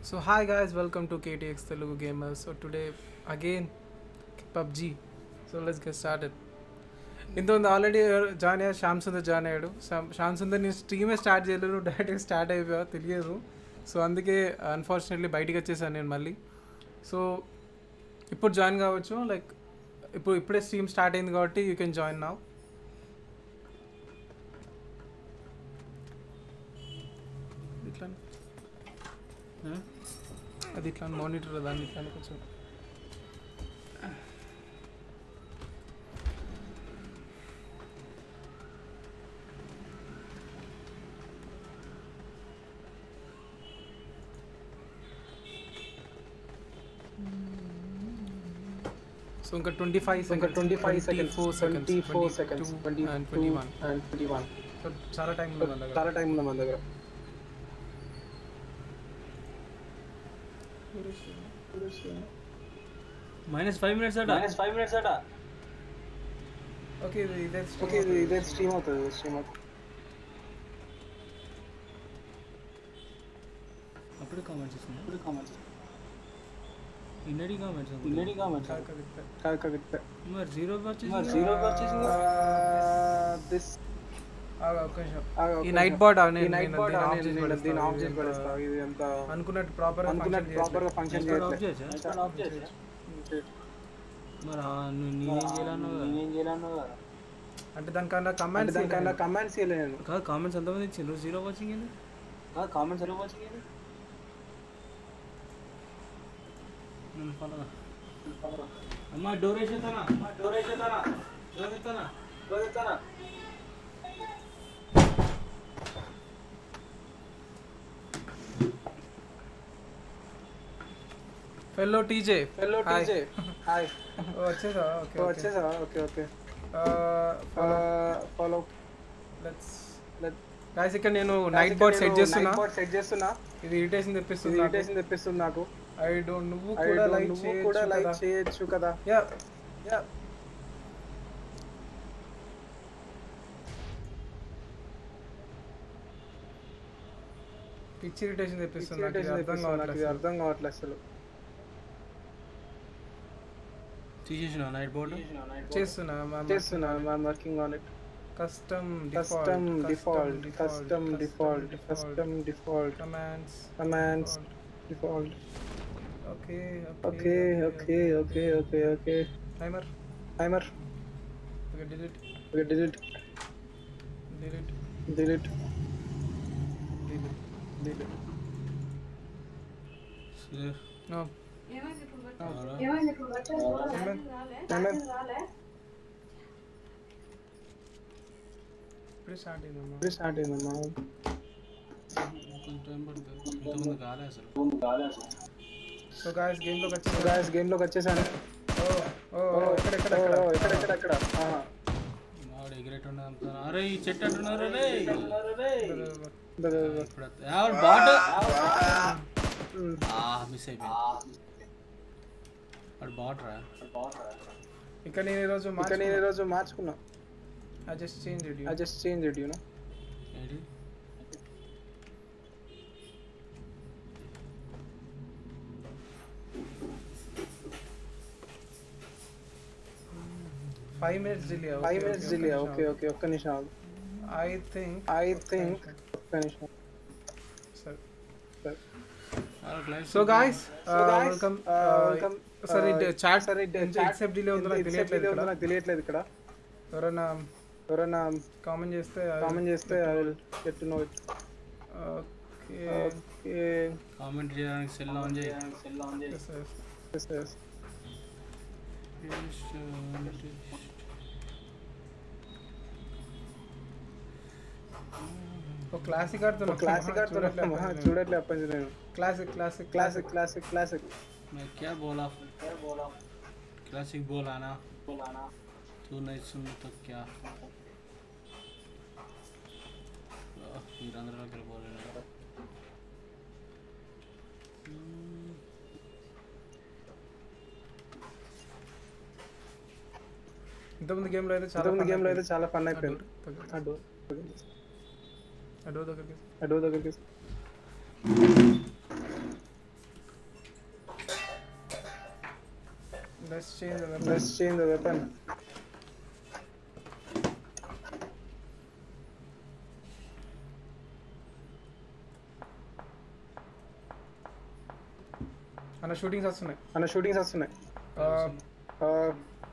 So hi guys, welcome to KTX Telugu Gamers. So today again PUBG. So let's get started. ఇంతకుముందు already join అయ్యారు Shyam Sundar join అయ్యాడు శ్యామ్ శ్యామ్ సుందర్ నేను స్ట్రీమే start చేయలేదు డైరెక్ట్గా start అయిపోయా తెలియదు సో అందుకే అన్ఫార్చునేట్లీ బయటికి వచ్చేసాను నేను మళ్ళీ సో ఇప్పుడు జాయిన్ కావచ్చు లైక్ ఇప్పుడు ఇప్పుడే స్ట్రీమ్ స్టార్ట్ అయింది కాబట్టి యూ కెన్ జాయిన్ నా ఇట్లా అది ఇట్లా మానిటర్ దాన్ని ఇట్లా కొంచెం సో ఇంకా ట్వంటీ ఫైవ్ ఇంకా twenty five seconds four twenty four seconds twenty and two twenty one and twenty one so చాలా టైం ఉంది మన దగ్గర చాలా టైం ఉంది మన దగ్గర మైనస్ ఫైవ్ మినిట్స్ అట మైనస్ ఫైవ్ మినిట్స్ అట ఓకే ఇది ఇదే ఓకే ఇది ఇదే స్ట్రీమ్ అవుతుంది స్ట్రీమ్ అవుతుంది అప్పుడు కామెంట్స్ ఇస్తుంది ఇప్పుడు కామెంట్స్ ఇన్నడి కామెంట్స్ ఇన్నడి కామెంట్స్ కాదు, కాదు, కాదు. కాదు కాదు ఇక్కడ మరి జీరో వచ్చేసి మరి జీరో వచ్చేసింది దిస్ ఆగు, ఒక్క నిమిషం. ఈ నైట్ బాట్ ఈ నైట్ బాట్ దీన్ని ఆఫ్ చేసి పడేస్తా ఇది ఎంత అనుకున్నట్టు ప్రాపర్ అనుకున్నట్టు ప్రాపర్ గా ఫంక్షన్ ఆఫ్ చేయట్లేదు చేయొచ్చా ఆఫ్ చేయొచ్చా? మరి ఆ నువ్వు నేనేం చేయాలన్నావు కదా. నేనేం చేయాలన్నా అంటే దానికన్నా అంటే కమాండ్స్ దానికన్నా కమాండ్స్ ఇవ్వలే నేను కాదు కామెంట్స్ ఎంతమంది ఇచ్చిండ్రు జీరో వాచింగ్ ఏంది కామెంట్స్ ఎలా వచ్చింది నన్ను follow గా. అమ్మా డోర్ వేసేస్తానా డోర్ వేసేద్దానా డోర్ వేస్తానా డోర్ వేస్తానా fellow TJ hello Hi. TJ hi వచ్చేసా ఓకే వచ్చేసావా okay okay follow let's guys ఇక్కడ నేను నైట్ బాట్ సెట్ చేస్తున్నా నైట్ బాట్ సెట్ చేస్తున్నా ఇది ఇరిటేషన్ ఇది తెప్పిస్తుంది ఇరిటేషన్ తెప్పిస్తుంది నాకు ఐ డోంట్ నువ్వు I కూడా don't- లైక్ నువ్వు కూడా లైక్ చేయొచ్చు కదా యా యా పిచ్చి ఇరిటేషన్ తెప్పిస్తుంది నాకు ఇది ఇరిటేషన్ అర్థం తెప్పిస్తుంది నాకు ఇది కావట్లేదు అర్థం కావట్లేదు అసలు తీసేసిన నైట్ బోర్డ్ చేస్తున్నా చేస్తున్నా I'm working on it custom custom default custom default custom default commands commands default okay okay okay okay okay okay timer timer okay delete okay delete delete delete delete delete no timer ఇప్పుడే start అయిందమ్మా ఇప్పుడు start అయిందమ్మా కొంచెం time పడుతుంది ఇంతకుముందు కాలే అసలు so guys game లోకి వచ్చి గాయస్ గేమ్ లోకి వచ్చేసాను ఓ ఓ ఓ, ఎక్కడ ఎక్కడ ఓ, ఎక్కడ ఓ, ఎక్కడ ఎక్కడ ఎక్కడ ఆహా. వాడు ఎగిరేట్ అనుకున్నాను అరే ఈ చెట్టు అంటున్నారు రే బ- బ- బ- ఇప్పుడు బాట్ ఉమ్. మిస్ అయిపోయింది వాడు బాట్ రా ఇక్కడ నేను ఈరోజు ఇంకా నేను ఈరోజు మార్చుకున్నా I just change it I just change it you know ఏంటి five minutes delay five minutes delay okay okay ఒక్క నిమిషం ఐ థింక్ ఐ థింక్ ఒక్క నిమిషం సరే సరే. So guys So guys, welcome uh, welcome, సరే uh, చాట్ సరే, ఎంత chat ఎక్సెప్ట్ డిలే ఉందో నాకు ఎంత తెలియట్లేదు delay ఉందో ఇక్కడ నాకు తెలియట్లేదు ఇక్కడ ఎవరైనా ఎవరైనా కామెంట్ చేస్తే కామెంట్ చేస్తే I will get to know it okay okay comment చేయడానికి సెల్ ఆన్ చేయి yes yes ఒక క్లాసిక్ ఆడుతున్నా క్లాసిక్ ఆడుతున్నా చూడట్లే అప్పటి నుంచి నేను classic classic classic classic classic मैं क्या बोला क्लासिक बोला ना तू नहीं सुन तो क्या మీరందరూ దగ్గర పోలేను ఇంతకుముందు గేమ్లో అయితే చాలా ఇంతకుముందు fun గేమ్లో అయితే అయిపోయింది. చాలా ఫన్ అయిపోయింది దగ్గర- అడ్డు ఆ డోర్ దగ్గరికి అడ్డు దగ్గరికి Let's change the weapon. Let's change the weapon. అన్న షూటింగ్స్ వస్తున్నాయి అన్న షూటింగ్స్ వస్తున్నాయి Uh, Uh,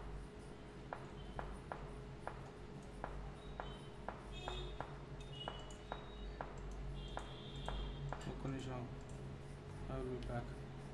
ఒక్క నిమిషం ఐ విల్ బి బ్యాక్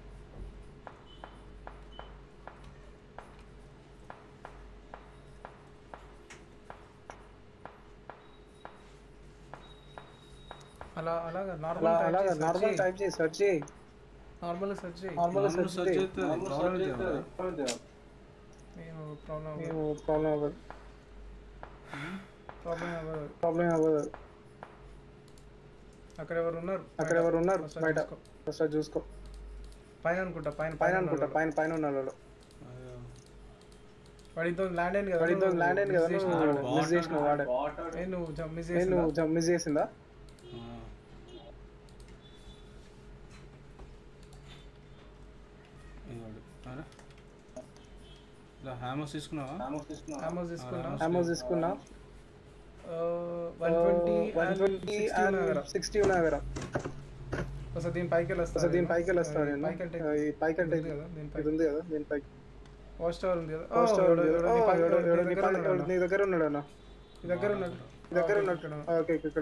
అలా అలాగా అలా నార్మల్ అలాగా నార్మల్ టైప్ చేయి సెర్చ్ చేయి నార్మల్ సెర్చ్ చేయి నార్మల్ నార్మల్ సెర్చ్ సెర్చ్ చేయి చేస్తే ప్రాబ్లం అవుతుంది నేను ప్రాబ్లం నీకు ప్రాబ్లం అవ్వదు ప్రాబ్లం అవ్వదు ప్రాబ్లం అవ్వదు అక్కడ ఎవరు ఉన్నారు అక్కడ ఎవరు ఉన్నారు ఒకసారి బయట చూసుకో. ఒకసారి చూసుకో పైన అనుకుంటా పైన పైన అనుకుంటా పైన పైన ఉన్నారు వాళ్ళు వాడితో ల్యాండ్ అయింది కదా వాడితో నువ్వు ల్యాండ్ అయింది కదా miss చేసినావు. నువ్వు మిస్ చేసినావు వాడే ఏ నువ్వు మిస్ ఏ నువ్వు మిస్ చేసిందా హ్యామర్స్ తీసుకున్నావా ఆమోస్ తీసుకున్నా అమౌంట్ తీసుకున్నా one twenty one twenty sixty ఉన్నాయి కదా ఒకసారి దీని పైకి వెళ్ళి అసలు దీని పైకి వెళ్ళొస్తాను నేను పైకి అంటే ఆ, ఈ పైకి అంటే ఉంది కదా దీని ఇది పైకి ఉంది కదా దీని పైకి వాచ్ టవర్ ఉంది కదా ఓ, Post ఎవడో- ఎవడో- ఎవడో ఓ, నీ పైకి- ఎవడో- నీ ఎవడో నీ దగ్గర పైన- ఉన్నాడు నీ దగ్గర ఉన్నాడు అన్న నీ దగ్గర ఉన్నాడు నీ దగ్గర ఓ, ఉన్నాడు ఇక్కడ. ఓకే ఇక్కడ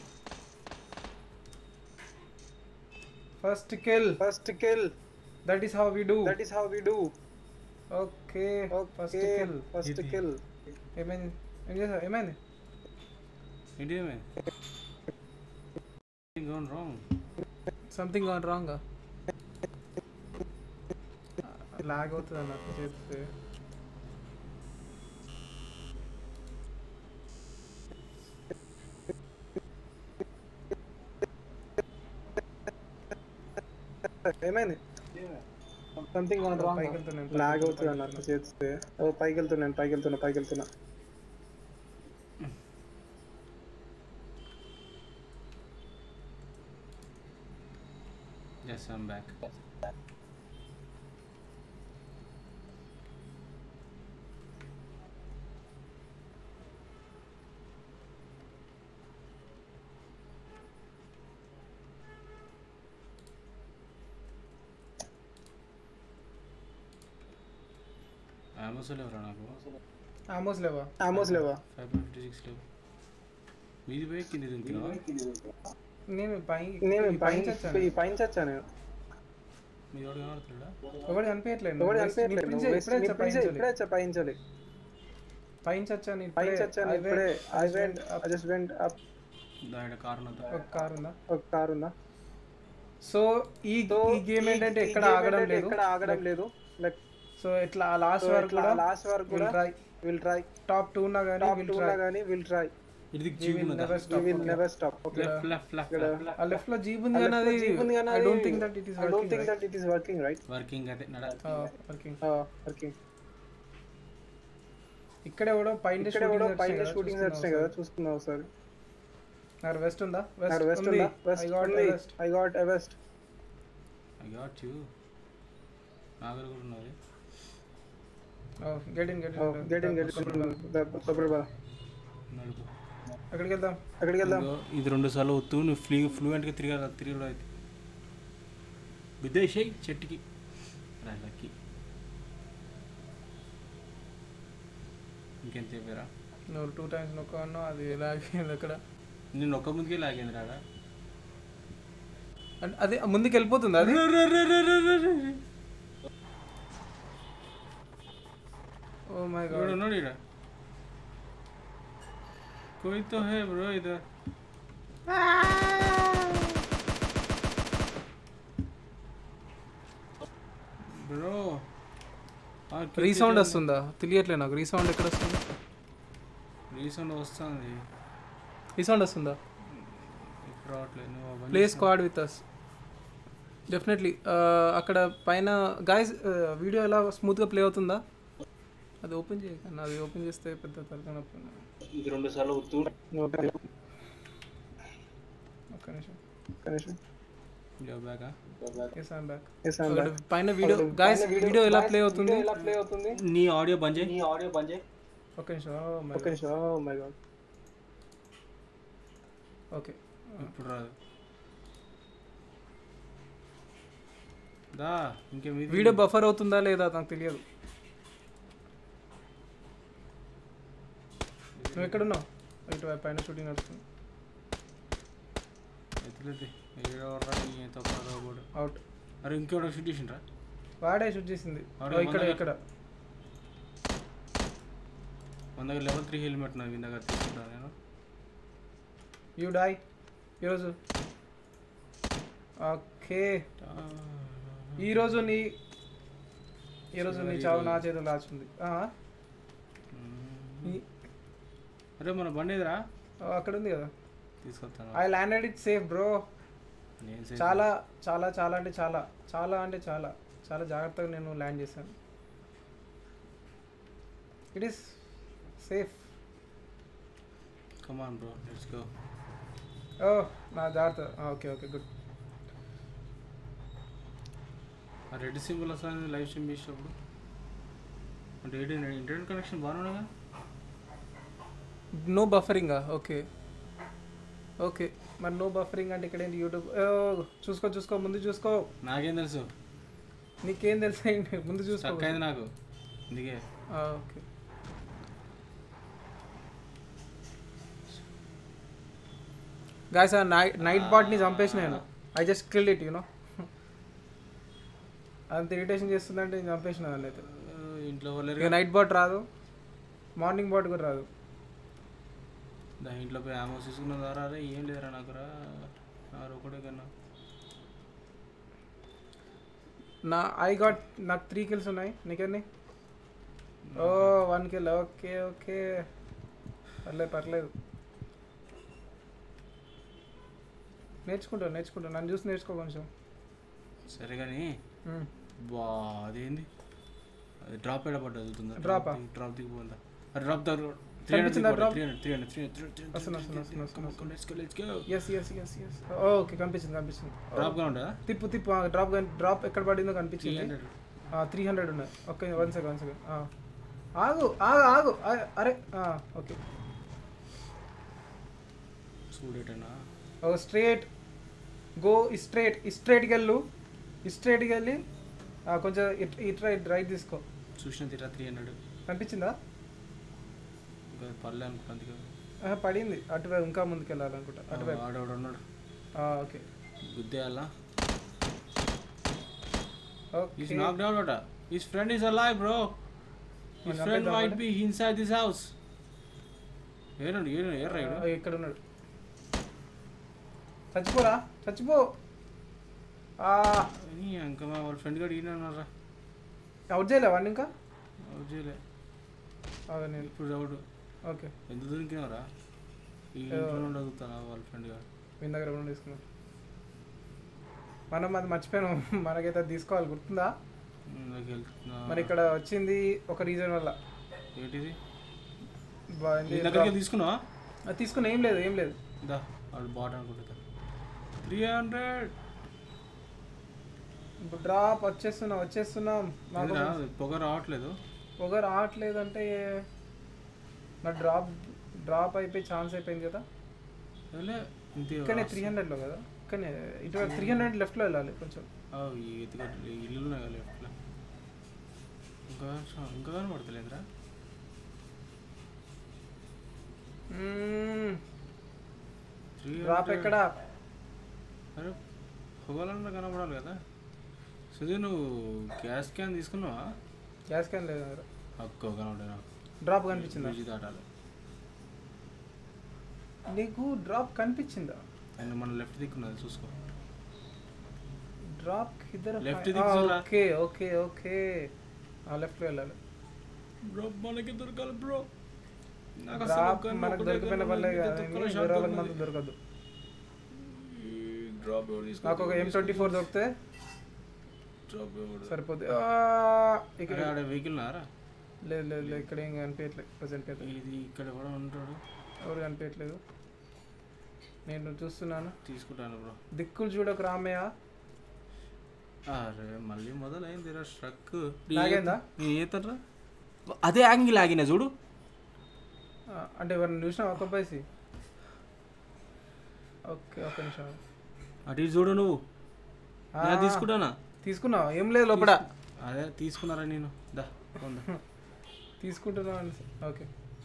first kill first kill that is how we do that is how we do okay first okay kill first ఇది. కిల్ ఏమైంది ఏం చేసావు ఏమైంది ఏంటి ఏమే gone wrong something on wrong lag అవుతుంది అన్న చేస్తే ఏమైంది సంథింగ్ ఆన్ రాంగ్ పైకి వెళ్తున్నాను, లాగ్ అవుతుంది అన్న అట్లా చేస్తే ఓ పైకి వెళ్తున్నాను పైకి వెళ్తున్నా పైకి వెళ్తున్నా ఎస్ ఐమ్ బ్యాక్ ఆమోస్ లేవరా నాకు ఆమోస్ లేవా ఆమోస్ లేవా ఫైవ్ ఫిఫ్టీ సిక్స్ లేవు మీది పోయి కింది దింపినావా నేను పై నేను ఈ పైన వచ్చాను. ఈ పైన చచ్చా నేను మీ వాడు కనబడుతున్నాడా ఎవడు కనిపించట్లేదు ఎవడు నువ్వు కనిపించట్లేదు నీ నువ్వు పిలిచే- వేస్ట్- ఇప్పుడే నీ వచ్చా పిలిచే- పైంచాలి. ఇప్పుడే వచ్చా పైంచాలి పైన వచ్చాను పైన ఇప్పుడే. చచ్చాను I ఇప్పుడే went- I I just went went up. I just went up దాని కారణంతో ఒక కార్ ఉందా ఒక కార్ ఉందా సో ఈ సో ఈ గేమ్ ఏంటంటే ఎక్కడ ఆగడం లేదు ఎక్కడ ఆగడం లేదు లైక్ సో ఇట్లా లాస్ట్ వరకు కూడా లాస్ట్ వరకు కూడా try will try top two ఉన్నా కానీ టాప్ విల్ టూ ట్రై కానీ విల్ ట్రై ఇది We will never we stop. Will never stop okay left left left ఆ లెఫ్ట్ లో జీప్ ఉంది కానీ అది I don't think that it is I don't think that it is working right working అదే నడ working working ఇక్కడ ఎవడో పైన ఇక్కడ కూడా పైన షూటింగ్స్ వచ్చినాయి కదా చూసుకుందాం ఒకసారి నాకు వెస్ట్ ఉందా నాకు వెస్ట్ ఉంది ఉందా వెస్ట్ ఐ గాట్ ఉంది vest I got a vest I got you నా దగ్గర కూడా ఉన్నది get in get get in get separate బా నడుపు అక్కడికి వెళ్దాం అక్కడికి వెళ్దాం ఇదిగో, ఇది రెండు సార్లు వస్తూ నువ్వు ఫ్లూ ఫ్లూయెంట్గా తిరగాలి తిరగడం అయితే విదేశీ చెట్టుకి రా లక్కీ ఇంకెంత చెప్పారా నువ్వు టూ టైమ్స్ నొక్క అన్నావు అది లాగింది అక్కడ నేను ఒక్క ముందుకే లాగింది రాగా అంటే అది ముందుకు వెళ్ళిపోతుంది అది ఓ మై ఇక్కడ గాడ్ ఉన్నాడు ఇక్కడ कोई तो है ब्रो इधर బ్రో రీసౌండ్ వస్తుందా తెలియట్లే నాకు రీసౌండ్ ఎక్కడ వస్తుంది రీసౌండ్ వస్తుంది రీసౌండ్ వస్తుందా ఇప్పుడు రావట్లేదు నువ్వు అవన్నీ play squad with us definitely అక్కడ పైన గాయస్ వీడియో ఎలా స్మూత్గా ప్లే అవుతుందా అది ఓపెన్ చేయకన్నా అది ఓపెన్ చేస్తే పెద్ద తలకాయ నొప్పి ఉంది. ఇది రెండు సార్లు వస్తూ ఒక్క నిమిషం కనీసం yo back yes I'm back Yes, I'm back. పైన వీడియో గాయస్ వీడియో ఎలా ప్లే అవుతుంది ఎలా ప్లే అవుతుంది నీ ఆడియో బంద్ చేయి నీ ఆడియో బంద్ చేయి ఒక నిమిషం ఒక నిమిషం ఓ మై గాడ్ ఓకే ఇప్పుడు రాదు దా ఇంకేం ఇది వీడియో బఫర్ అవుతుందా లేదా నాకు తెలియదు నువ్వు ఎక్కడున్నావు ఇటు వైపు పైన షూటింగ్ నడుస్తుంది ఎత్తులెత్తి ఏడవర్రా నీ తప్ప కూడా అవుట్ అరే ఇంకోటి షూట్ చేసిండ్రా వాడే షూట్ చేసింది వాడే ఓ, ఇక్కడ మొన్న- ఇక్కడ మన దగ్గర లెవెల్ త్రీ హెల్మెట్ నాకు ఇందాక తీసుకుంటా నేను యూ డై ఈరోజు ఓకే ఈరోజు నీ ఈరోజు నీ చావు నా చేతులు దాచుంది ఆ, ఈ- అరే మన బండి ఎదురా ఓ, అక్కడ ఉంది కదా తీసుకొస్తాను I landed it safe bro నేను safe. చాలా చాలా చాలా అంటే చాలా చాలా అంటే చాలా చాలా జాగ్రత్తగా నేను ల్యాండ్ చేశాను it is safe Come on bro let's go ఓ నా జాగ్రత్త ఓకే ఓకే గుడ్ ఆ రెడ్ సింబల్ వస్తుంది లైవ్ స్ట్రీమ్ చేసేటప్పుడు అంటే ఏంటి ఇంటర్నెట్ కనెక్షన్ బాగున్నాగా నో బఫరింగా ఓకే ఓకే మరి నో బఫరింగ్ అంటే ఇక్కడ ఏంటి యూట్యూబ్ ఓ, చూసుకో చూసుకో ముందు చూసుకో నాకేం తెలుసు నీకేం తెలుసా ఏంటి? ముందు చూసుకో స్టక్ అయింది నాకు అందుకే ఆ, ఓకే గాయస్ ఆ నైట్ నైట్ బాట్ని చంపేసిన నేను I just kill it you know అంత ఇరిటేషన్ చేస్తుందంటే నేను చంపేసిన దాన్ని అయితే ఆ, ఇంట్లో వాళ్ళు ఇక నైట్ బాట్ రాదు మార్నింగ్ బాట్ కూడా రాదు దా ఇంట్లో పోయి ఆమో తీసుకున్న ద్వారా అరే ఏం లేదురా నాకు రా నాకు ఒకటే కన్నా నా ఐ గాట్ నాకు త్రీ కిల్స్ ఉన్నాయి నీకెన్ని ఓ వన్ కిల్ ఓకే ఓకే పర్లేదు పర్లేదు నేర్చుకుంటా నేర్చుకుంటా నన్ను చూసి నేర్చుకో కొంచెం సరే కానీ మ్మ్. బా అదేంది అది డ్రాప్ ఎడ పడ్డా చూస్తుందా Drop ఆ? డ్రాప్ దిగిపోతుందా అది డ్రాప్ దగ్గర త్రీ కనిపించిందా drop? Hundred three hundred three hundred three hundred వస్తున్నా, వస్తున్నా, వస్తున్నా, వస్తున్నా, let's go let's go yes yes yes yes okay కనిపించింది కనిపించింది డ్రాప్ గా ఉంటుందా తిప్పు తిప్పు డ్రాప్ డ్రాప్ ఎక్కడ పడిందో త్రీ కనిపించింది హండ్రెడ్ త్రీ హండ్రెడ్ ఉన్నాయి okay one second one second ఆగు ఆగు ఆగు ఆ, అరే ఓకే చూడేటనా ఓ స్ట్రేట్ గో స్ట్రేట్ స్ట్రేట్కి వెళ్ళు స్ట్రేట్కి వెళ్ళి ఆ, కొంచెం ఇట్ ఇట్ రైట్ రైట్ తీసుకో చూసిన తీరా త్రీ హండ్రెడ్ కనిపించిందా ఇంకా పర్లే అనుకుంటా అందుకే ఆహా, పడింది అటువైపు ఇంకా ముందుకు వెళ్ళాలనుకుంటా అటువైపు ఆడవాడు ఉన్నాడు ఆ, ఓకే గుద్దేయాలా ఓకే ఈస్ నాక్ డౌన్ అట his friend is alive bro his మరి ఫ్రెండ్ చంపేద్దామా might be inside this house ఏరండి ఏరు ఏర్రా ఆ, ఈడు? ఇక్కడ ఉన్నాడు చచ్చిపోరా చచ్చిపో ఆ, ఈ ఇంకా మా వాళ్ళ ఫ్రెండ్ కూడా ఈయన ఉన్నారా అవుట్ చేయలే వాడిని ఇంకా అవుట్ చేయలే అదే నేను ఇప్పుడు డౌట్ ఓకే ఎంత దొరికినారా ఈ ఏదో- ఇంట్లో నుండి అడుగుతానా వాళ్ళ ఫ్రెండ్ గారు మీ దగ్గర రెండు తీసుకున్నాం మనం అది మర్చిపోయాను మనకైతే అది తీసుకోవాలి గుర్తుందా నాకు వెళ్తున్నా మరి ఇక్కడ వచ్చింది ఒక రీజన్ వల్ల ఏంటిది బా- నీ ఇది దగ్గరికి తీసుకున్నావా అది తీసుకుని ఏం లేదు ఏం లేదు దా వాడు బాట్ అనుకుంటా త్రీ హండ్రెడ్ ఇప్పుడు డ్రాప్ వచ్చేస్తున్నాం వచ్చేస్తున్నాం మాకు పొగ రావట్లేదు పొగ రావట్లేదు అంటే మరి డ్రాప్ డ్రాప్ అయిపోయి ఛాన్స్ అయిపోయింది కదా లే, ఇంతే ఇక్కడనే త్రీ హండ్రెడ్లో కదా ఇక్కడనే ఇటువైపు త్రీ హండ్రెడ్ లెఫ్ట్లో వెళ్ళాలి కొంచెం ఆ, ఈ ఎత్తుగడ్డ ఇల్లు ఉన్నాయి కదా లెఫ్ట్లో ఇంకా స- ఇంకా కనబడతలేదురా త్రీ డ్రాప్ ఎక్కడ అరే పొగలన్నా కనబడాలి కదా సుధీర్ నువ్వు గ్యాస్ క్యాన్ తీసుకున్నావా గ్యాస్ క్యాన్ లేదు దగ్గర అక్కో కనబడే నాకు డ్రాప్ కనిపించిందా బ్రిడ్జి దాటాలి నీకు డ్రాప్ కనిపించిందా అండ్ మన లెఫ్ట్ దిక్కున్నది చూసుకో డ్రాప్ ఇద్దరు Left దిక్కు చూడరా. ఓకే ఓకే ఓకే లెఫ్ట్లో వెళ్ళాలి బ్రో మనకి దొరకాలి బ్రో నాకు అసలు డ్రాప్ ఒక్క- మనకు ఒకటే దొరికిపోయిన గన్ను పర్లే ఉంది, కదా తొక్కలో వేరే shot వాళ్ళకి ఉంది. మాత్రం దొరకదు ఈ డ్రాప్ ఎవరు తీసుకో- నాకు ఒక ఎం ట్వంటీ ఫోర్ దొరికితే డ్రాప్ ఎవరు- సరిపోద్ది ఆ, ఇక్కడ అరే, ఆడ వెహికల్ నారా లేదు లేదు లేదు ఇక్కడ ఏం కనిపించట్లేదు ప్రజెంట్ అయితే ఇది ఇక్కడ కూడా ఉంటాడు ఎవరు కనిపించట్లేదు నేను చూస్తున్నాను తీసుకుంటాను బ్రో దిక్కులు చూడకు రామయ్య అరే మళ్ళీ మొదలైంది రా స్ట్రక్ లాగైందా? ఏతర్రా అదే యాంగిల్ ఆగిన చూడు ఆ, అంటే ఎవరిని చూసినా ఒక పైసి ఓకే ఒక నిమిషం అటు ఇటు చూడు నువ్వు ఆ, నేను తీసుకుంటానా తీసుకున్నావా ఏం లేదు లోపల అదే తీసుకున్నారా నేను దా కొందా తీసుకుంటున్నావు అని ఓకే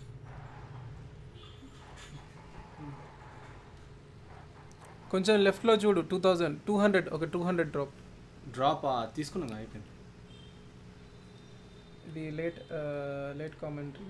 కొంచెం లెఫ్ట్లో చూడు టూ థౌజండ్ టూ హండ్రెడ్ ఒక టూ హండ్రెడ్ డ్రాప్ డ్రాప్ తీసుకున్నా అయిపోయింది ఇది లేట్ లేట్ కామెంటరీ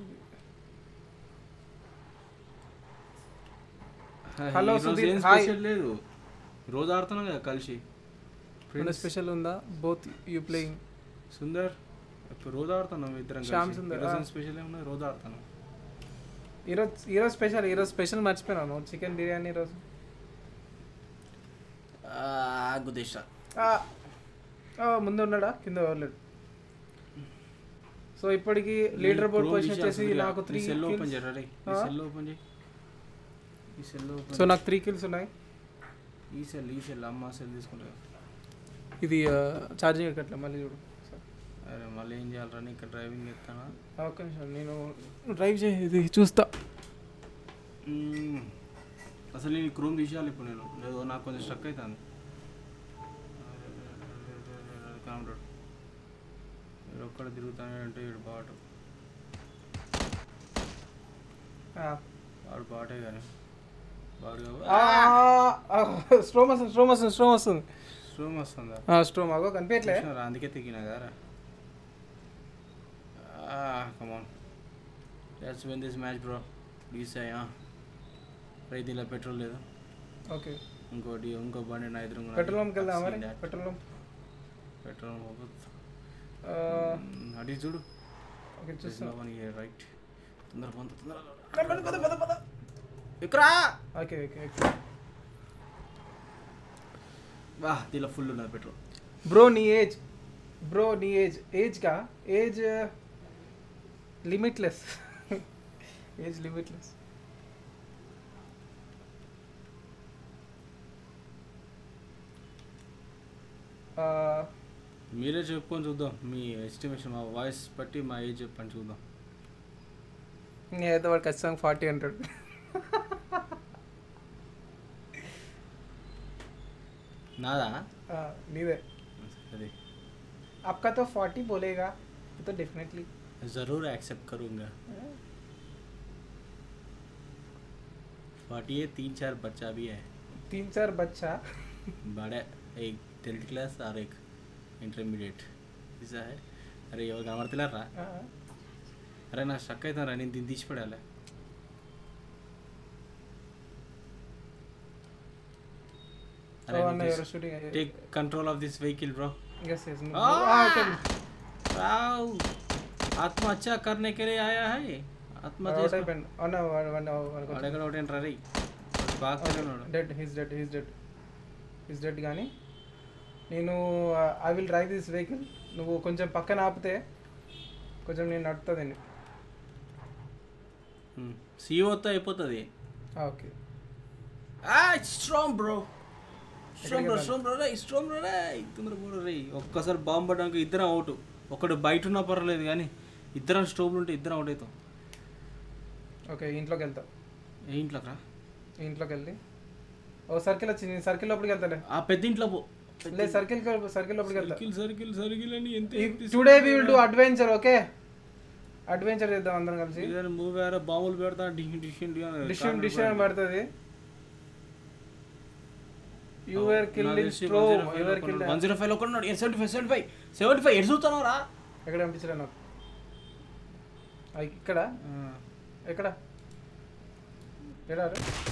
Hello, ఈరోజు సుధీర్. ఏం Hi. స్పెషల్ లేదు రోజు ఆడుతున్నాం కదా కలిసి మన Friends. స్పెషల్ ఉందా బోత్ యూ ప్లేయింగ్ సుందర్ ఇప్పుడు రోజు ఆడుతున్నాం ఇద్దరం శ్యామ్ సుందర్, ఆ. స్పెషల్ ఏమున్నది రోజు ఆడుతున్నాం ఈరోజు ఈరోజు స్పెషల్ ఈరోజు స్పెషల్ మర్చిపోయినాను చికెన్ బిర్యానీ ఈరోజు గుదేశ ఆ, ఆ, ముందు ఉన్నాడా కింద వెళ్ళాడు సో ఇప్పటికి లీడర్ బోర్డ్ పొజిషన్ వచ్చేసి నాకు త్రీ సెల్ ఓపెన్ చేయరా రే ఈ ఆ? సెల్ ఓపెన్ చేయి ఈ సెల్ ఓపెన్ సో నాకు త్రీ కిల్స్ ఉన్నాయి ఈ సెల్ ఈ సెల్ అమ్మ సెల్ తీసుకుంటా ఇది ఛార్జింగ్ ఎక్కట్లే మళ్ళీ చూడు అరే మళ్ళీ ఏం చేయాలరా నీ ఇక్కడ డ్రైవింగ్ ఎత్తానా ఆ, ఒక్క నిమిషం నేను డ్రైవ్ చేయి ఇది చూస్తా మ్మ్. అసలు నేను క్రోమ్ తీసేయాలి ఇప్పుడు నేను లేదు నాకు కొంచెం స్ట్రక్ అవుతుంది కామ్రాడ్ మీరు ఒక్కడ తిరుగుతానే అంటే వీడు బాటు వాడు బాటే కానీ వాడు స్ట్రోమ్ వస్తుంది స్ట్రోమ్ వస్తుంది స్ట్రోమ్ వస్తుంది స్ట్రోమ్ వస్తుందా స్ట్రోమ్ అగో కనిపించట్లే చూసినారా? అందుకే తెగినా కదా come on let's win this match bro please అయ్యా రైతు ఇలా పెట్రోల్ లేదు ఓకే ఇంకోటి ఇంకో బండి నా ఎదురు పెట్రోల్ పంప్కి వెళ్దాం మరి పెట్రోల్ పంప్ పెట్రోల్ పంప్ ఆ, అడి చూడు ఓకే చూస్తా రైట్ తొందర పొంద తొందర పద, పద, పద, పద. ఎక్కరా ఓకే ఓకే ఓకే వా దీనిలో ఫుల్ ఉన్నది పెట్రోల్ బ్రో నీ ఏజ్ బ్రో నీ ఏజ్ ఏజ్ కా ఏజ్ లిమిట్లెస్ ఏజ్ లిమిట్లెస్ మీరే చెప్పుకొని చూద్దాం మీ ఎస్టిమేషన్ మా వాయిస్ బట్టి మా ఏజ్ చెప్పని చూద్దాం నేనైతే వాడు ఖచ్చితంగా ఫార్టీ హండ్రెడ్ నాదా నీదే అదే आपका तो फोर्टी बोलेगा तो डेफिनेटली जरूर एक्सेप्ट करूँगा फोर्टी है तीन चार बच्चा भी है तीन चार बच्चा बड़े एक थर्ड क्लास और एक ఇంటర్మీడియట్ పిజ్జా హై అరే ఎవరు కనబడతలేరా అరే నా స్టక్ అవుతారా నేను దీన్ని తీసి పడాలి అరే oh no you're shooting at take control of this vehicle bro yes yes no. Ah! ah okay wow ఆత్మహత్య करने के लिए आया है out ఆత్మహత్య అయిపోయింది oh no one one one వాడెక్కడ ఒకటి రా రే బాగా తిన్నాడు dead his dead his dead his dead కానీ నేను I will drive this vehicle నువ్వు కొంచెం పక్కన ఆపితే కొంచెం నేను నడుతుంది సీఓతో అయిపోతుంది okay strong bro strong bro strong bro రే స్ట్రాంగ్ బ్రో రే తొందర బ్రో రే ఒక్కసారి బాంబు పడడానికి ఇద్దరం అవుట్ ఒకడు బయట ఉన్నా పర్వాలేదు కానీ ఇద్దరం స్టోవ్లు ఉంటే ఇద్దరం అవుట్ అవుతాం ఓకే ఇంట్లోకి వెళ్తా ఏ ఇంట్లోకి రా ఇంట్లోకి వెళ్ళి ఓ సర్కిల్ వచ్చింది నేను సర్కిల్ లోపలికి వెళ్తాలే ఆ పెద్ద ఇంట్లో పో లేదు సర్కిల్ సర్కిల్ లోపలికి వెళ్తా సర్కిల్ సర్కిల్ సర్కిల్ అని ఎంత today we will do adventure okay adventure చేద్దాం అందరం కలిసి మూవీ వేరే బాంబులు పెడతా డిష్ డిష్ డిషన్ డిషన్ పడుతుంది your kill in storm your kill one zero five ఒకటి ఉన్నాడు seventy five seventy five seventy five ఎటు చూస్తున్నావు రా ఎక్కడ పంపించలే నాకు ఆ, ఇక్కడ ఎక్కడ ఎడారు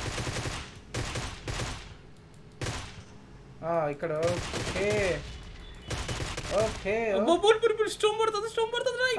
ఆ, ఇక్కడ ఓకే ఓకే స్టోమ్ పడుతుంది స్టోమ్ పడుతుంది రా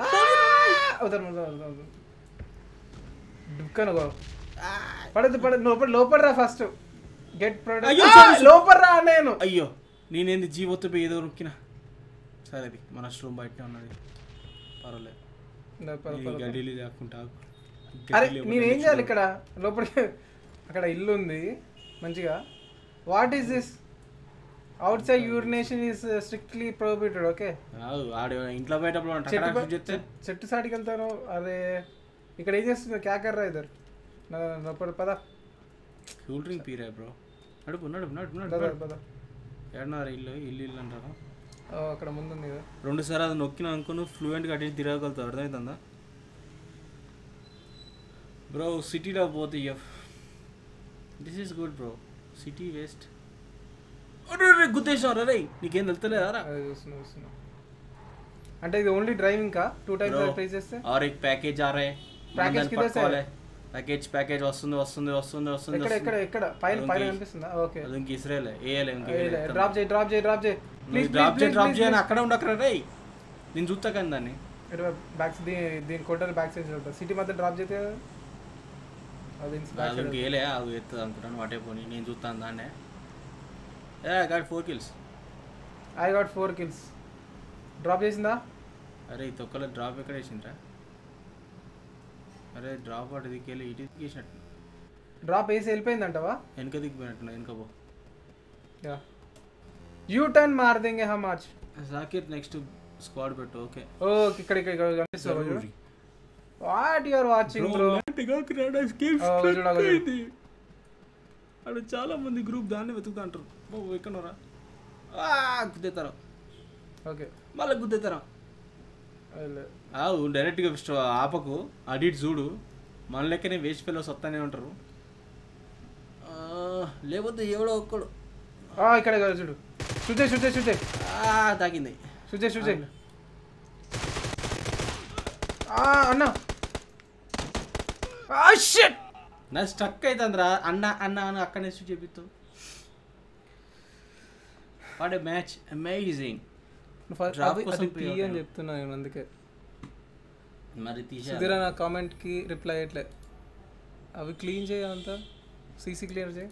డుక్కను గో పడదు పడదు లోపల లోపల రా ఫస్ట్ గెట్ అయ్యో, ప్రొడక్ట్ sorry, sorry. లోపల రా నేను అయ్యో నేనేంది జీవోతో పోయి ఏదో నొక్కినా సరే అది మన స్టోమ్ బయటనే ఉన్నది పర్వాలేదు నా పద, ఈ పద, పద. గడ్డీలు లేకుంటా అరే నేనేం చేయాలి ఇక్కడ లోపలికి అక్కడ ఇల్లు ఉంది మంచిగా what is this outside urination is strictly prohibited okay కాదు ఆడు ఇంట్లో పోయేటప్పుడు వాడు చెట్టు టకరాకు ప- చెప్తే చెట్- చెట్టు సాటికి వెళ్తాను అదే ఇక్కడ ఏం చేస్తుంది క్యాకర్ రా ఇద్దరు పద కూల్ డ్రింక్ పీరా బ్రో నడుపు నడుపు నడుపు పద నడుపు పద ఏడన్నారు ఇల్లు ఇల్లు ఇల్లు అంటారా ఓ, అక్కడ ముందుంది కదా రెండు సార్లు అది నొక్కిన అనుకో నువ్వు ఫ్లూయెంట్గా అటు ఇటు తిరగలుగుతావు అర్థమవుతుందా బ్రో సిటీలో పోతే F this is good bro city waste గుద్దేశారు రే నీకేం తెలుస్తలేదా రా అది చూస్తున్నా చూస్తున్నా అంటే ఇది ఓన్లీ డ్రైవింగ్ కా టూ టైమ్స్ Bro. ప్రైస్ చేస్తే और एक पैकेज आ रहा है Package किधर से है? ప్యాకేజ్ ప్యాకేజ్ వస్తుంది వస్తుంది వస్తుంది వస్తుంది ఎక్కడ ఎక్కడ ఎక్కడ పైన అది పైన ఇంక- కనిపిస్తుందా ఓకే అది ఇంక ఇస్రేలే ఏలే ఇంక డ్రాప్ చేయి డ్రాప్ చేయి డ్రాప్ చేయి ప్లీజ్ డ్రాప్ చేయి డ్రాప్ చేయని అక్కడ ఉండకరా రే నేను చూస్తా కానీ దాన్ని బ్యాక్ దీని దీని కొట్టాలి బ్యాక్ సైడ్ ఉంటుంది సిటీ మధ్య డ్రాప్ చేస్తే అది బ్యాక్ అది ఇంక ఏలే అది ఎత్తది అనుకుంటాను వాటే పోనీ నేను చూస్తాను దాన్నే ఏ గాడి four kills I got four kills drop చేసిందా అరే ఈ తొక్కలో డ్రాప్ ఎక్కడ వేసిండ్రా అరే డ్రాప్ అటు దిక్కెళ్ళి ఇటు దిక్కేసినట్టు డ్రాప్ వేసి వెళ్ళిపోయిందంటవా వెనక దిగిపోయినట్టు వెనక పో యా యూ టర్న్ మార్ దేంగే హమ్ ఆజ్ సాకిర్ నెక్స్ట్ స్క్వాడ్ పెట్టు ఓకే ఓ ఇక్కడ ఇక్కడ ఇక్కడ కనిపిస్తుంది what you are watching bro అక్కడ చాలా మంది గ్రూప్ దాన్ని వెతుకుతా అంటారు బాబు ఎక్కడరా గుద్దేతారా ఓకే మళ్ళీ గుద్దేతారా ఆవు డైరెక్ట్గా స్టో- ఆపకు అడిట్ చూడు మన లెక్కనే వేస్ట్ ఫెలోస్ వస్తానే ఉంటారు ఆ, లేకపోతే ఎవడో ఒక్కడు ఇక్కడ ఇక్కడ చూడు చూచే చూచే చూచే ఆ, తాకింది చూచే చూచే అన్న షిట్ నా స్టక్ అవుతుందిరా అన్న అన్న అని అక్కడ నుంచి చెప్తావు వాట్ మ్యాచ్ అమేజింగ్ Drop కోసం అది పోయి తీ అని ఉంటాను. చెప్తున్నా నేను అందుకే మరి తీసే సుధీర నా కామెంట్కి రిప్లై అయ్యట్లే అవి క్లీన్ చేయాలంతా సీసీ క్లియర్ చేయి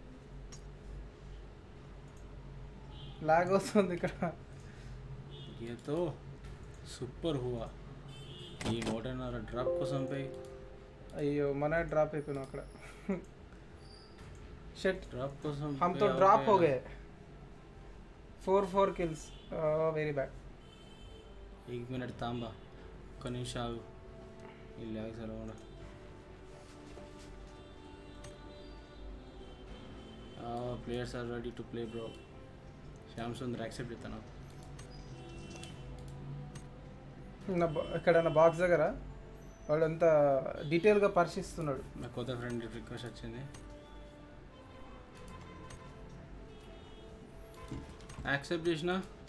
లాగ్ వస్తుంది ఇక్కడ ये तो సూపర్ హువా ఈ మోడర్న్ డ్రాప్ కోసం పోయి అయ్యో మన డ్రాప్ అయిపోయినాం అక్కడ షెట్ డ్రాప్ కోసం हम तो పోయి ड्रॉप हो అవుతాయి. गए four four kills very bad एक मिनट तांबा ఒక్క నిమిషం ఆగు ಇಲ್ಲಿ ಆಗಿ ಸರ್ ಅವನ players are ready to play bro Shyam Sundar accept చేస్తాను నా బా- ఇక్కడ నా బాక్స్ దగ్గర వాడు అంతా డీటెయిల్గా పరిశీలిస్తున్నాడు నా కొత్త ఫ్రెండ్ రిక్వెస్ట్ వచ్చింది యాక్సెప్ట్ చేసిన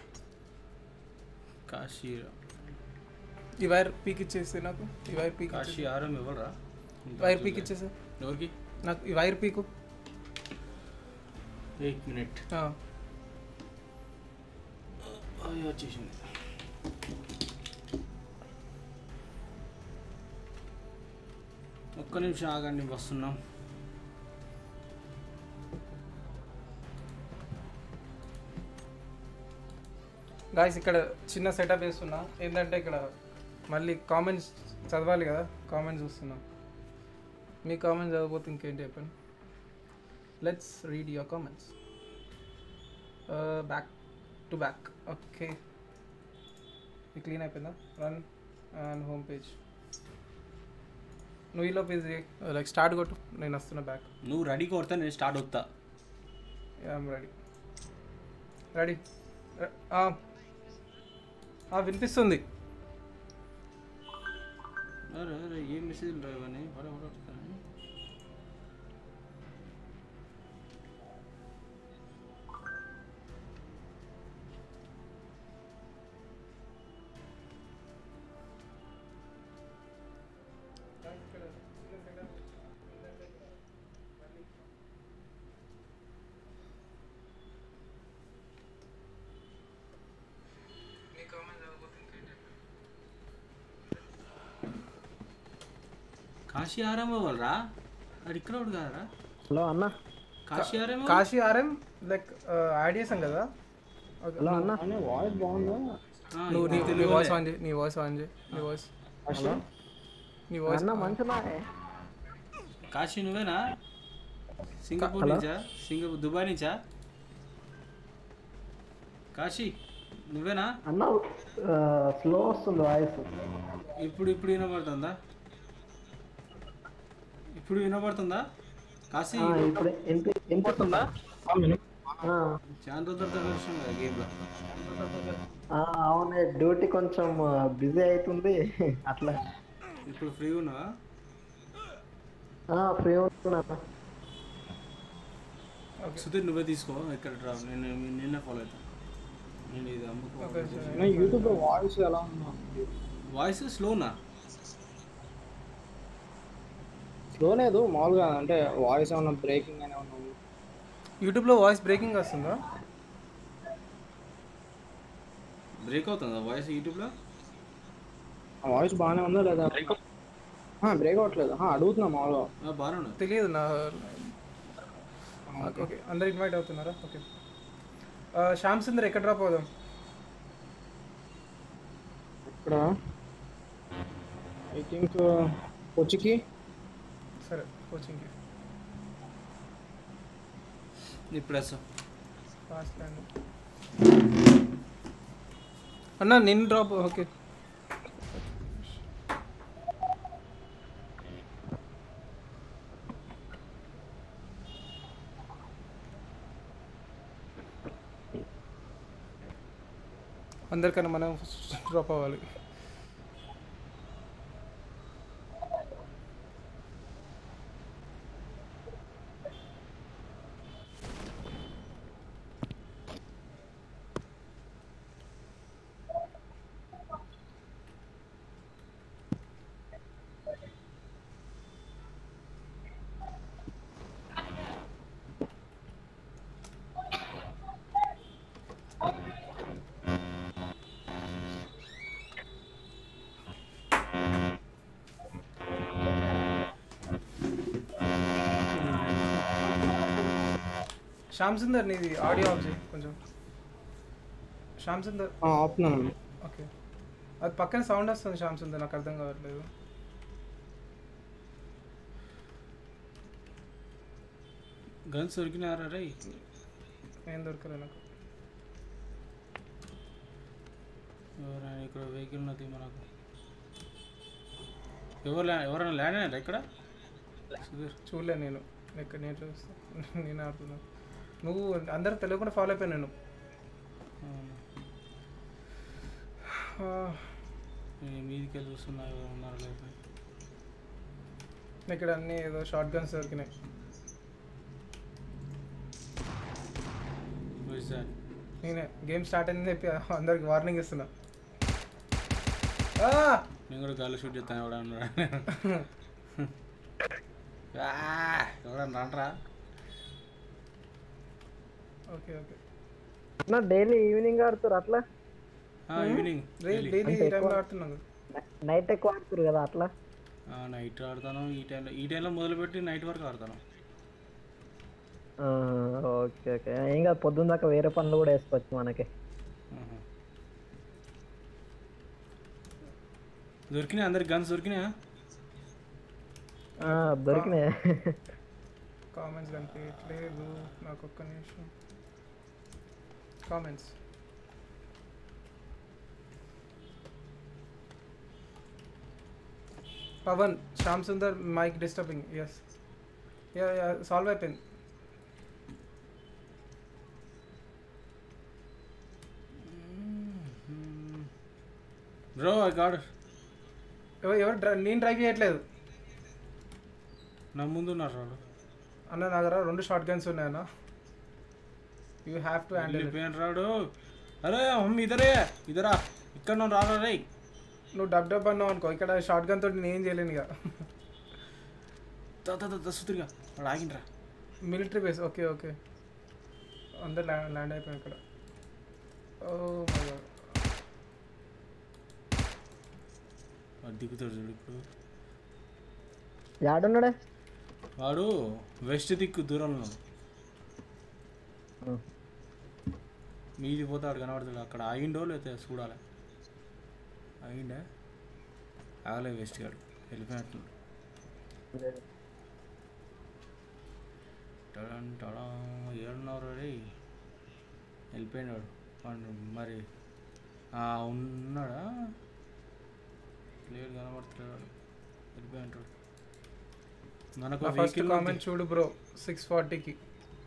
కాశీ ఈ వైర్ పీక్ ఇచ్చేసి నాకు ఈ వైర్ పీక్ కాశీ ఆరం ఇవ్వరా వైర్ పీక్ ఇచ్చేసి ఎవరికి నాకు ఈ వైర్ పీకు ఎయిట్ మినిట్ ఆ, అయ్యో వచ్చేసింది ఒక్క నిమిషం ఆగండి వస్తున్నాం గాయస్ ఇక్కడ చిన్న సెటప్ వేస్తున్నా ఏంటంటే ఇక్కడ మళ్ళీ కామెంట్స్ చదవాలి కదా కామెంట్స్ చూస్తున్నా మీ కామెంట్స్ చదవకపోతే ఇంకేంటి చెప్పండి let's read your comments back to back okay ఇది క్లీన్ అయిపోయిందా రన్ అండ్ హోమ్ పేజ్ నువ్వు ఈలో పేజ్ లైక్ స్టార్ట్ కొట్టు నేను వస్తున్నా బ్యాక్ నువ్వు రెడీ కొడితే నేను స్టార్ట్ అవుతా ఐఎమ్ రెడీ రెడీ వినిపిస్తుంది అరే అరే ఏం మెసేజ్ రావని పడ పడ కాశీ ఆరామ వాళ్ళరా అది ఇక్కడ ఒకటి కాదరా హలో అన్న కాశీ ఆరామ కాశీ ఆర్ఎం లైక్ యాడ్ చేసాం కదా Okay, హలో అన్న అనే వాయిస్ బాగుందా నువ్వు నీ నీ వాయిస్ ఆన్ చేయి నీ వాయిస్ ఆన్ చేయి నీ వాయిస్ హలో నీ వాయిస్ అన్న మంచిదా కాశీ నువ్వేనా సింగపూర్ హలో? నుంచా సింగపూర్ దుబాయ్ నుంచా కాశీ నువ్వేనా అన్న స్లో వస్తుంది వాయిస్ ఇప్పుడు ఇప్పుడు వినపడుతుందా ఇప్పుడు వినపడుతుందా కాశీ ఇప్పుడు వినిపి- వినిపిస్తుందా ఆ, చాలా రోజుల తర్వాత కలిసాం కదా గేమ్లో ఆ, అవునే డ్యూటీ కొంచెం బిజీ అవుతుంది అట్లా ఇప్పుడు ఫ్రీ ఉన్నావా ఫ్రీ ఉంటున్నా సుధీర్ నువ్వే తీసుకో ఎక్కడ రా నేను నిన్న ఫాలో అవుతాను నేను ఇది అమ్ముకో ఓకే యూట్యూబ్ లో వాయిస్ ఎలా ఉందా వాయిస్ స్లోనా స్లో లేదు మామూలుగా అంటే వాయిస్ ఏమన్నా బ్రేకింగ్ అని ఏమన్నా ఉందా? యూట్యూబ్లో వాయిస్ బ్రేకింగ్ వస్తుందా బ్రేక్ అవుతుందా వాయిస్ యూట్యూబ్లో ఆ వాయిస్ బాగానే ఉందా లేదా బ్రేక్ అవ్వట్లేదు ఆ, అడుగుతున్నా మామూలుగా బాగానే ఉన్నది తెలియదు నా ఓకే అందరు ఇన్వైట్ అవుతున్నారా ఓకే శ్యామ్ సుందర్ ఎక్కడ డ్రాప్ అవుదాం ఇక్కడ ఐ థింక్ కొచ్చికి సరే కోచింగ్కి ఇప్పుడు వేస్తాం ఫాస్ట్ ల్యాండ్ అన్న నిన్ను డ్రాప్ ఓకే అందరికన్నా మనం డ్రాప్ అవ్వాలి శ్యామ్ సుందర్ నీది ఆడియో ఆఫ్ చేయి కొంచెం శ్యామ్ సుందర్ ఆపుతున్నాను ఓకే అది పక్కన సౌండ్ వస్తుంది శ్యామ్ సుందర్ నాకు అర్థం కావట్లేదు గన్స్ దొరికినారా రై ఏం దొరకలేదు నాకు ఎవరైనా ఇక్కడ వెహికల్ ఉన్నది మనకు ఎవరు ల్యా- ఎవరైనా ల్యాండ్ అయినారా ఇక్కడ సుధీర్ చూడలే నేను ఎక్కడ నేను చూస్తా నేను ఆడుతున్నా నువ్వు అందరు తెలియకుండా ఫాలో అయిపోయాను నేను అవునా. ఆ, నేను మీదికి వెళ్ళి చూస్తున్నా ఎవరు ఉన్నారో లేదు ఇక్కడ అన్ని ఏదో షార్ట్ గన్స్ దొరికినాయి Who is that? నేనే గేమ్ స్టార్ట్ అయిందని చెప్పి అందరికి వార్నింగ్ ఇస్తున్నా ఆ! నేను కూడా గాలి షూట్ చేస్తాను ఎవడ అన్నాడు ఎవడన్నా రండ్రా ఓకే ఓకే నా డైలీ ఈవినింగ్ ఆడుతారు అట్లా ఈవినింగ్ డైలీ ఈ టైంలో ఆడుతున్నాం కదా. నైట్ ఎక్కువ ఆడుతారు కదా అట్లా నైట్ ఆడతాను ఈ టైంలో ఈ టైంలో మొదలుపెట్టి నైట్ వరకు ఆడతాను ఆ, ఓకే ఓకే ఏం కాదు పొద్దున్న దాకా వేరే పనులు కూడా వేసుకోవచ్చు మనకి ఆహా. దొరికినాయి అందరికి గన్స్ దొరికినాయా ఆ, దొరికినాయి కామెంట్స్ కనిపించట్లేదు నాకు ఒక్క నిమిషం comments Pavan Shyam Sundar mic disturbing yes solve అయిపోయింది బ్రో ఐ గాడ్ ఎవరు ఎవరు డ్రై- నేను డ్రైవ్ చేయట్లేదు నా ముందు ఉన్నారు రాడు అన్న నా దగ్గర రెండు షార్ట్ గన్స్ ఉన్నాయన్న యూ హ్యావ్ టు హ్యాండిల్ వెళ్ళిపోయాను రాడు అరే మమ్మీ ఇదరే ఇదరా ఇక్కడ నువ్వు రారా రే నువ్వు డబ్ డబ్ అన్నావు అనుకో ఇక్కడ షార్ట్ గన్ తోటి నేను ఏం చేయలేను ఇక సుతిరిగా వాడు ఆగిండ్రా మిలిటరీ బేస్ ఓకే ఓకే అందరు ల్యాండ్ ల్యాండ్ అయిపోయాం ఇక్కడ ఓ మై గాడ్ వాడు దిగుతాడు చూడు ఇప్పుడు యాడున్నాడే వాడు వెస్ట్ దిక్కు దూరంలో ఉన్నాడు ఆ. మీది పోతాడు కనబడుతుంది అక్కడ ఆగిండో లేకపోతే చూడాలి ఆగిండే ఆగలే వెస్ట్ గాడు వెళ్ళిపోయినట్టు టడం టడం ఏడున్నారు రే వెళ్ళిపోయినాడు వాడు మరి ఆ, ఉన్నాడా లేడు కనబడుతున్నాడు వెళ్ళిపోయి అంటాడు మనకు ఫస్ట్ వెహికల్ కామెంట్ చూడు బ్రో సిక్స్ ఫార్టీకి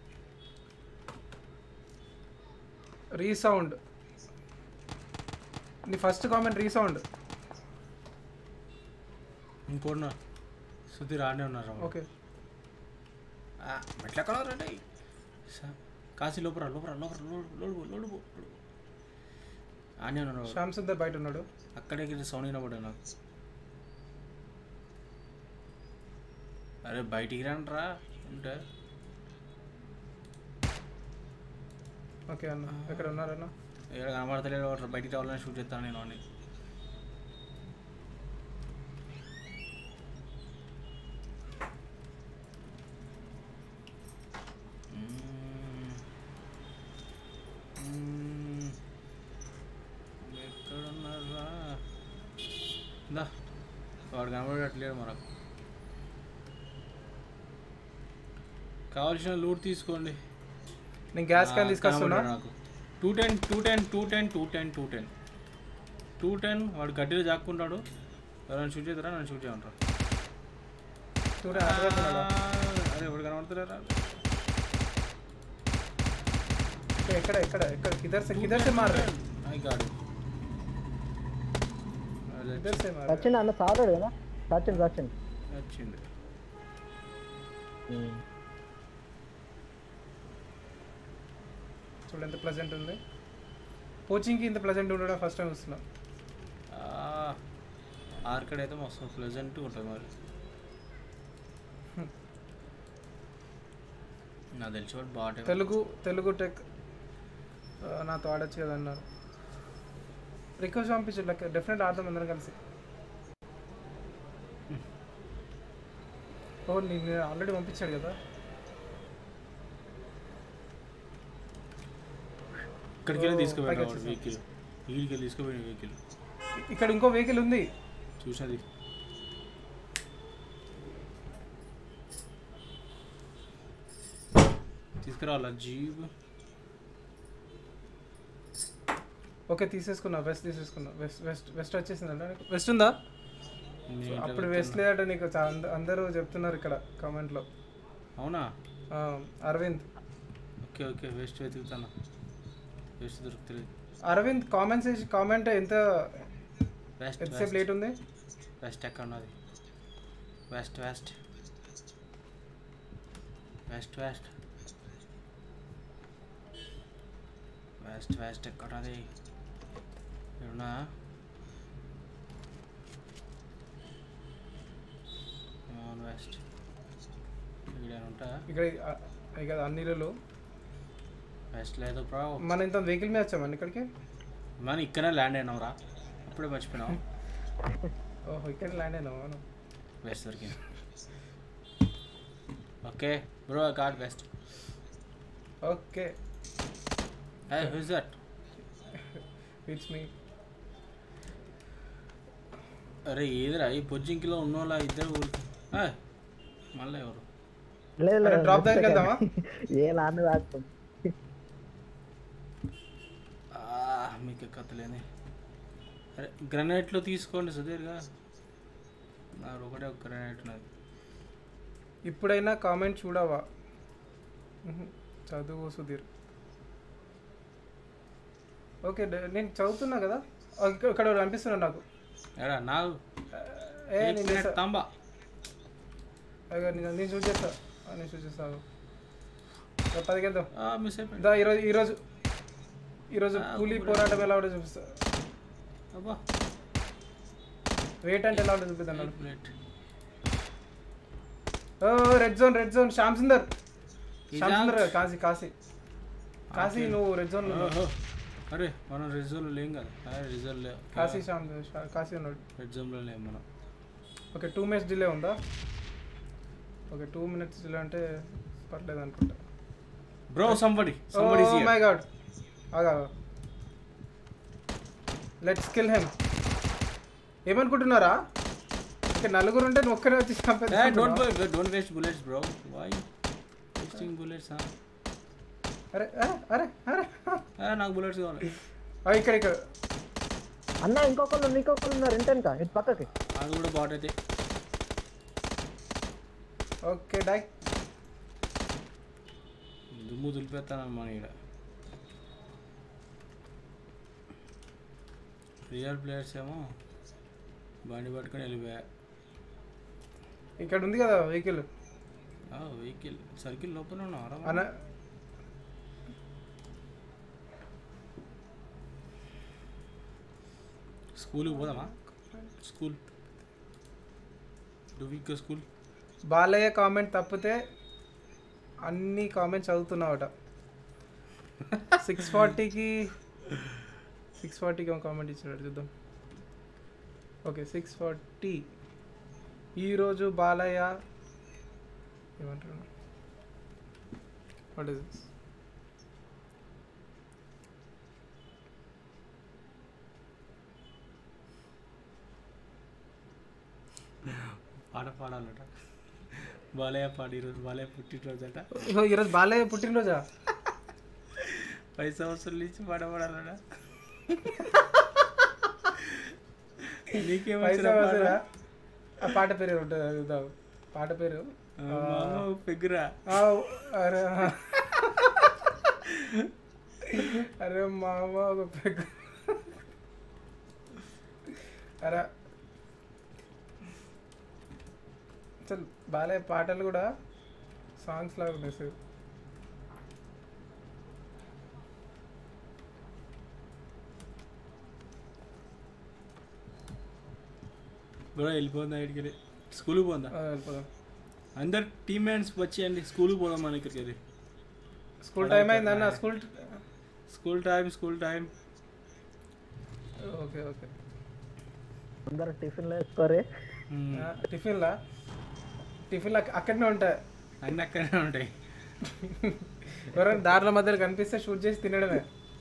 రీసౌండ్ నీ ఫస్ట్ కామెంట్ రీసౌండ్ ఇంకోటి సుధీర్ ఆడనే ఉన్నారు ఓకే మెట్ల ఎక్కడ రండి కాశీ లోపల లోపల లోపల లోడు లోడు లోడు పో, లోడు పో. ఆడనే ఉన్నాడు వాడు. శ్యామ్ సుందర్ బయట ఉన్నాడు అక్కడే సౌండ్ వినబడ్డా నాకు అరే బయటికి రండి రా ఉంటే ఓకే అన్న ఎక్కడ ఉన్నారన్న ఇక్కడ కనబడతలేడు వాడు బయటికి రావాలని షూట్ చేస్తాను నేను అని మ్మ్. మ్మ్. ఎక్కడున్నారా దా వాడు కనబడట్లేడు మనకు కావాల్సిన లూట్ తీసుకోండి నేను గ్యాస్ క్యాన్ తీసుకొస్తున్నా నాకు two ten two ten two ten two ten two ten two ten వాడు గడ్డిలో జాక్కుంటాడు ఎవరైనా షూట్ చేస్తారా నన్ను షూట్ చేయమంటారు చూడ అటువైపు అరే ఎవడు కనబడతారా ఎక్కడ ఎక్కడ ఎక్కడ కిదర్ సే కిదర్ సే మార్ రहे ఐ గాడ్ కిదర్ సే మార్ సచిన్ అన్న సారాడు కదా సచిన్ సచిన్ వచ్చింది చూడు ఎంత ప్లెజెంట్ ఉంది కోచింగ్కి ఇంత ప్లెజెంట్ ఉండడం ఫస్ట్ టైం వస్తున్నా ఆర్కడ్ అయితే మస్తు ప్లెజెంట్ ఉంటుంది మరి నాకు తెలిసి వాడు బాగా తెలుగు తెలుగు టెక్ ఆ, నాతో ఆడొచ్చు కదా అన్నారు రిక్వెస్ట్ పంపించు లైక్ డెఫినెట్ ఆడదాం అందరం కలిసి ఓ నేను ఆల్రెడీ పంపించాడు కదా ఇక్కడికి వెళ్ళి ఓ, తీసుకుపోయాడు పైకి వాడు వచ్చేసాం. వెహికల్ వీడికి వెళ్ళి తీసుకుపోయిన వెహికల్ ఇక్కడ ఇంకో వెహికల్ ఉంది చూసినది తీసుకురావాలా జీప్ ఓకే తీసేసుకున్నా వెస్ట్ తీసేసుకున్నా వెస్ట్ వెస్ట్ వెస్ట్ వచ్చేసిందంట వెస్ట్ ఉందా నేను ఇట్లా అప్పుడు వెస్ట్ పెడుతున్నా. లేదట నీకు చా- అంద- అందరూ చెప్తున్నారు ఇక్కడ కామెంట్లో అవునా అరవింద్ ఓకే ఓకే వెస్ట్ వెతుకుతాను వెస్ట్ దొరుకుతలేదు అరవింద్ కామెంట్స్ వేసి కామెంట్ ఎంత వెస్ట్ ఎంతసేపు లేట్ ఉంది వెస్ట్ ఎక్కడ ఉన్నది vest vest vest vest vest vest ఎక్కడ ఉన్నది ఏడున్నా వెస్ట్ ఇక్కడ ఉంటా ఇక్కడ ఆ- ఇక అన్ని ఇళ్ళు వెస్ట్ లేదు బ్రో మన ఇంత వెహికల్ మీద వచ్చామండి ఇక్కడికి మనం ఇక్కడే ల్యాండ్ అయినాం రా అప్పుడే మర్చిపోయినాం ఓహో ఇక్కడ ల్యాండ్ అయినా మనం వెస్ట్ దొరికింది okay bro god vest okay hey who's that it's me అరే ఏదిరా ఈ పొజ్జింకిలో ఉన్న వాళ్ళ ఇద్దరు ఊరికి ఏయ్, మళ్ళీ ఎవరు లేదు అరే, లేదు drop దగ్గరికి వెళ్దామా? ఏ లాన్న దాచుకోం ఆ, మీకు కథలేని అరే గ్రనైట్లో తీసుకోండి సుధీర్గా నా ఒకటే ఒక గ్రనైట్ ఉన్నది ఇప్పుడైనా కామెంట్ చూడవా ఉహు, చదువు సుధీర్ ఓకే డ- నేను చదువుతున్నా కదా ఆ, ఇక్కడ ఇక్కడ ఒకడు అనిపిస్తున్నా నాకు ఎరా నాకు ఏ నేను చేస్తా తాంబా అయ్యో, నేను నేను చూసి చేస్తా ఆ, నేను చూసి చేస్తాను పదికి వెళ్దాం మిస్ అయిపోయింది దా ఈరోజు ఈరోజు ఈరోజు ఆ, కూలీ కూడా. పోరాటం ఎలా ఉంటుందో చూపిస్తా అబ్బా వెయిట్ అంటే ఎలా ఉంటుందో చూపిద్దాం నాకు. ప్లేట్ ఓ red zone red zone Shyam Sundar ఈ శ్యామ్ సుందర్ జాగ్- కాశీ కాశీ కాశీ ఓకే. నువ్వు రెడ్ జోన్ ఓహో. అరే మనం రెడ్ జోన్లో లేం కదా అరే రెడ్ జోన్ లేవు కాశీ శ్యామ్ శా- కాశీ ఉన్నాడు రెడ్ జోన్లో లేం మనం ఓకే టూ మినిట్స్ డిలే ఉందా ఓకే టూ మినిట్స్ డిలే అంటే పర్లేదు అనుకుంటా bro somebody somebody oh my god ఆగా లెట్స్ కిల్ హెమ్ ఏమనుకుంటున్నారా ఓకే నలుగురు ఉంటే నువ్వు ఒక్కరే వచ్చి చంపేద్దాం డోంట్ అనుకుంటున్నావా? Don't waste bullets bro why wasting bullets అరే అరే అరే అరే ఆ, నాకు బుల్లెట్స్ కావాలి ఆ, ఇక్కడ ఇక్కడ అన్న ఇంకొకళ్ళు ఇంకొకళ్ళు ఉన్నారు ఇంటెనక ఇటు పక్కకి అది కూడా బాట్ అయితే ఓకే డై దుమ్ము దులిపేస్తాను మన ఇక్కడ రియల్ ప్లేయర్స్ ఏమో బండి పట్టుకొని వెళ్ళిపోయా ఇక్కడ ఉంది కదా వెహికల్ వెహికల్ సర్కిల్ లోపల ఉన్నారా అన్న స్కూల్కి పోదామా స్కూల్ డు వీక్ స్కూల్ బాలయ్య కామెంట్ తప్పితే అన్ని కామెంట్స్ చదువుతున్నావట సిక్స్ ఫార్టీకి సిక్స్ ఫార్టీకి ఒక కామెంట్ ఇచ్చినాడు చూద్దాం ఓకే సిక్స్ ఫార్టీ ఈరోజు బాలయ్య ఏమంటారు వాట్ ఇస్ దిస్ పాట పాడాలట బాలయ్య పాడి ఈరోజు బాలయ్య పుట్టినరోజు అట ఇగో ఈరోజు బాలయ్య పుట్టినరోజా పది సంవత్సరాల నుంచి పాట పాడాలట నీకేం పైసా వచ్చిన పాట? వస్తుందా? ఆ పాట పేరు ఉంటుంది అది చూద్దాం. పాట పేరు ఆ, మామ పెగ్గురా ఆ, అరే ఆ. అరే మామ ఒక పెగ్ అరే అసలు బాలయ్య పాటలు కూడా సాంగ్స్ లాగా ఉన్నాయి సార్ బ్రో వెళ్ళిపోతుందా ఇక్కడికి స్కూల్కి పోందా ఆ, వెళ్ళిపోదాం అందరు టీమ్మేట్స్ వచ్చేయండి స్కూల్కి పోదాం మన ఇక్కడికి వెళ్ళి స్కూల్ టైం అయిందన్న school school time school time okay okay అందరు టిఫిన్లు వేసుకోరే ఆ, టిఫిన్లా టిఫిన్లు అక్క- అక్కడనే ఉంటాయి అన్నీ అక్కడే ఉంటాయి ఎవరైనా దారుల మధ్యలో కనిపిస్తే షూట్ చేసి తినడమే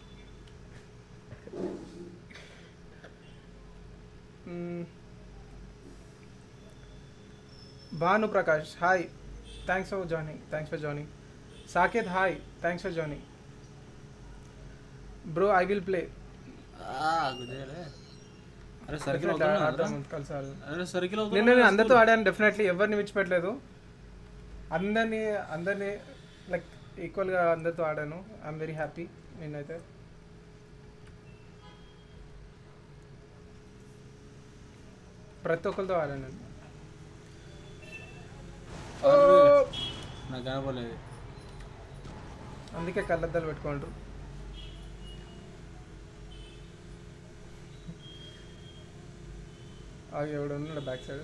మ్మ్. Bhanu Prakash hi thanks for joining thanks for joining Saketh hi thanks for joining bro I will play కుదిరేలే అరే సర్కిల్ అవుతున్నా కలిసి ఆడదాం. అరే సర్కిల్ నేను నేను అవుతున్నా అందరితో ఆడాను డెఫినెట్లీ ఎవరిని విడిచిపెట్టలేదు అందరినీ అందరినీ లైక్ ఈక్వల్గా అందరితో ఆడాను ఐఎమ్ వెరీ హ్యాపీ నేనైతే ప్రతి ఒక్కరితో ఆడాను నేను ఓ! నాకు కనపడలేదు అందుకే కళ్ళద్దాలు పెట్టుకుంటారు ఆగి ఎవడు ఉన్నాడు బ్యాక్ సైడ్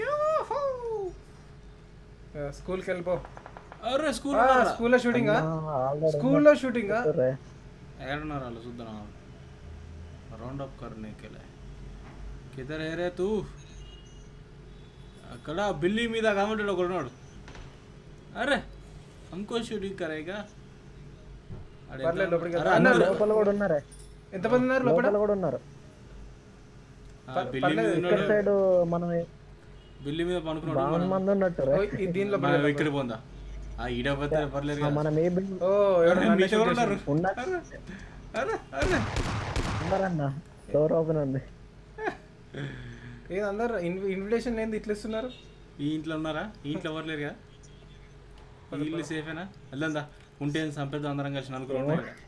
స్కూల్కి వెళ్ళిపో అరే స్కూల్ స్కూల్లో షూటింగా ఆల్రెడీ స్కూల్లో షూటింగా ఏడున్నారు వాళ్ళు చూద్దాం రౌండ్ అప్ करने के लिए किधर है रे तू అక్కడ బిల్లి మీద కామెంట్ ఒకడు ఉన్నాడు అరే హమ్కో షూటింగ్ కరేగా ఆడు ఎంత- పర్లేదు, లోపలికి అరే, వెళ్తా. అందరూ- లోపల కూడా ఉన్నారే ఎంతమంది ఉన్నారు లోపల లోపల కూడా ఉన్నారు ఆ, బిల్లి మీద ఇక్కడ ఉన్నాడు సైడ్ మనం బిల్లి మీద పనుకున్నాడు బాగా మనం- మంది ఉన్నట్టు రే. ఓ, ఈ దీనిలో మనం ఇక్కడ పోందా ఆ ఈడ పోతే పర్లేదు కదా మనం ఏ బిల్డింగ్ ఓ ఎవరు అరే, నన్ను మీతో shoot కూడా ఉన్నారు. చేశారు. ఉన్న అరే అరే ఉన్నారన్న డోర్ ఓపెన్ ఉంది ఏది అందరు ఇన్విటేషన్ ఏంది ఇట్లా ఇస్తున్నారు ఈ ఇంట్లో ఉన్నారా ఈ ఇంట్లో ఎవరు లేరు కదా ఈ ఇల్లు సేఫేనా వెళ్దా ఉంటే సంపేద్దాం అందరం కలిసి నలుగురు ఉన్నాయి ఇక్కడ.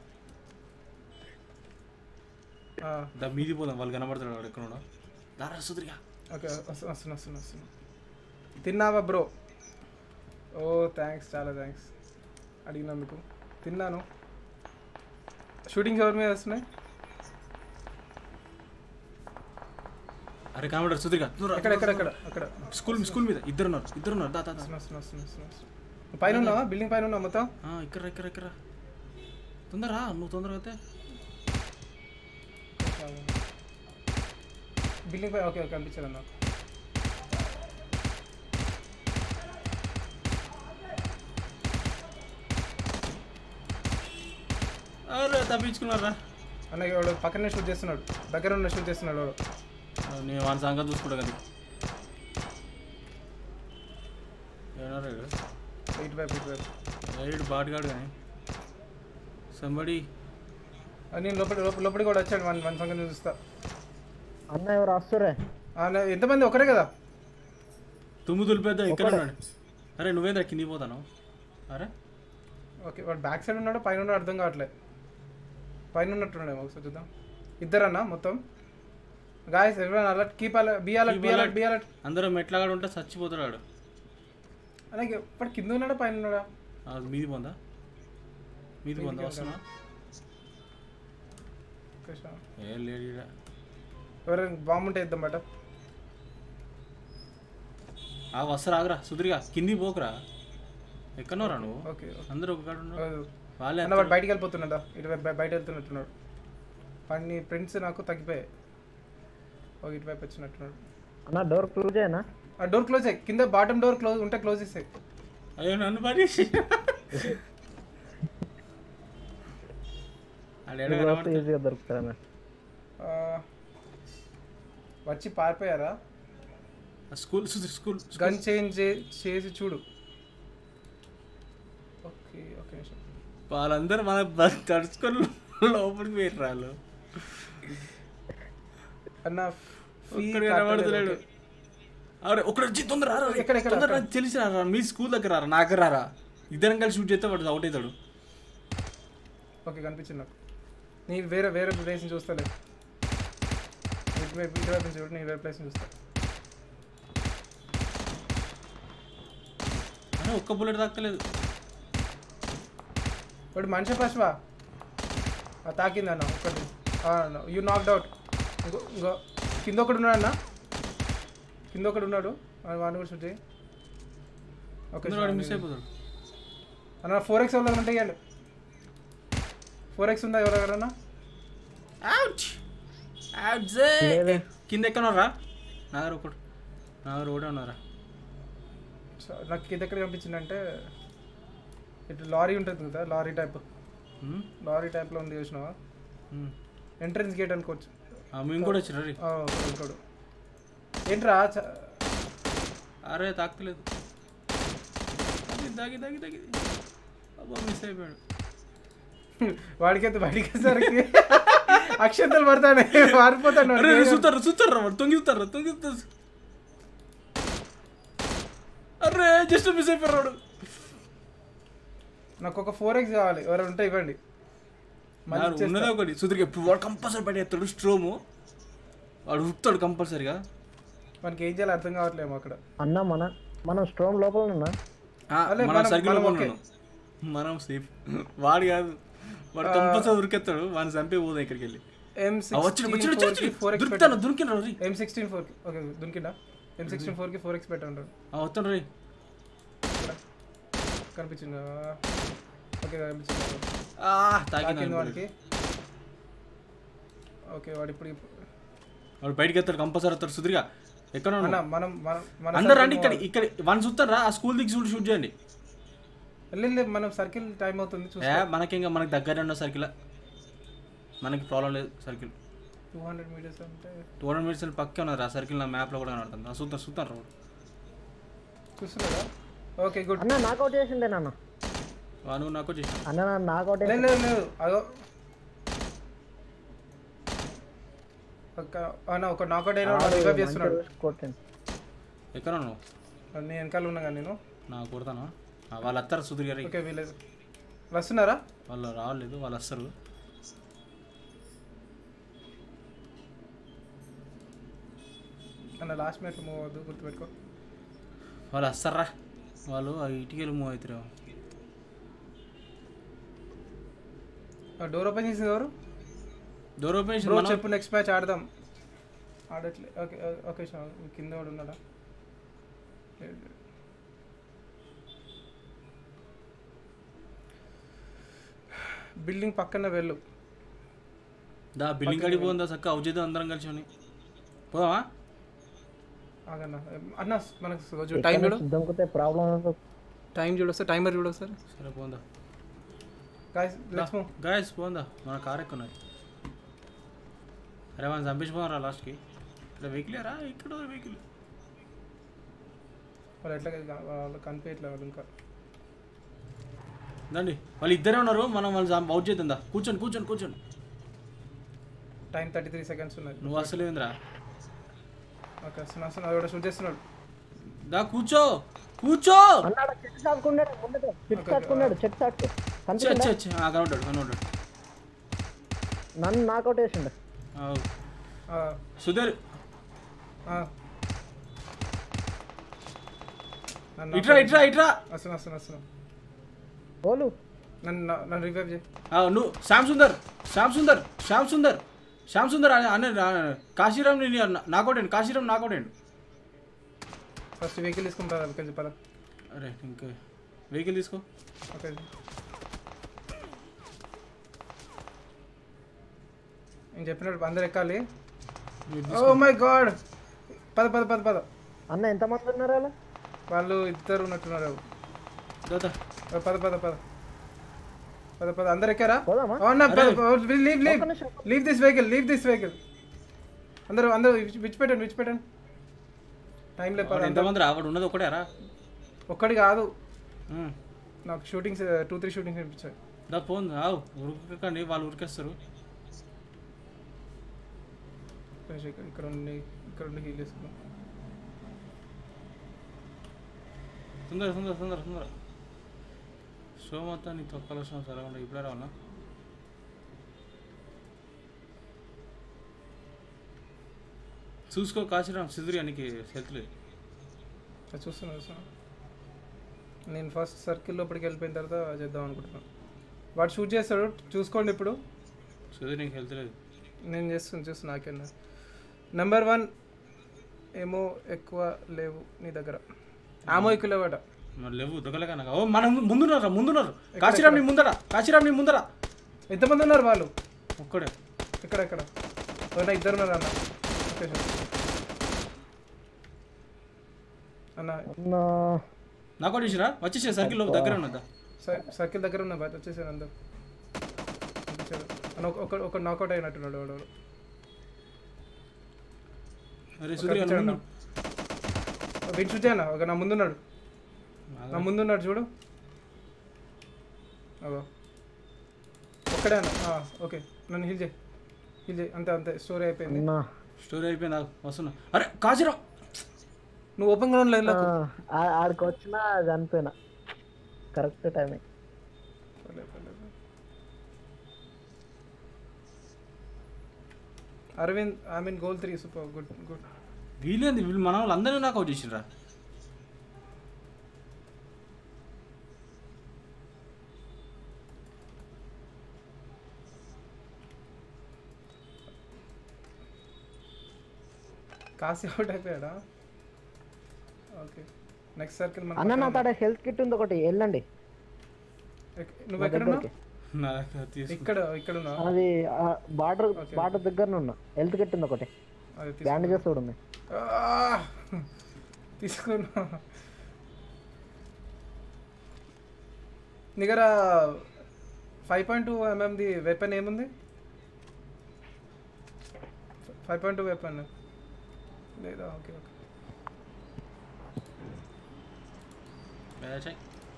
ఆ, దా మీది పోదాం వాళ్ళు కనబడతాడు వాడు ఎక్కడ ఉన్నాడు దారా సుధరిగా ఓకే వస్తున్నా వస్తున్నా వస్తున్నా వస్తున్నా తిన్నావా బ్రో ఓ థ్యాంక్స్ చాలా థ్యాంక్స్ అడిగినందుకు తిన్నాను షూటింగ్స్ ఎవరి మీద వస్తున్నాయి అరే కనబడారు సుధరిగా ఎక్కడ ఎక్కడ ఎక్కడ అక్కడ స్కూల్ స్కూల్ మీద ఇద్దరు ఉన్నారు ఇద్దరు ఉన్నారు దా దా దా వస్తున్నా వస్తున్నా వస్తున్నా వస్తున్నా వస్తున్నా. నువ్వు పైన ఉన్నావా బిల్డింగ్ పైన ఉన్నావు మొత్తం ఆ, ఇక్కడ ఇక్కడ ఇక్కడ తొందరరా నువ్వు తొందరగా అయితే బిల్డింగ్ పైన ఓకే ఓకే కనిపించదు నాకు అరే తప్పించుకున్నారా అన్న ఎవడు పక్కనే షూట్ చేస్తున్నాడు దగ్గర ఉన్న షూట్ చేస్తున్నాడు ఎవడు నేను వాని సంగతి చూసుకుంటా కదా ఏమన్నారు ఇటు వైపు ఇటు వైపు రైడ్ బాట్గాడు కానీ సంబడి నేను లోపల లోపల లోపలికి కూడా వచ్చాడు మన మన సంగతి చూస్తా అన్న ఎవరు వస్తురే ఆ, నా- ఎంతమంది ఒకరే కదా తుమ్ము తులిపేద్దాం ఇక్కడ ఉన్నాడు అరే నువ్వేంద్ర కిందికి పోతాను అరే ఓకే వాడు బ్యాక్ సైడ్ ఉన్నాడో పైన ఉన్నాడో అర్థం కావట్లేదు పైన ఉన్నట్టున్నాడు ఒకసారి చూద్దాం ఇద్దరన్నా మొత్తం గాయస్ ఎవరైనా alert keep alert be alert be alert be alert అందరూ మెట్లాగాడు ఉంటే చచ్చిపోతాడు వాడు. అలాగే ఇప్పుడు కింద ఉన్నాడా పైన ఉన్నాడా ఆ, మీది పోందా మీది పోందా వస్తున్నా ఓకే, sure. ఏ లేడు ఈడ. ఎవరైనా బాంబు ఉంటే ఇద్దాం బట ఆ వస్తారు ఆగురా సుధీర్గా కిందికి పోకురా ఎక్కడోరా నువ్వు ఓకే అందరూ ఒక కాడ ఉన్నారు ఓకే. వాళ్ళే అన్న వాడు బయటికి వెళ్ళిపోతున్నాడా ఇటు బయ- బయట వెళ్తున్నట్టున్నాడు వాడిని ఫ్రెండ్స్ నాకు తగ్గిపోయాయి ఓ ఇటువైపు వచ్చినట్టున్నాడు అన్న డోర్ క్లోజ్ అయినా ఆ డోర్ క్లోజ్ అయ్యి కింద బాటమ్ డోర్ క్లోజ్ ఉంటే క్లోజ్ చేసాయి అయ్యో నన్ను పడేసి ఆడ ఏడ కనబడతాడు. ఈజీగా దొరుకుతారన్న వచ్చి పారిపోయారా ఆ school Sudheer school gun change చేసి చూడు ఓకే ఓకే నిమిషం వాళ్ళందరూ మన బస్ తడుచుకొని లోపలికి పోయారు వాళ్ళు అన్న free ఒక్కడు card కనబడతలేడు ఓకే. అరే ఒకడు వచ్చి తొందర రారా రే. ఎక్కడ, ఎక్కడ, తొందర ఎక్కడ? రా, తెలిసి రారా మీ స్కూల్ దగ్గర రారా నాకు రారా ఇద్దరం కలిసి షూట్ చేస్తే వాడు అవుట్ అవుతాడు ఓకే కనిపించింది నాకు నీ వేరే వేరే ప్లేస్ చూస్తలే ఇటువైపు ఇటువైపు నుంచి చూడు నీ వేరే ప్లేస్ చూస్తా అరే ఒక్క బుల్లెట్ దక్కలేదు వాడు మనిషి పశువా ఆ, తాకింది అన్న ఒకటి యూ నాక్డ్ అవుట్ ఇంకో ఇంకో కింద ఒకడు ఉన్నాడు అన్న కింద ఒకడు ఉన్నాడు ఆ, వాడిని కూడా షూట్ చేయి ఓకే తొందర వాడు మిస్ అయిపోతాడు అన్న ఫోర్ ఎక్స్ ఎవరు ఉంటే ఇవ్వండి ఫోర్ ఎక్స్ ఉందా ఎవరెవరన్నా అవుట్ అవుట్ లేదే. కింద ఎక్కనరా నా దగ్గర ఒకడు నా దగ్గర ఒకటే ఉన్నారా సో, నాకు కింద ఎక్కడ కనిపించిందంటే ఇటు లారీ ఉంటుంది కదా లారీ టైప్ హ్మ్? లారీ టైప్లో ఉంది చూసినావా హ్మ్. ఎంట్రన్స్ గేట్ అనుకోవచ్చు ఆ, మేము కూడా వచ్చిన రీ ఆ, ఒకడు, ఇంకోడు ఏంట్రా చ- అరే తాకలేదు దాగి దాగి దాగి అబ్బా మిస్ అయిపోయాడు వాడికైతే బయటికి వచ్చేసరికి అక్షంతలు పడతానే మారిపోతాను అరే చూస్తారు చూస్తారు వాడు తొంగి చూస్తారు తొంగి చూస్తారు అరే జస్ట్ మిస్ అయిపోయారు వాడు నాకు ఒక ఫోర్ ఎక్స్ కావాలి ఎవరు ఉంటే ఇవ్వండి మళ్ళీ నాడు ఉన్నదే ఒకటి సుధీర్కి ఎప్పుడు వాడు కంపల్సరీ పడేస్తాడు స్ట్రోము వాడు హుక్తాడు కంపల్సరీగా మనకి ఏం చేయాలో అర్థం కావట్లేము అక్కడ అన్న మన మనం స్టోన్ లోపల ఉన్నా అలే, మన మనం- సర్కిల్ మనం ఉన్నాం మనం సేఫ్ వాడు కాదు వాడు కంపల్సరీ ఉరికెత్తాడు వాడిని చంపే పోదాం ఇక్కడికి వెళ్ళి ఎం ఆ, వచ్చిండు, వచ్చిండు, ఫోర్ వచ్చిండు. ఫోర్ ఎక్స్ దొరుకుతాను దొరికిన రీ ఎం సిక్స్టీన్ ఫోర్ ఓకే దునికిందా ఎం సిక్స్టీన్ ఫోర్కి ఫోర్ ఎక్స్ పెట్టా ఉంటాడు వస్తాడు రీ కనిపించిందా ఓకే కనిపించింది తాకింది తాకింది వాడికి ఓకే వాడు ఇప్పుడు వాడు బయటికి ఎత్తాడు కంపల్సరీ వస్తాడు సుధీర్గా ఎక్కడ అన్న ఉన్నావు? మనం మనం మన అందరు రండి ఇక్కడ ఇక్కడ వన్ చూస్తారా ఆ స్కూల్ దిగి చూడు షూట్ చేయండి లేదు లేదు, మనం సర్కిల్ టైం అవుతుంది చూసి ఏ మనకేం మనకి దగ్గర ఉన్న సర్కిల్ మనకి ప్రాబ్లం లేదు సర్కిల్ టూ హండ్రెడ్ మీటర్స్ అంటే టూ హండ్రెడ్ మినిట్స్ పక్కే ఉన్నది ఆ సర్కిల్ నా మ్యాప్లో కూడా కనబడుతుంది ఆ చూస్తాను చూస్తాను రోడ్ చూస్తున్నారా ఓకే గుడ్ అన్న నాకౌట్ చేసిండే నాన్న వాడు నాకు చేసి అన్న నన్ను నాకౌట్ లేదు లేదు లేదు అదో ఒక అన్న ఒక నాకౌట్ అయిన వాడు రివైవ్ చేస్తున్నాడు కొట్టండి ఎక్కడ ఉన్నావు నేను వెనకాల ఉన్నా కానీ నేను నా కొడతాను వాళ్ళు వస్తారు సుధీర్ గారి ఓకే వీలేదు వస్తున్నారా వాళ్ళు రావలేదు వాళ్ళు వస్తారు అన్న లాస్ట్ మినిట్ మూవ్ అవ్వద్దు గుర్తుపెట్టుకో వాళ్ళు వస్తారా వాళ్ళు ఆ ఇటుకెళ్ళి మూవ్ అవుతారు డోర్ ఓపెన్ చేసింది ఎవరు డోర్ ఓపెన్ చేసి బ్రో మనం- చెప్పు నెక్స్ట్ మ్యాచ్ ఆడదాం ఆడట్లే ఓకే ఓకే షా కింద వాడు ఉన్నాడా లేడు, లేడు. బిల్డింగ్ పక్కన వెళ్ళు దా బిల్డింగ్ కాడికి పోందా చక్క అవుట్ చేద్దాం అందరం కలిసి అని పోదామా ఆగన్న అన్న మనకు టైం చూడు దొంగతే ప్రాబ్లం టైం చూడు ఒకసారి టైమర్ చూడు ఒకసారి సరే పోందా గాయస్ లెట్స్ మూవ్ గాయస్ పోందా మన కార్ ఎక్కున్నాయి అరే మనం చంపించిపోదాం రా లాస్ట్కి ఇక్కడ వెహికల్ రా ఇక్కడ వెహికల్ వాళ్ళు ఎట్లా వాళ్ళు కనిపించట్లేదు వాళ్ళు ఇంకా దండి వాళ్ళు ఇద్దరే ఉన్నారు మనం వాళ్ళు అవుట్ చేద్దాం దా కూర్చోండి కూర్చోండి కూర్చోండి టైం థర్టీ త్రీ సెకండ్స్ ఉన్నది నువ్వు అసలు ఏంద్రా ఓకే వస్తున్నా వస్తున్నా అది కూడా షూట్ చేస్తున్నాడు దా కూర్చో కూర్చో అన్నాడు చెట్టు సాటుకున్నాడు ముందట చెట్టు సాటుకున్నాడు చెట్టు సాటుకు చ్చ, కనిపించిందా చ్చ, చ్చ. ఆ, కనబడ్డాడు కనబడ్డాడు నన్ను నాకౌట్ వేసిండు ఆవు. ఆ, సుధీర్ ఆ. నన్ను ఇట్రా ఇట్రా ఇట్రా వస్తున్నా వస్తున్నా వస్తున్నా బోలు నన్ను నా- నన్ను రివైవ్ చేయి ఆ, నువ్వు శ్యామ్ సుందర్ శ్యామ్ సుందర్ శ్యామ్ సుందర్ శ్యామ్ సుందర్ అనే అనే కాశీరామ్ నాకోటండి కాశీరామ్ నాకోటండి ఫస్ట్ వెహికల్ తీసుకుంటా కొంచెం పద అరే ఇంకా వెహికల్ తీసుకో ఓకే నేను చెప్పినట్టు అందరు ఎక్కాలి మీరు ఓ మై గాడ్ పద పద పద పద అన్న ఎంతమంది ఉన్నారు అలా వాళ్ళు ఇద్దరు ఉన్నట్టున్నారు దాదా ఓ, పద పద పద పద పద అందరు ఎక్కారా పోదామా లీవ్ లీవ్ ఒక్క నిమిషం. Leave this vehicle leave this vehicle అందరూ అందరూ విడిచిపెట్టండి విడిచిపెట్టండి టైం లేదు పద ఎంతమంది రా వాడు ఉన్నది ఒకటేరా ఒక్కడి కాదు ఉమ్. నాకు షూటింగ్స్ టూ త్రీ షూటింగ్స్ అనిపించాయి దా ఫోన్ ఆవు ఉరకండి వాళ్ళు ఉరికేస్తారు కొంచెం ఇక్కడ ఇక్కడ ఉండి ఇక్కడ ఉండి హీల్ చేసుకున్నాం తొందర తొందర తొందర తొందర షో మొత్తం నీ తొక్కల షో సరే ఉండే ఇప్పుడే రావాలా చూసుకో కాశీరామ్ సిద్ధురి అనికి హెల్త్ లేదు అది చూస్తున్నా చూస్తున్నా నేను ఫస్ట్ సర్కిల్ లోపలికి వెళ్ళిపోయిన తర్వాత చేద్దాం అనుకుంటున్నాను వాడు షూట్ చేస్తాడు చూసుకోండి ఇప్పుడు సిద్ధురి నీకు హెల్త్ లేదు నేను చేస్తున్నా చూస్తున్నా నాకేనా నెంబర్ వన్ ఏమో ఎక్కువ లేవు నీ దగ్గర ఆమో ఎక్కువ లేవట మరి లేవు దొంగలేక నాకు ఓ మన ముందున్నారు ముందున్నారు కాశీరామ్ నీ ముందర కాశీరామ్ నీ ముందర ఎంతమంది ఉన్నారు వాళ్ళు ఒక్కడే ఇక్కడ ఇక్కడ అవునా ఇద్దరు ఉన్నారు అన్న ఓకే సార్ అన్న అన్న నాకు కూడా ఇచ్చిరా వచ్చేసే సర్కిల్ దగ్గర ఉన్నదా సర్- సర్కిల్ దగ్గర ఉన్న బయట వచ్చేసారు అందరు పంపించారు. అన్న ఒక- ఒక ఒక నాకౌట్ అయినట్టున్నాడు వాడు ఎవడో. అరే ఒక సుధీర్ వచ్చాడు అన్న. వీడు షూట్ చేయనా ఒక నా ముందున్నాడు నా ముందున్నాడు చూడు అగో ఒక్కడే అన్న ఆ, ఓకే నన్ను హీల్ చేయి హీల్ చేయి అంతే అంతే స్టోరీ అయిపోయింది అన్న స్టోరీ అయిపోయింది ఆగు, వస్తున్నా అరే కాశీరామ్ నువ్వు ఓపెన్ గ్రౌండ్ లైన్ ఆ, ఆ- ఆడికి వచ్చినా చనిపోయినా correct timing Aravind I mean goal three super good good వీలేంది వీళ్ళు మన వాళ్ళు అందరినీ నాకు అవుట్ చేసిరా కాసి అవుట్ అయిపోయాడా ఓకే నెక్స్ట్ సర్కిల్ అన్న నా తాడ హెల్త్ కిట్ ఉంది ఒకటి వెళ్ళండి నువ్వు నా ఎక్కడ దగ్గరికి. నా దగ్గర తీసు ఇక్కడ ఇక్కడ ఉన్నావు అది బార్డర్ Okay. బార్డర్ దగ్గరనే ఉన్నా హెల్త్ కిట్ ఉంది ఒకటి అది తీసుకో. బ్యాండేజెస్ కూడా ఉన్నాయి ఆ! తీసుకున్నా నీ దగ్గర ఫైవ్ పాయింట్ టూ ఎంఎంది వెపన్ ఏముంది ఫైవ్ పాయింట్ టూ వెపన్ లేదా ఓకే ఓకే చెయ్.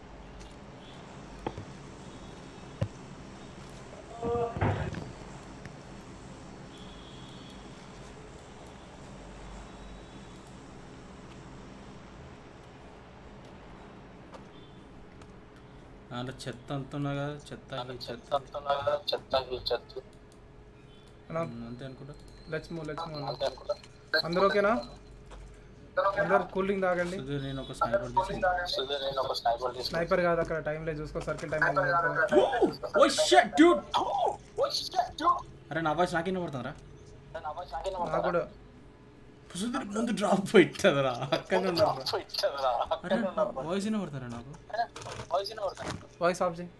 దాంట్లో చెత్త అంటున్నా కదా చెత్త ఈ చెత్త అన్నా ఉమ్, అంతే అనుకుంటా లెట్స్ మూవ్ లెట్స్ మూవ్ అన్న అందరూ ఓకేనా అందరు కూలింగ్ తాగండి సుధీర్ నేను ఒక స్నైపర్ తీసుకున్నా స్నైపర్ కాదు అక్కడ టైం లేదు చూసుకో circle time oh shut dude అరే నా వాయిస్ నాకేం పడుతుందిరా నాకు కూడా సుధీర్ ముందు డ్రాప్ పెట్టదరా అక్కడ అరే వాయిస్ అయినా పడతారా నాకు వాయిస్ ఆఫ్ చేయి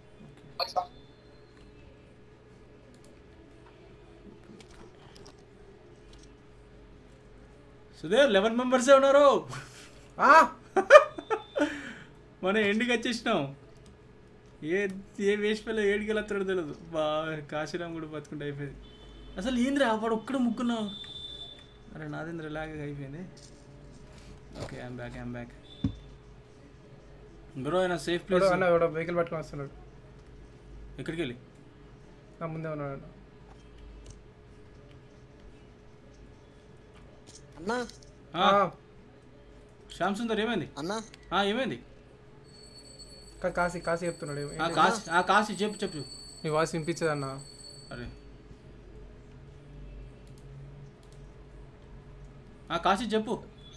సుధీర్ లెవెన్ మెంబర్సే ఉన్నారు ఆ! మనం ఎండికి వచ్చేసినాం ఏ ఏ వేస్ట్ పిల్ల ఏడికి వెళ్ళొస్తాడో తెలియదు బా కాశీరామ్ కూడా బతుకుంటే అయిపోయింది అసలు ఏంద్రా వాడు ఒక్కడ ముక్కున్నావు అరే నాదేంద్ర ఇలాగే అయిపోయింది okay I'm back I'm back bro అయినా సేఫ్ ఎవడో ప్లేస్ అన్న ఎవడో వెహికల్ పట్టుకొని వస్తున్నాడు ఎక్కడికి వెళ్ళి నా ముందే ఉన్నాడు అన్న. అన్నా ఆ, శ్యామ్ సుందర్ ఏమైంది అన్నా ఆ, ఏమైంది కా- కాశీ కాశీ చెప్తున్నాడు ఏం- ఆ కాసి ఆ కాసి చెప్పు చెప్పు నీ వాయిస్ వినిపించదు అన్న అరే ఆ కాసి చెప్పు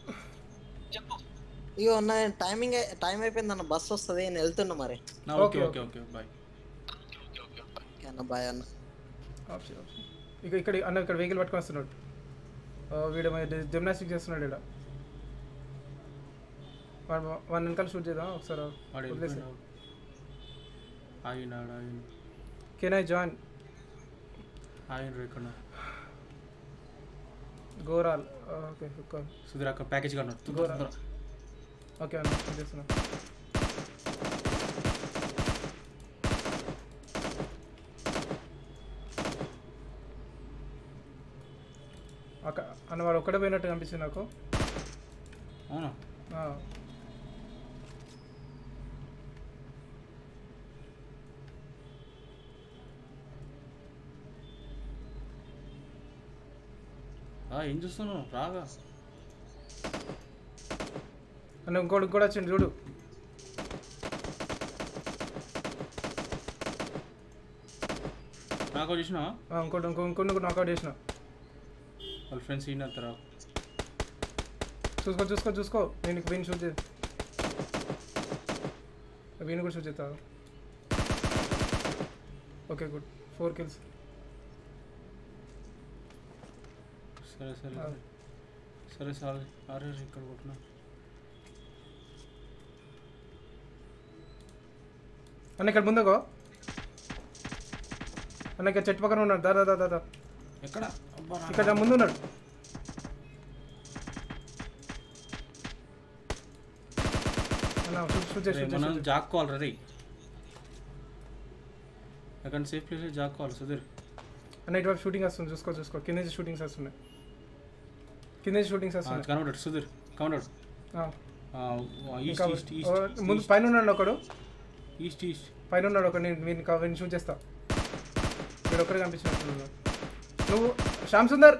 ఇగో అన్న టైమింగ్ టైం అయిపోయింది అన్న బస్ వస్తుంది నేను వెళ్తున్నా మరి నా okay okay okay bye okay అన్న బాయ్ అన్న ఆప్షన్ ఆప్షన్ ఇక ఇక్కడ అన్న ఇక్కడ వెహికల్ పట్టుకొని వస్తున్నాడు ఆ, వీడు జిమ్నాస్టిక్ చేస్తున్నాడు ఇక్కడ వాడు వన్ వెనకాల షూట్ చేద్దాం ఒకసారి వాడు వదిలేసి వెళ్ళిపోయినాడు. ఆగినాడు ఆగిన కెన్ ఐ జాయిన్ ఆగిన ఇక్కడ గోరాల్ ఓకే సుధీర్ అక్కడ ప్యాకేజ్ కన్నాడు గోరా. ఓకే అన్న షూట్ చేస్తున్నా అక్కడ అన్న వాడు ఒక్కడే పోయినట్టు కనిపించింది నాకు అవునా ఆ, ఆ, ఏం చూస్తున్నావు రాగా అన్న ఇంకోటి ఇంకోటి వచ్చింది చూడు నాకు చూసినా ఆ, ఇంకోటి ఇంకో ఇంకొన్ని నాకౌట్ చేసిన వాళ్ళ ఫ్రెండ్స్ ఈయన వస్తారా చూసుకో చూసుకో చూసుకో నేను వీని షూట్ చే వీని కూడా షూట్ చేస్తా ఓకే గుడ్ ఫోర్ కిల్స్ సరే సరే ఆ. సరే సరే అరే ఇక్కడ కొట్టినా అన్న ఇక్కడ ముందుకో అన్న ఇక్కడ చెట్టు పక్కన ఉన్నాడు దా దా దా, దా దా ఎక్కడ అబ్బా రా. ఇక్కడ ముందు ఉన్నాడు అన్న షూట్ షూట్ చేసి రే, షూట్ మనం చేసి జాక్కోవాలి రే ఎక్కడ సేఫ్ ప్లేస్ జాక్కోవాలి సుధీర్ అన్న ఇటువైపు షూటింగ్ వస్తుంది చూసుకో చూసుకో కింద నుంచి షూటింగ్స్ వస్తున్నాయి కింద నుంచి షూటింగ్స్ వస్తున్నాయి కనబడ్డాడు సుధీర్ కనబడ్డాడు ఆ, ఈస్ట్ ఇంకా ఈస్ట్ ఓ, ఈస్ట్ ముందు పైన ఉన్నాడు ఒకడు ఈస్ట్ ఈస్ట్ పైన ఉన్నాడు ఒకడు నేను వీడిని కా- వీడిని షూట్ చేస్తా వీడు ఒక్కడే కనిపించినట్టు నువ్వు శ్యామ్ సుందర్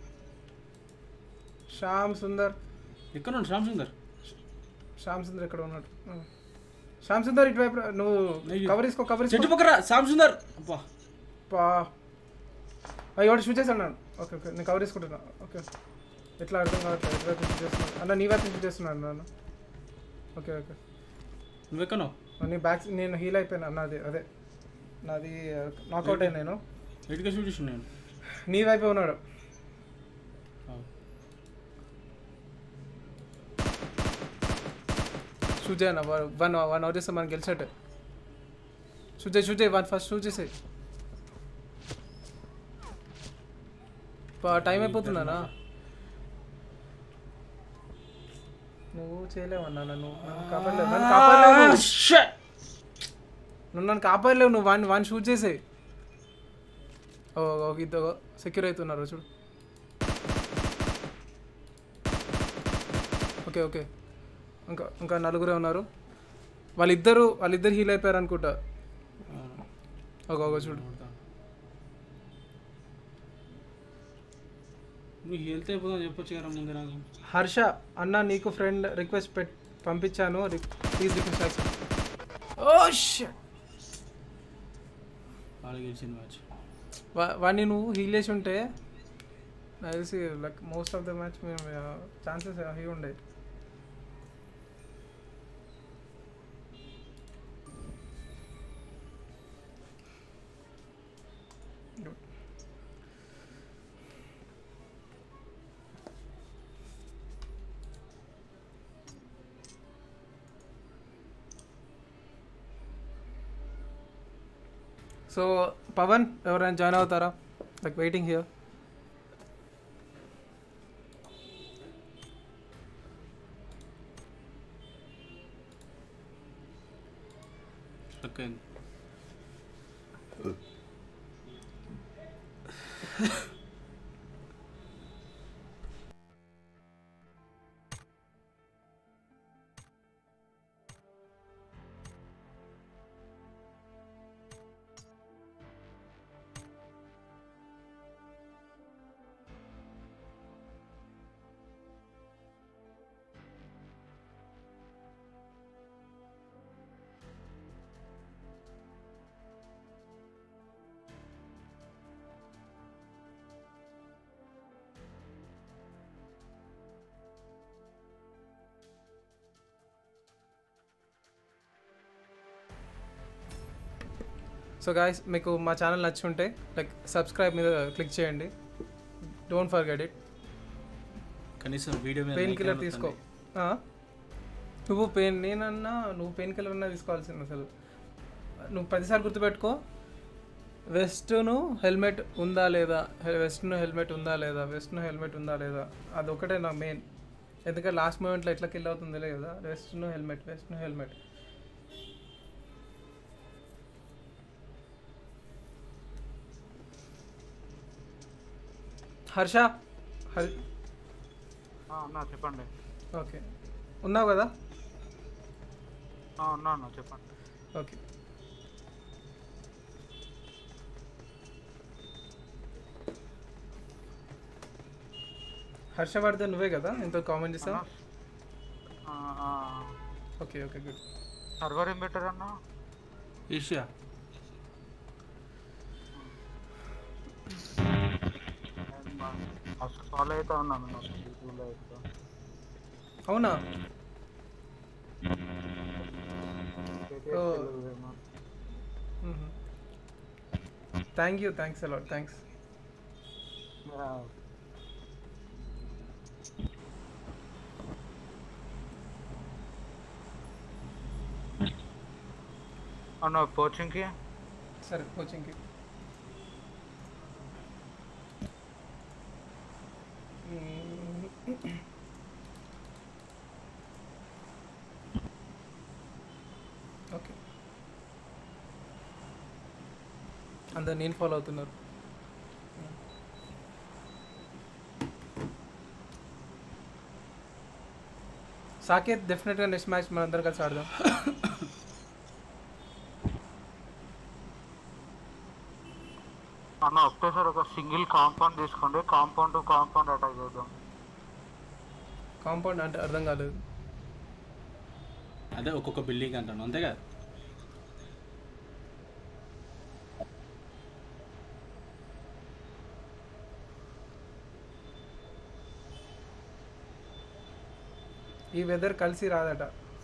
శ్యామ్ సుందర్ ఎక్కడ ఉన్నాడు శ్యామ్ సుందర్ శ్యామ్ సుందర్ ఇక్కడ ఉన్నాడు ఆ. శ్యామ్ సుందర్ ఇటువైపు రా. నువ్వు అయ్యో. కవర్ తీసుకో కవర్ చెట్టు తీసుకో పక్కన శ్యామ్ సుందర్ అబ్బా పా ఎవడు షూట్ చేశాడు నన్ను ఓకే ఓకే నేను కవర్ తీసుకుంటున్నా ఓకే ఎట్లా అర్థం కావట్లేదు ఎటువైపు షూట్ చేస్తున్నాను అన్న నీ వైపు షూట్ చేస్తున్నాను నాన్న ఓకే ఓకే నువ్వెక్కనో నీ బ్యాక్ నేను హీల్ అయిపోయినా నాది అదే నాది నాకౌట్ అయ్యి నేను ఎటుగా షూట్ చేసిన నేను నీ వైపే ఉన్నాడు ఆ. షూట్ చేయన్న వన్ వన్ అవర్ చేస్తే మనం గెలిచినట్టే షూట్ చేయి షూట్ చేయి వన్ ఫస్ట్ షూట్ చేసేయి టైం అయిపోతుందనా నువ్వు చేయలేవన్నా నన్ను నన్ను కాపాడలేవు నన్ను కాపాడలేవు Ah, నువ్వు. shit. నువ్వు నన్ను కాపాడలేవు నువ్వు వన్ వన్ షూట్ చేసేయి ఓ ఒక ఇద్దరు సెక్యూర్ అవుతున్నారు చూడు ఓకే ఓకే ఇంకా ఇంకా నలుగురే ఉన్నారు వాళ్ళిద్దరు వాళ్ళిద్దరు హీల్ అయిపోయారు అనుకుంటా ఒక ఒక చూడు నువ్వు హెల్త్ అయిపోతుందని చెప్పొచ్చు కదా ముందు నాకు హర్ష అన్న నీకు ఫ్రెండ్ రిక్వెస్ట్ పెట్ పంపించాను please request accept oh shut వాళ్ళు గెలిచిన మ్యాచ్ వాడిని నువ్వు హీల్ చేసి ఉంటే నాకు తెలిసి like most of the match మేము ఛాన్సెస్ హీ ఉండే సో పవన్ ఎవరైనా జాయిన్ అవుతారా లైక్ వెయిటింగ్ హియర్ స్టక్ అయింది సో గాయస్ మీకు మా ఛానల్ నచ్చి ఉంటే లైక్ సబ్స్క్రైబ్ మీద క్లిక్ చేయండి డోంట్ ఫర్గెట్ ఇట్ కనీసం వీడియో మీద పెయిన్ like కిల్లర్ అయినా తీసుకో వస్తుంది. ఆ? నువ్వు పెయిన్ నేనన్నా నువ్వు పెయిన్ కిల్లర్ అన్నా తీసుకోవాల్సింది అసలు నువ్వు ప్రతిసారి గుర్తుపెట్టుకో వెస్ట్ను హెల్మెట్ ఉందా లేదా వెస్ట్ను హెల్మెట్ ఉందా లేదా వెస్ట్ను హెల్మెట్ ఉందా లేదా అది ఒకటే నా మెయిన్ ఎందుకంటే లాస్ట్ మూమెంట్లో ఎట్లా కిల్ అవుతుంది లేదా వెస్ట్ను హెల్మెట్ వెస్ట్ను హెల్మెట్ హర్ష హర్ అన్నా చెప్పండి ఓకే ఉన్నావు కదా ఉన్నా అన్న చెప్పండి ఓకే హర్షవర్ధన్ నువ్వే కదా ఎంతో కామెంట్ చేసావు ఓకే ఓకే గుడ్ సర్వర్ ఏం బెటర్ అన్న ఏషియా ఫస్ట్ ఫాలో అయితే ఉన్నాను నాకు యూట్యూబ్లో అయితే అవునా KTX Oh. తెలుగుదేమో. Thank you thanks a lot thanks ఆ, అన్న కోచింగ్కి సరే కోచింగ్కి ఓకే అందరు నేను ఫాలో అవుతున్నారు సాకేత్ డెఫినెట్గా నెక్స్ట్ మ్యాచ్ మనందరం కలిసి ఆడదాం అన్న ఒకటేసారి ఒక సింగిల్ కాంపౌండ్ తీసుకోండి కాంపౌండ్ టు కాంపౌండ్ అటాక్ చేద్దాం కాంపౌండ్ అంటే అర్థం కాలేదు అదే ఒక్కొక్క బిల్డింగ్ అంటాను అంతే కదా ఈ వెదర్ కలిసి రాదట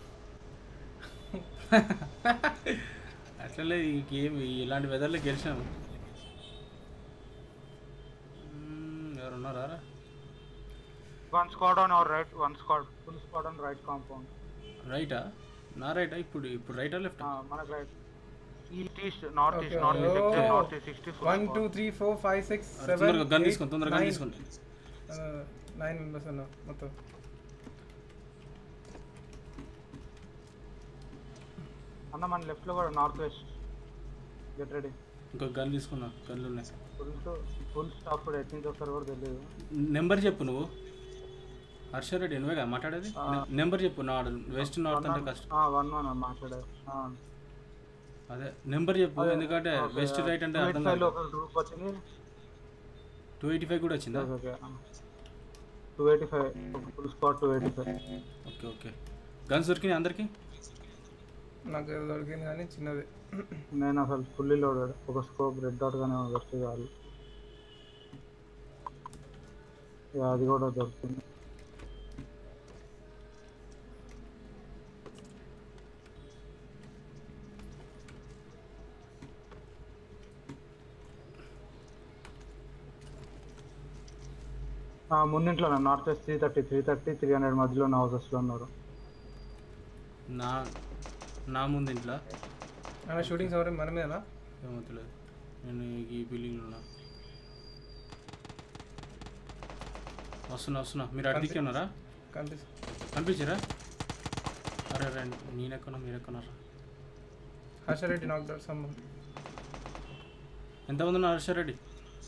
అట్లనే ఈ గేమ్ ఇలాంటి వెదర్లో గెలిచాము మ్మ్, ఎవరున్నారా రా? One squad on our right one squad full squad on right compound రైటా నా రైటా ఇప్పుడు ఇప్పుడు రైటా లెఫ్ట్ మనకు right east east north east Okay. North east Oh. North east sixty one two three four five six seven తొందరగా gun తీసుకోండి తొందరగా గన్ తీసుకోండి నైన్ మెంబర్స్ అన్నా మొత్తం అన్న మన లెఫ్ట్ లో కూడా నార్త్ వెస్ట్ గెట్ రెడీ ఇంకో గన్ తీసుకున్నా గన్లు ఉన్నాయి ఫుల్ ఫుల్ స్టాప్ కూడా ఎట్ నుంచి వస్తారు కూడా తెలియదు నెంబర్ చెప్పు నువ్వు హర్షరెడ్డి నువ్వేగా మాట్లాడేది ఆ. నెంబర్ చెప్పు నాడు వెస్ట్ నార్త్ అంటే కష్టం వన్ వన్ మాట్లాడారు అదే నెంబర్ చెప్పు ఎందుకంటే వెస్ట్ రైట్ అంటే అర్థం సైడ్ లో కాదు ఒక గ్రూప్ వచ్చింది టూ ఎయిటీ ఫైవ్ కూడా వచ్చిందా okay two eighty five full spot two eighty five okay okay guns దొరికినాయి అందరికి నాకు ఏదో దొరికింది కానీ చిన్నది నేను అసలు ఫుల్లీ లోడెడ్ ఒక స్కోప్ రెడ్ డాట్ గానే వస్తే చాలు ఇక అది కూడా దొరుకుతుంది ఆ, ముందింట్లో north west three thirty three thirty three hundred మధ్యలో ఉన్న హౌసెస్లో ఉన్నారు నా నా ముందు ఇంట్లో అన్న షూటింగ్స్ ఎవరు మన మీదనా ఏమో తెలియదు నేను ఈ బిల్డింగ్లో ఉన్నా వస్తున్నా వస్తున్నా మీరు అడిగికి ఉన్నారా కనిపిస్తుంది కనిపించారా అరే రండి నేను ఎక్కన్నా మీరు ఎక్కన్నారా హర్షరెడ్డి నాకు దట్ సమ్ ఎంతమంది ఉన్నారు హర్షరెడ్డి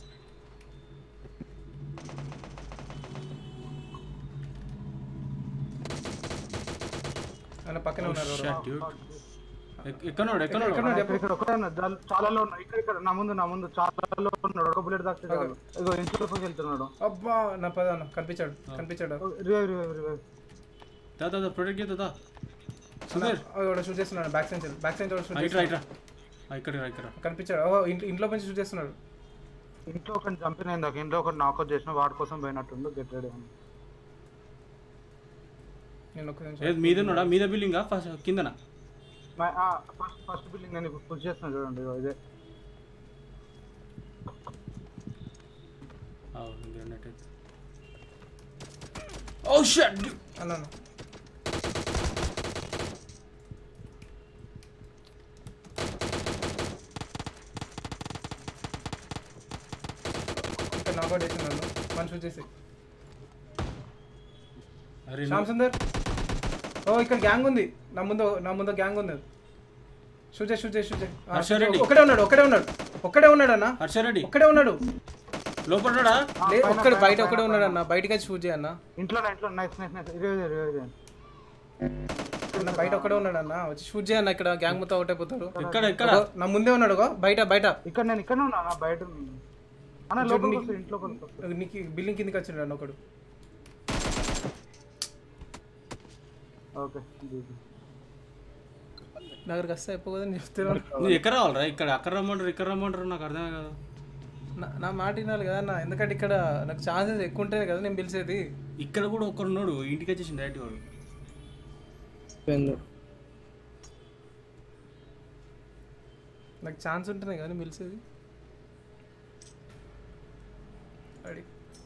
అన్న పక్కనే ఉన్నారు ఎవరో. Shit, dude. ఎక్- ఎక్కడున్నాడు ఎక్కడున్నాడు ఎక్కడున్నాడు? ఇక్కడ ఇక్కడ ఒకటే ఉన్నాడు. దాని చాలాలో ఉన్నాయి ఇక్కడ ఇక్కడ నా ముందు నా ముందు చాలాలో ఉన్నాడు ఒక బుల్లెట్ దాకా చాలు ఇగో ఇంట్లోకి వెళ్తున్నాడు అబ్బా నా పద అన్న కనిపించాడు కనిపించాడు రివైవ్ రివైవ్ రివైవ్ దా దా దా ప్రొటెక్ట్ చేద్దా దా సుధీర్ వాడు షూట్ చేస్తున్నాడు back side back side shoot ఇట్రా చేస్తున్నాడు ఇట్రా ఆ, ఇక్కడ రా, ఇక్కడ రా. కనిపించాడు ఓ ఇంట్లో ఇంట్లో నుంచి షూట్ చేస్తున్నాడు ఇంట్లో ఒకటి చంపిన ఇందాక ఇంట్లో ఒకటి నాకౌట్ చేసిన వాడి కోసం పోయినట్టుండు గెట్ రెడీ అని నేను ఒక్క నిమిషం ఏది మీద ఉన్నాడా మీద బిల్డింగా ఫస్ట్ కిందనా ఫస్ట్ ఫస్ట్ బిల్డింగ్ నేను ఇప్పుడు పుష్ చేస్తున్నా చూడండి ఇగో ఇదే గ్రెనేట్ ఓ షట్ అన్నాను ఇక్కడ నాకౌట్ వేసినాను మనిషి వచ్చేసి అరే శ్యామ్ సుందర్ ఓ ఇక్కడ గ్యాంగ్ ఉంది నా ముందు నా ముందు గ్యాంగ్ ఉంది షూట్ చేయి షూట్ చేయి షూట్ చేయి ఆ, హర్ష shoot చేయి. రెడ్డి. ఒక్కడే ఉన్నాడు ఒక్కడే ఉన్నాడు ఒక్కడే ఉన్నాడు అన్న హర్షారెడ్డి ఒక్కడే ఉన్నాడు లోపలడా లే ఒక్కడ బయట ఒక్కడే ఉన్నాడు అన్న బయటకి వచ్చి షూట్ చేయన్న ఇంట్లో ఇంట్లో నైస్ నైస్ నైస్ ఇరవై ఇరవై ఇరవై అన్న బయట ఒక్కడే ఉన్నాడు అన్న వచ్చి షూట్ చేయన్న ఇక్కడ గ్యాంగ్ మొత్తం అవుట్ అయిపోతాడు ఎక్కడ ఎక్కడ అగో, నా ముందే ఉన్నాడు గో బయట బయట ఇక్కడ నేను ఇక్కడ ఉన్నా అన్న, బయట ఉన్నాను. అన్న లోపలికి వస్తా ఇంట్లో వస్తా నీకు బిల్డింగ్ కిందకి వచ్చిండు అన్న ఒకడు ఓకే నా దగ్గరికి వస్తే అయిపోదని చెప్తున్నాను నువ్వు ఎక్కడ రావాలరా ఇక్కడ అక్కడ రమ్మంటారు ఇక్కడ రమ్మంటారు నాకు అర్థమే కాదు నా- నా మాట వినాలి కదా అన్న ఎందుకంటే ఇక్కడ నాకు ఛాన్సెస్ ఎక్కువ ఉంటేనే కదా నేను పిలిచేది ఇక్కడ కూడా ఒకరు ఉన్నాడు ఇంటికి వచ్చేసి డైరెక్ట్ వాడు నాకు ఛాన్స్ ఉంటేనే కదా నేను పిలిచేది రెడీ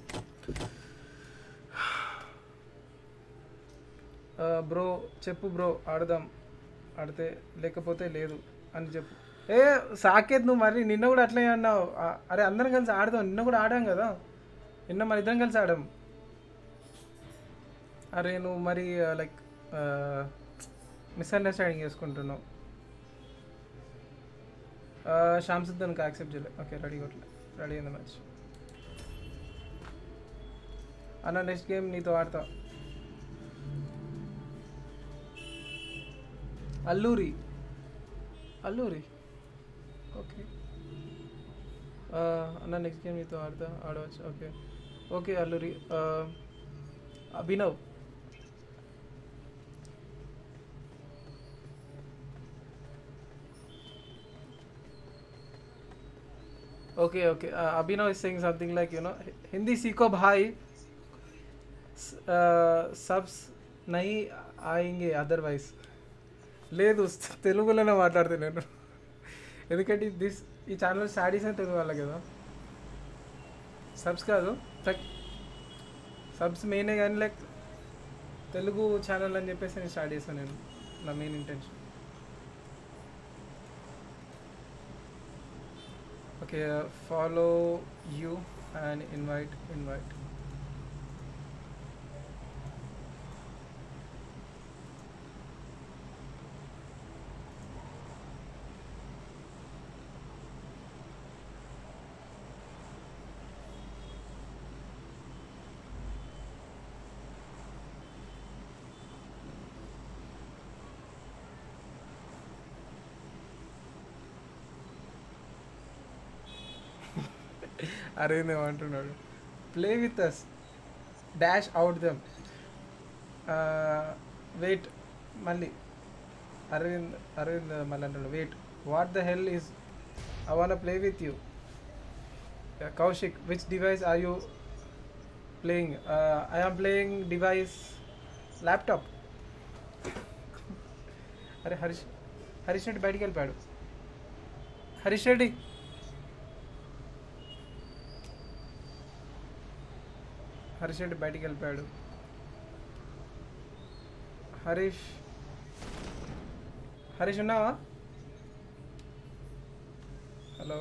బ్రో చెప్పు బ్రో ఆడదాం ఆడితే లేకపోతే లేదు అని చెప్పు ఏ సాకేత్ నువ్వు మరి నిన్న కూడా అట్లే అన్నావు ఆ, అరే అందరం కలిసి ఆడదాం నిన్న కూడా ఆడాం కదా నిన్న మన ఇద్దరం కలిసి ఆడాం అరే నువ్వు మరి లైక్ మిస్అండర్స్టాండింగ్ చేసుకుంటున్నావు శ్యామ్ సిద్ధన్కి యాక్సెప్ట్ చేయలేదు ఓకే రెడీ కొట్టలే రెడీ అయింది మ్యాచ్ అన్న నెక్స్ట్ గేమ్ నీతో ఆడతా అల్లూరి అల్లూరి ఓకే అన్న నెక్స్ట్ గేమ్ నీతో ఆడతా ఆడవచ్చు ఓకే ఓకే అల్లూరి ఆ, Abhinav okay okay Abhinav is saying something like you know Hindi सीखो भाई సబ్స్ నై ఆయింగే అదర్వైజ్ లేదు తెలుగులోనే మాట్లాడితే నేను ఎందుకంటే దిస్ ఈ ఛానల్ స్టాడీస్ అని తెలుగు వాళ్ళ కదా సబ్స్ కాదు సబ్స్ మెయినే కానీ లైక్ తెలుగు ఛానల్ అని చెప్పేసి నేను స్టార్ట్ చేశాను నేను నా main intention okay follow you and invite invite Aravind ఏమంటున్నాడు play with us dash out them wait మళ్ళీ అరవింద్ అరవింద్ మళ్ళీ అంటాడు wait what the hell is I want play with you Kaushik which device are you playing I am playing device laptop అరే హరీష్ హరీష్ రెడ్డి బయటికి వెళ్ళిపోయాడు హరీష్ రెడ్డి హరీష్ రెడ్డి బయటికి వెళ్ళిపోయాడు హరీష్ హరీష్ ఉన్నావా hello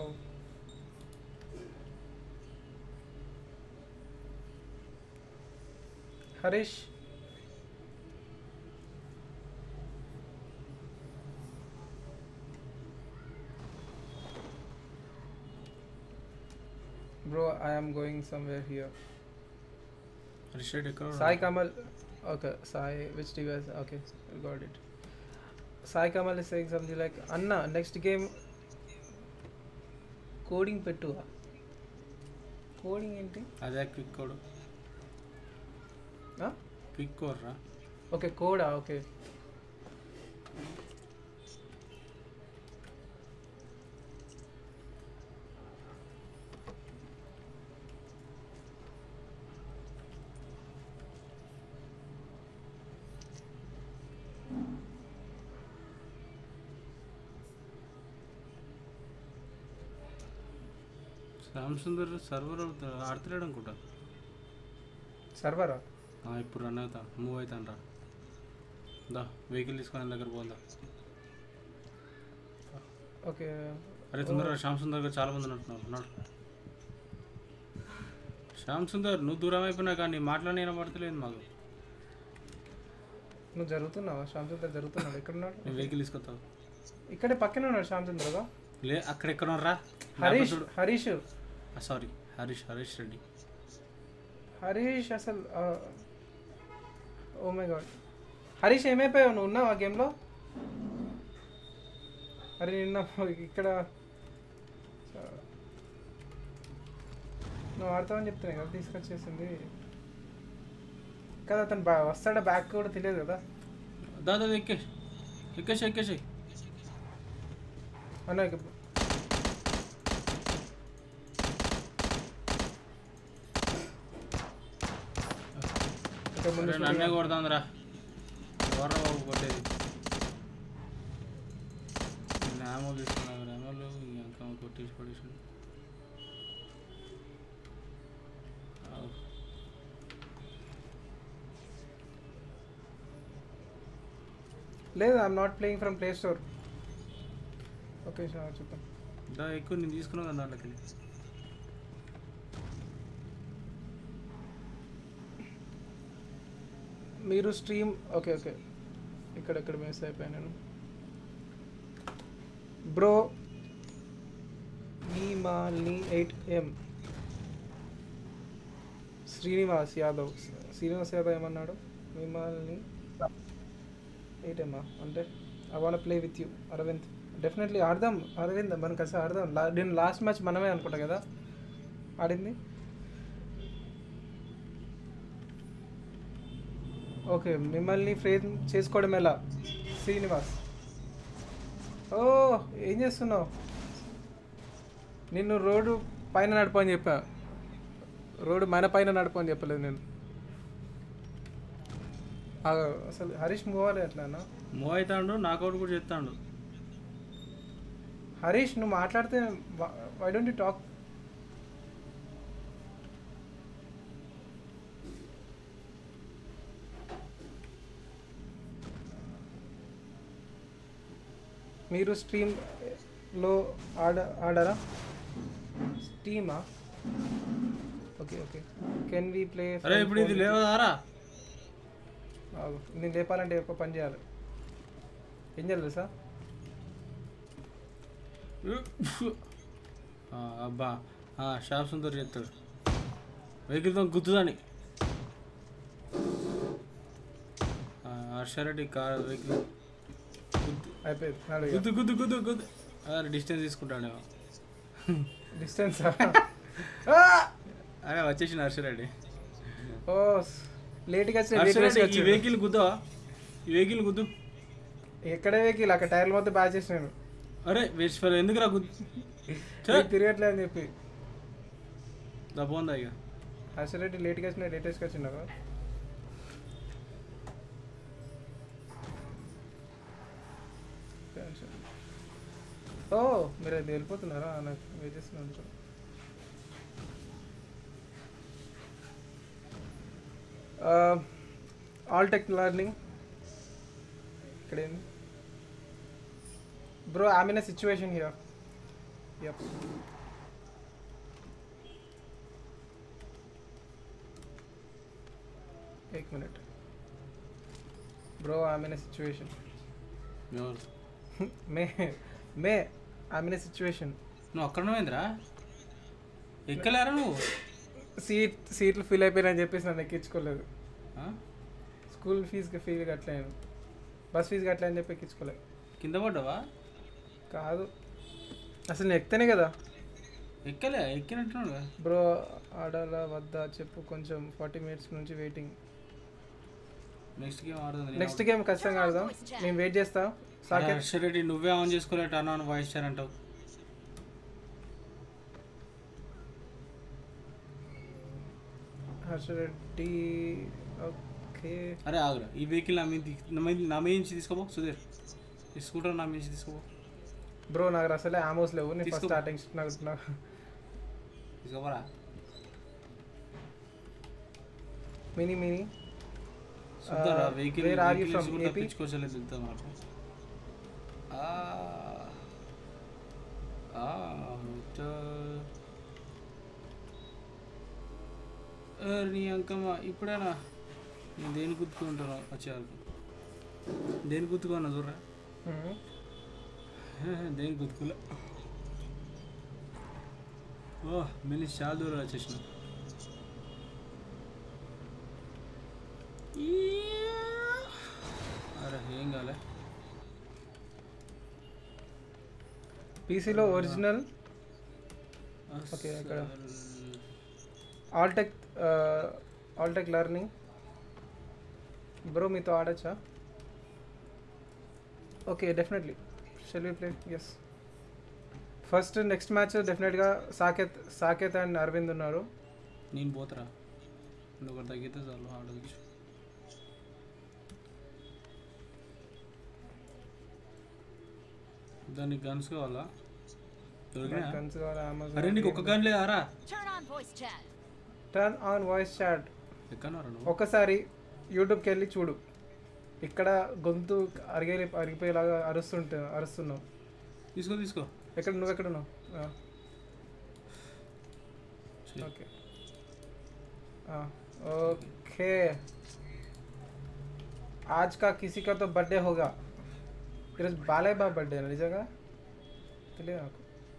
Harish bro I am going somewhere here రిషెడ్ ఎక్కడ Sai Kamal. Okay, Sai. Which device? Okay, got it. Sai Kamal is saying something like, Anna, next game. Coding పెట్టు coding ఏంటి అదే క్విక్ కోడ్ క్విక్ కోడ్ రా okay కోడా okay Shyam Sundar server ఆడతలేడు అనుకుంటా సర్వరా ఆ, ఇప్పుడు రన్ అవుతా మూవ్ అవుతాను రా దా వెహికల్ తీసుకొని ఆయన దగ్గర పోదా ఓకే అరే తొందరగా శ్యామ్ సుందర్ గారు చాలా మంది ఉన్నట్టున్నారు ఉన్నాడు శ్యామ్ సుందర్ నువ్వు దూరం అయిపోయినా కానీ మాట్లాడి వినపడతలేదు మాకు నువ్వు జరుగుతున్నావా శ్యామ్ సుందర్ జరుగుతున్నాడు ఎక్కడ ఉన్నాడు నేను వెహికల్ తీసుకొస్తావు ఇక్కడే పక్కనే ఉన్నాడు శ్యామ్ సుందర్గా లే అక్కడ ఎక్కడ రా హరీష్ హరీష్ సారీ హరీష్ హరీష్ రెడ్డి హరీష్ అసలు ఓ మై గాడ్ హరీష్ ఏమైపోయావు నువ్వు ఉన్నావు ఆ గేమ్లో అరే నిన్న ఇక్కడ నువ్వు ఆడతావని చెప్తున్నాయి కదా తీసుకొచ్చేసింది కదా అతను బా వస్తాడా బ్యాక్ కూడా తెలియదు కదా దాదా ఎక్కే ఎక్కేసి ఎక్కేసి అన్న ఇక ఇక్కడ ముందు అరే నన్నే కొడుతుందిరా ఎవర్రా బాబు కొట్టేది నామో తీసుకున్నాను రామోలు ఇంకా కొట్టేసి పడేసి లేదు I'm not playing from play store okay sir చెప్తాను దా ఎక్కువ నేను తీసుకున్నాను కదా దాంట్లోకి మీరు స్ట్రీమ్ ఓకే ఓకే ఇక్కడ ఇక్కడ మిస్ అయిపోయాను నేను బ్రో మీ మాల్ని ఎయిట్ ఎం శ్రీనివాస్ యాదవ్ శ్రీనివాస్ యాదవ్ ఏమన్నాడు మీ మాల్ని ఎయిట్ ఎమ్మా అంటే I want play with you Aravind definitely ఆడదాం అరవింద్ మనం కలిసి ఆడదాం లా నేను లాస్ట్ మ్యాచ్ మనమే అనుకుంటా కదా ఆడింది ఓకే మిమ్మల్ని ఫ్రేమ్ చేసుకోవడం ఎలా శ్రీనివాస్ ఓ ఏం చేస్తున్నావు నిన్ను రోడ్డు పైన నడపని చెప్పా రోడ్డు మన పైన నడపని చెప్పలేదు నేను ఆ, అసలు హరీష్ మూవ్ అవ్వాలి ఎట్లానా మూవ్ అవుతాడు నాకౌట్ కూడా చెప్తాడు హరీష్ నువ్వు మాట్లాడితే వై డోంట్ యూ టాక్ మీరు స్ట్రీమ్లో ఆడ ఆడారా స్టీమా okay okay can we play అరే ఇప్పుడు ఇది లేవదారా నేను లేపాలంటే ఎక్కువ పని చేయాలి ఏం చేయాలి సార్ ఆ, అబ్బా ఆ, షాప్ సుందర్ చెప్తాడు వెహికల్తో గుద్దుదని ఆ, హర్షారెడ్డి కార్ వెహికల్ గుద్దు అయిపోయింది నాడు గుద్దు గుద్దు గుద్దు గుద్దు అదే డిస్టెన్స్ తీసుకుంటాడేమో డిస్టెన్స్ అదే వచ్చేసిన హర్షారెడ్డి ఓ లేట్గా వచ్చిన హర్షారెడ్డి లేట్గా ఈ వెహికల్ గుద్దావా ఈ వెహికల్ గుద్దు ఎక్కడే వెహికల్ అక్కడ టైర్ల మొత్తం బ్యాచ్ చేసినాను అరే వేస్ట్ ఫెల్ ఎందుకు రా గుద్దు నీకు తిరగట్లే అని చెప్పి దబ్బోందా ఇక హర్షరెడ్డి లేట్గా వచ్చిన లేటెస్ట్గా వచ్చినారు ఓ మీరు అది వెళ్ళిపోతున్నారా నాకు వెయిట్ చేస్తున్నాను సార్ ఆల్ టెక్ లర్నింగ్ ఇక్కడేంది bro I mean situation here yup एक minute bro I am in a situation ఎవరు मैं मैं I am in a situation నువ్వు అక్కడ నువ్వేంద్రా ఎక్కలేరా నువ్వు సీట్ సీట్లు ఫిల్ అయిపోయినాయని చెప్పేసి నన్ను ఎక్కించుకోలేదు ఆ? స్కూల్ ఫీజుకి ఫీజు కట్టలేను బస్ ఫీజు కట్టలే అని చెప్పి ఎక్కించుకోలేదు కింద పడ్డావా కాదు అసలు నేను ఎక్తేనే కదా ఎక్కలే ఎక్కినట్టున్నాడు కదా బ్రో ఆడాలా వద్దా చెప్పు కొంచెం ఫార్టీ మినిట్స్ నుంచి వెయిటింగ్ నెక్స్ట్ గేమ్ ఆడుతుంది నెక్స్ట్ గేమ్ ఖచ్చితంగా ఆడదాం నేను వెయిట్ చేస్తా సాకేత్ హర్షరెడ్డి నువ్వే ఆన్ చేసుకోలే టర్న్ ఆన్ వాయిస్ చార్ అంటావు హర్షరెడ్డి ఓకే అరే ఆగురా ఈ వెహికల్ నా మీద తీ- నా మీద నా మీద నుంచి తీసుకోపో సుధీర్ ఈ స్కూటర్ నా మీద నుంచి తీసుకోపో బ్రో నాకు అసలే ఆమోస్ లేవు నేను ఫస్ట్ తీసుకో. స్టార్టింగ్ నాకు నాకు తీసుకోపోరా మినీ మినీ చూద్దారా Uh, vehicle where are you from, కూడా AP? పిచ్చుకోవచ్చలేదు వెళ్తాం మనకు ఆ, ఆ, చ- ఏ, నీ అంకమ్మ ఇప్పుడేనా నేను దేని గుర్తుకుంటాను వచ్చేవాళ్ళకి దేని గుర్తుకున్నా చూడరా దేని గుర్తుకులే ఓ మెల్లి చాలా దూరం వచ్చేసిన అరే ఏం కాలే పీసీలో ఒరిజినల్ ఓకే, ఇక్కడ. ఆల్టెక్ ఆల్టెక్ లెర్నింగ్ బ్రో మీతో ఆడచ్చా okay definitely shall we play yes first next match డెఫినెట్గా సాకేత్ సాకేత్ అండ్ అరవింద్ ఉన్నారు నేను పోతరా నువ్వు ఒకటి తగ్గితే చాలు ఆడవచ్చు దానికి గన్స్ కావాలా దొరికినా గన్స్ అరే నీకు ఒక్క గన్ లేదారా Turn on voice chat. Turn on voice chat ఎక్కడన్నారా నువ్వు ఒక్కసారి యూట్యూబ్కి వెళ్ళి చూడు ఇక్కడ గొంతు అరిగే అరిగిపోయేలాగా అరుస్తుంటే అరుస్తున్నావు తీసుకో తీసుకో ఎక్కడ నువ్వు ఎక్కడ ఉన్నావు ఆ, చెయ్. ఓకే ఆ, ఓకే आज का किसी का तो बर्थडे होगा ఈరోజు బాలయ్య బాబు బర్త్డే నిజంగా తెలియదు నాకు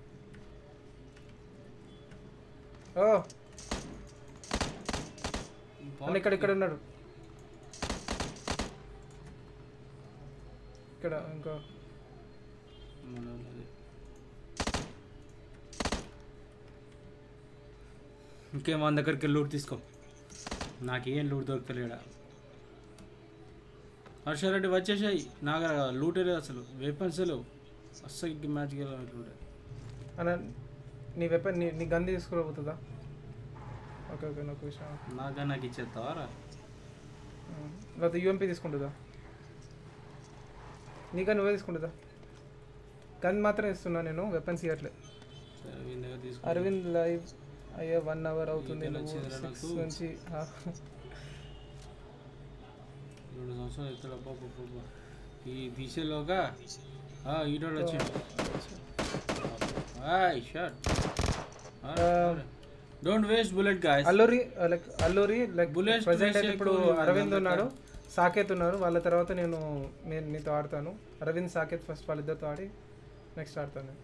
ఓ అన్న ఇక్కడ ఇక్కడ ఉన్నాడు ఇక్కడ ఇంకో మన వాళ్ళది. ఇంకేం మన దగ్గరికి వెళ్ళి లూట్ తీసుకో నాకేం లూట్ దొరకలేడా హర్షారెడ్డి వచ్చేసాయి నాకు లూటే లేదు అసలు వెపన్స్ లేవు అస్సలు మ్యాచ్కి వెళ్ళాలనుకుంటే అన్న నీ వెపన్ నీ నీ గన్ తీసుకురాబోతుందా ఓకే ఓకే నాకు విషయం నాగా నాకు ఇచ్చేస్తావారా ఉమ్. లేకపోతే యూఎంపీ తీసుకుంటుందా నీగా నువ్వే తీసుకుంటుందా గన్ మాత్రం ఇస్తున్నా నేను వెపన్స్ ఇవ్వట్లే సరే వీని దగ్గర తీసుకో అరవింద్ లైవ్ అయ్యే వన్ అవర్ అవుతుంది నీకెలా నువ్వు వచ్చిందిరా సిక్స్ నాకు? నుంచి ఆ, రెండు సంవత్సరాలు ఎత్తాడు అబ్బా అబ్బా, అబ్బా. ఈ తీసేలోగా ఈడోడు వచ్చిండు shirt don't waste bullet guys Alluri like Alluri like Bullets present waste అయితే ఇప్పుడు చేయకూడదు, అరవింద్ వాళ్ళంతా. ఉన్నాడు సాకేత్ ఉన్నారు వాళ్ళ తర్వాత నేను నేను నీతో ఆడతాను అరవింద్ సాకేత్ ఫస్ట్ వాళ్ళిద్దరితో ఆడి నెక్స్ట్ ఆడతాను నేను.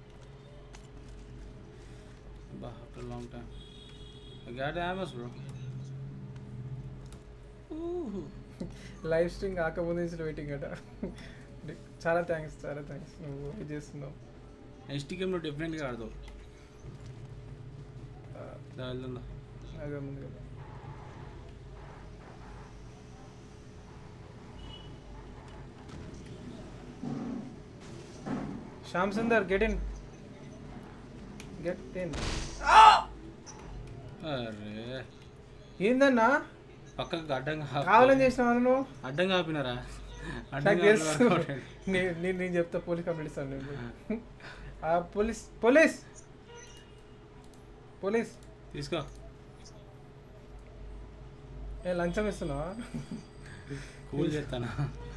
Bah, after a long time. I got Amos, bro. Ooh. Live stream కాకముందు నుంచి వెయిటింగ్ అట చాలా థ్యాంక్స్ చాలా థ్యాంక్స్ నువ్వు ఇది చేస్తున్నావు నెక్స్ట్ గేమ్ నువ్వు డెఫినెట్గా ఆడతావు దా, వెళ్దాం దా. అదే ముందు కదా Shyam Sundar get in get in అరే ఏందన్నా పక్కకు అడ్డంగా ఆపు. కావాలని చేసినావు నువ్వు అడ్డంగా ఆపినారా నాకు అడ్డంగా తెలుసు ఆపినారా? నేను నేను నేను చెప్తా పోలీస్ కంప్లైంట్ ఇస్తాను నేను ఆ పోలీస్ పోలీస్ పోలీస్ తీసుకో ఏ లంచం ఇస్తున్నావా కూల్ చేస్తానా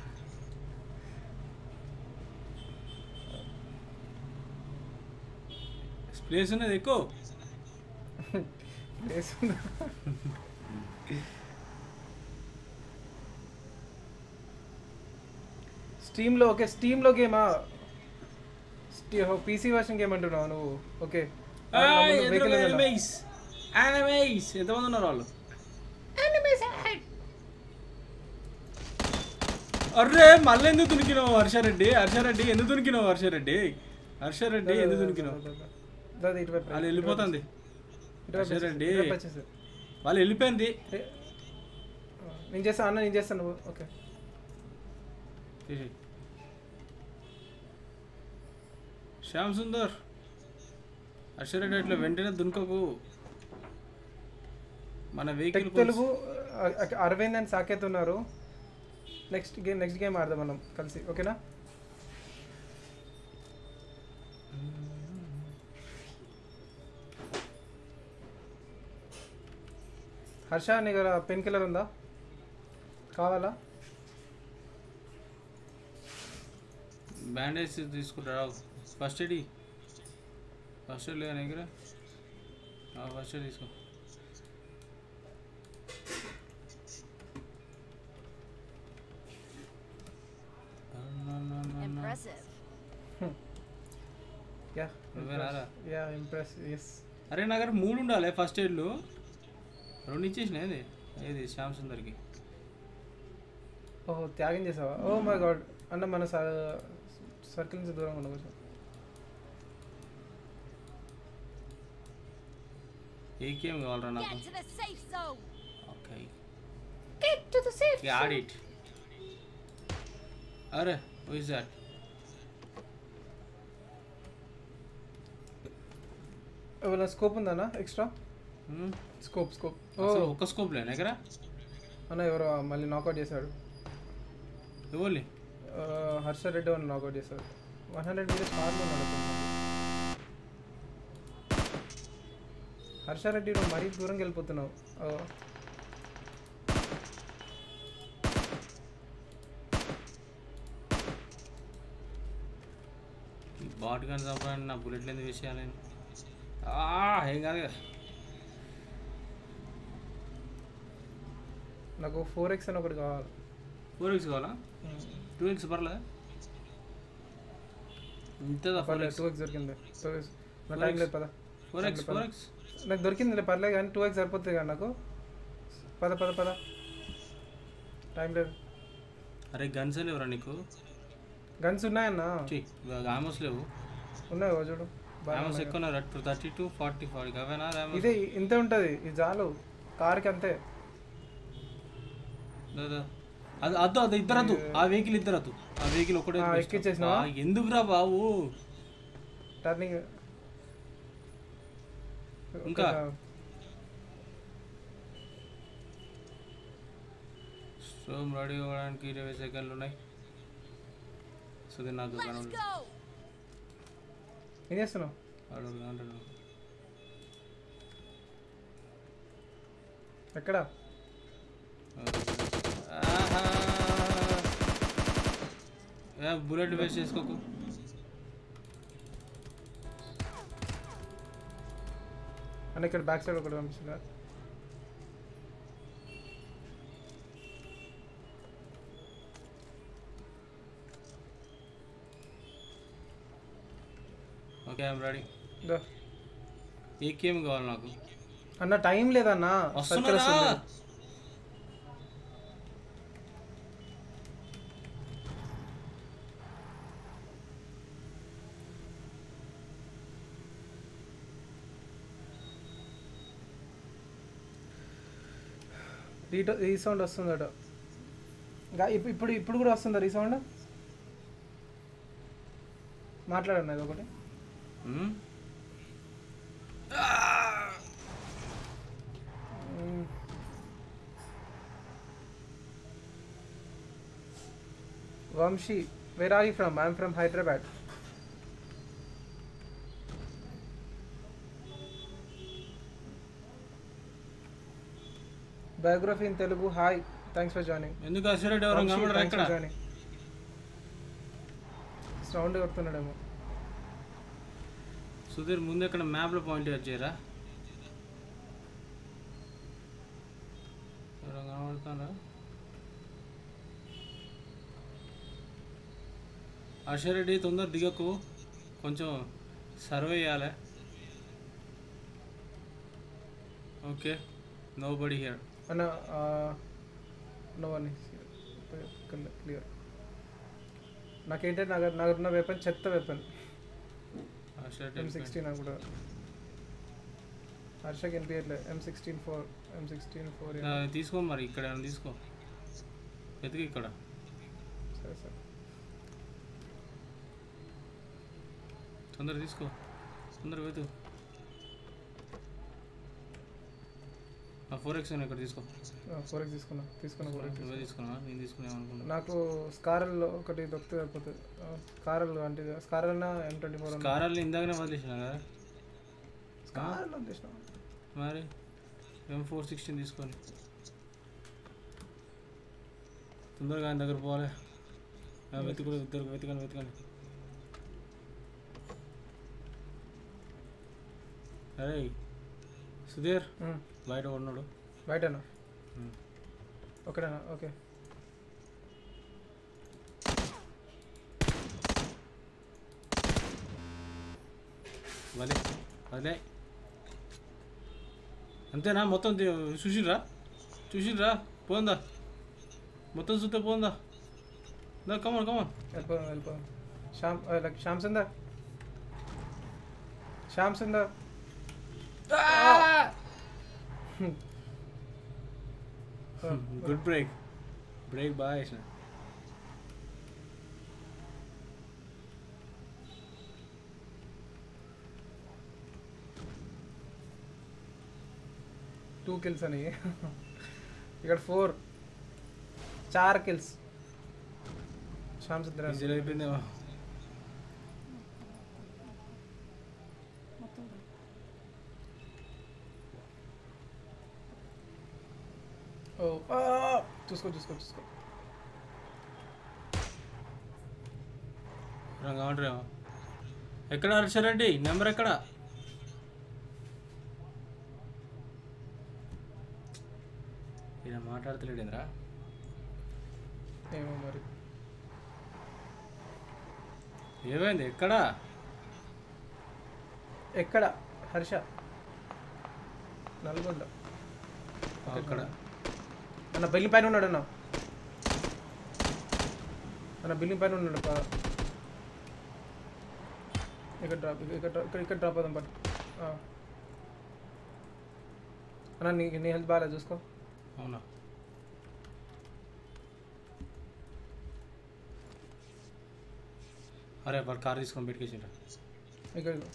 ప్లేస్ ఉన్నది ఎక్కువ వేస్తున్నా స్టీమ్లో ఓకే స్టీమ్లో గేమా పీసీ వర్షన్ గేమ్ అంటున్నావు నువ్వు ఓకే ఎనిమేస్ ఎనిమేస్ ఎంతమంది ఉన్నారు వాళ్ళు అర్రే మళ్ళీ ఎందుకు దునికినావు హర్షారెడ్డి హర్షారెడ్డి ఎందుకు దునికినావు హర్షారెడ్డి హర్షారెడ్డి ఎందుకు దునికినావు వాళ్ళు వెళ్ళిపోతుంది హర్షారెడ్డి వాళ్ళు వెళ్ళిపోయింది నేను చేస్తాను అన్న నేను చేస్తాను నువ్వు ఓకే తీసేయ్. శ్యామ్ సుందర్ హర్షారెడ్డి అట్లా వెంటనే దునకకు మన వెహికల్ టెక్ తెలుగు అ- అ- అరవింద్ అండ్ సాకేత్ ఉన్నారు నెక్స్ట్ గేమ్ నెక్స్ట్ గేమ్ ఆడదాం మనం కలిసి ఓకేనా హర్ష నీ దగ్గర పెన్ కిల్లర్ ఉందా కావాలా బ్యాండేజ్ తీసుకుంటారా ఫస్ట్ ఎయిడ్ ఫస్ట్ ఎయిడ్ లేదా నీ దగ్గర ఫస్ట్ ఎయిడ్ తీసుకో Impressive. యా నువ్వే రారా యా ఇంప్రెస్ ఎస్ అరే నా దగ్గర మూడు ఉండాలి ఫస్ట్ ఎయిడ్లు రెండు ఇచ్చేసిన ఏది ఏది శ్యామ్ సుందర్కి ఓహో త్యాగం చేసావా ఓ మై గాడ్ అన్న మన సర్కిల్ నుంచి దూరంగా ఉండ కొంచెం ఏకేం కావాలరా నాకు Get to the safe zone. Okay Get to the safe add it అరే హూ ఇస్ దట్ ఏమైనా స్కోప్ ఉందన్నా ఎక్స్ట్రా స్కోప్ స్కోప్ ఓ అసలు ఒక్క స్కోప్ లేనా ఇక్కడ అన్న ఎవరో మళ్ళీ నాకౌట్ చేశాడు ఎవరి ఆ, హర్ష రెడ్డి అని నాకౌట్ చేశాడు వన్ హండ్రెడ్ మీటర్స్ ఫార్మ్ ఉన్నాడు అతను. హర్ష రెడ్డి నువ్వు మరీ దూరంగా వెళ్ళిపోతున్నావు ఓ, ఈ బాట్ కానీ చంపడానికి నా బుల్లెట్లు ఎందుకు విషయాలు ఏం కాదు కదా నాకు ఫోర్ ఎక్స్ అని ఒకటి కావాలి ఫోర్ ఎక్స్ కావాలా టూ ఎక్స్ పర్లే ఇంతదా ఫోర్ పర్లేదు ఎక్స్ టూ ఎక్స్ దొరికింది టూ ఎక్స్ నా Four టైం X. లేదు పద ఫోర్ ఎక్స్ ఫోర్ ఎక్స్ నాకు దొరికింది పర్లేదు కానీ టూ ఎక్స్ సరిపోతుంది కానీ నాకు పద పద పద టైం లేదు అరే గన్స్ లేవురా నీకు గన్స్ ఉన్నాయన్న ఆమోస్ లేవు ఉన్నాయి ఓ చూడు బాగా ఆమోస్ ఉన్నాయి. ఎక్కువ two thirty two forty forty అవేనా రామోస్ ఇదే ఇంతే ఉంటుంది ఇది చాలు కార్కి అంతే దాదా అది అద్దు అది ఇద్దరు వద్దు ఆ వెహికల్ ఇద్దరు వద్దు ఆ వెహికల్ ఒకటే ఆ, best. ఎక్కించేసినావా? ఆ, ఎందుకురా బాబు టర్నింగ్ ఇంకా? స్టోమ్ రెడీ అవ్వడానికి ఇరవై సెకండ్లు ఉన్నాయి సో ఇది నాకు Let's కనబడదు. go. ఏం చేస్తున్నావు అడుగు, అంటాడు. ఎక్కడ ఆహా. ఏ బుల్లెట్ వేస్ట్ చేసుకోకు అని ఇక్కడ బ్యాక్ సైడ్ ఒకటి పంపిస్తుందా ఓకే ఐమ్ రెడీ దా. ఏకేం కావాలి నాకు అన్న టైం లేదన్నా సర్కిల్ వస్తున్నారా వస్తుంది. రీటో ఈ సౌండ్ వస్తుందట గా- ఇప్పు- ఇప్పుడు ఇప్పుడు కూడా వస్తుందా ఈ సౌండ్ మాట్లాడండి అది ఒకటి మ్మ్? మ్మ్. Vamsi where are you from I'm from Hyderabad biography in Telugu hi thanks for joining ఎందుకు అసిరెడ్ ఎవరు కనబడరా ఇక్కడ సౌండ్ కొడుతున్నాడేమో సుధీర్ ముందు ఎక్కడ మ్యాప్లో పాయింట్ వచ్చారా ఎవరు కనబడుతారా హర్షరెడ్డి తొందర దిగకు కొంచెం సర్వే చేయాలి ఓకే నో బడి హియర్ అన్న నో అని క్లియర్ నాకేంటంటే నాకు నాకు ఉన్న వెపన్ చెత్త వెపన్ ఎం హర్షరెడ్డి సిక్స్టీన్ అని కూడా హర్షకి ఎన్పియట్లే M sixteen four M sixteen four ఆ, తీసుకో మరి ఇక్కడ ఏమైనా తీసుకో వెతికి ఇక్కడ సరే సరే తొందర తీసుకో తొందర వెతు ఆ ఫోర్ ఎక్స్ ఇక్కడ తీసుకో ఫోర్ ఎక్స్ తీసుకున్నా తీసుకున్నా ఫోర్ ఎక్స్ నువ్వే తీసుకున్నా నేను తీసుకునేమనుకున్నా నాకు స్కారల్ ఒకటి దొరికితే అయిపోతుంది స్కారల్ అంటే స్కారల్ అన్న ఎం ట్వంటీ ఫోర్ కారాలు ఇందాకనే వదిలేసిన కదా స్కారల్ అంతేసిన మరి ఎం ఫోర్ సిక్స్టీన్ తీసుకొని తొందరగా ఆయన దగ్గర పోవాలి ఆ, వెతుకుడు ఇద్దరు వెతకండి వెతకండి అరే సుధీర్ ఉమ్, బయట ఉన్నాడు బయటనా ఉమ్. ఒకటేనా ఓకే వలే వలే అంతేనా మొత్తం ది- చూసిండ్రా చూసిండ్రా పోందా మొత్తం చూస్తే పోందా దా కమాన్ కమాన్ వెళ్ళిపోదాం వెళ్ళిపోదాం Shyam like Shyam Sundar Shyam Sundar good break break బాగా వేసిన టూ కిల్స్ అని ఇక్కడ ఫోర్ చార్ కిల్స్ శ్యామ్ సుందర్ అని. ఈజీలో అయిపోయిందేమో ఓ ఆ, చూసుకో చూసుకో చూసుకో రంగా ఉంటారేమో ఎక్కడ హర్షరెడ్డి నెంబర్ ఎక్కడ ఈయన మాట్లాడతలేడేంద్రా ఏమో మరి ఏమైంది ఎక్కడ ఎక్కడ హర్ష నల్గొండ అక్కడ అన్న బిల్డింగ్ పైన ఉన్నాడు అన్న అన్న బిల్డింగ్ పైన ఉన్నాడు పా ఇక్కడ డ్రాప్ ఇక్కడ డ్రా- ఇక్కడ ఇక్కడ డ్రాప్ అవుదాం పట్టు ఆ. అన్న నీ నీ హెల్త్ బాగాలేదు చూసుకో అవునా అరే వాడు కార్ తీసుకొని పెట్టుకేసిండ్రా ఇక్కడ ఇదిగో.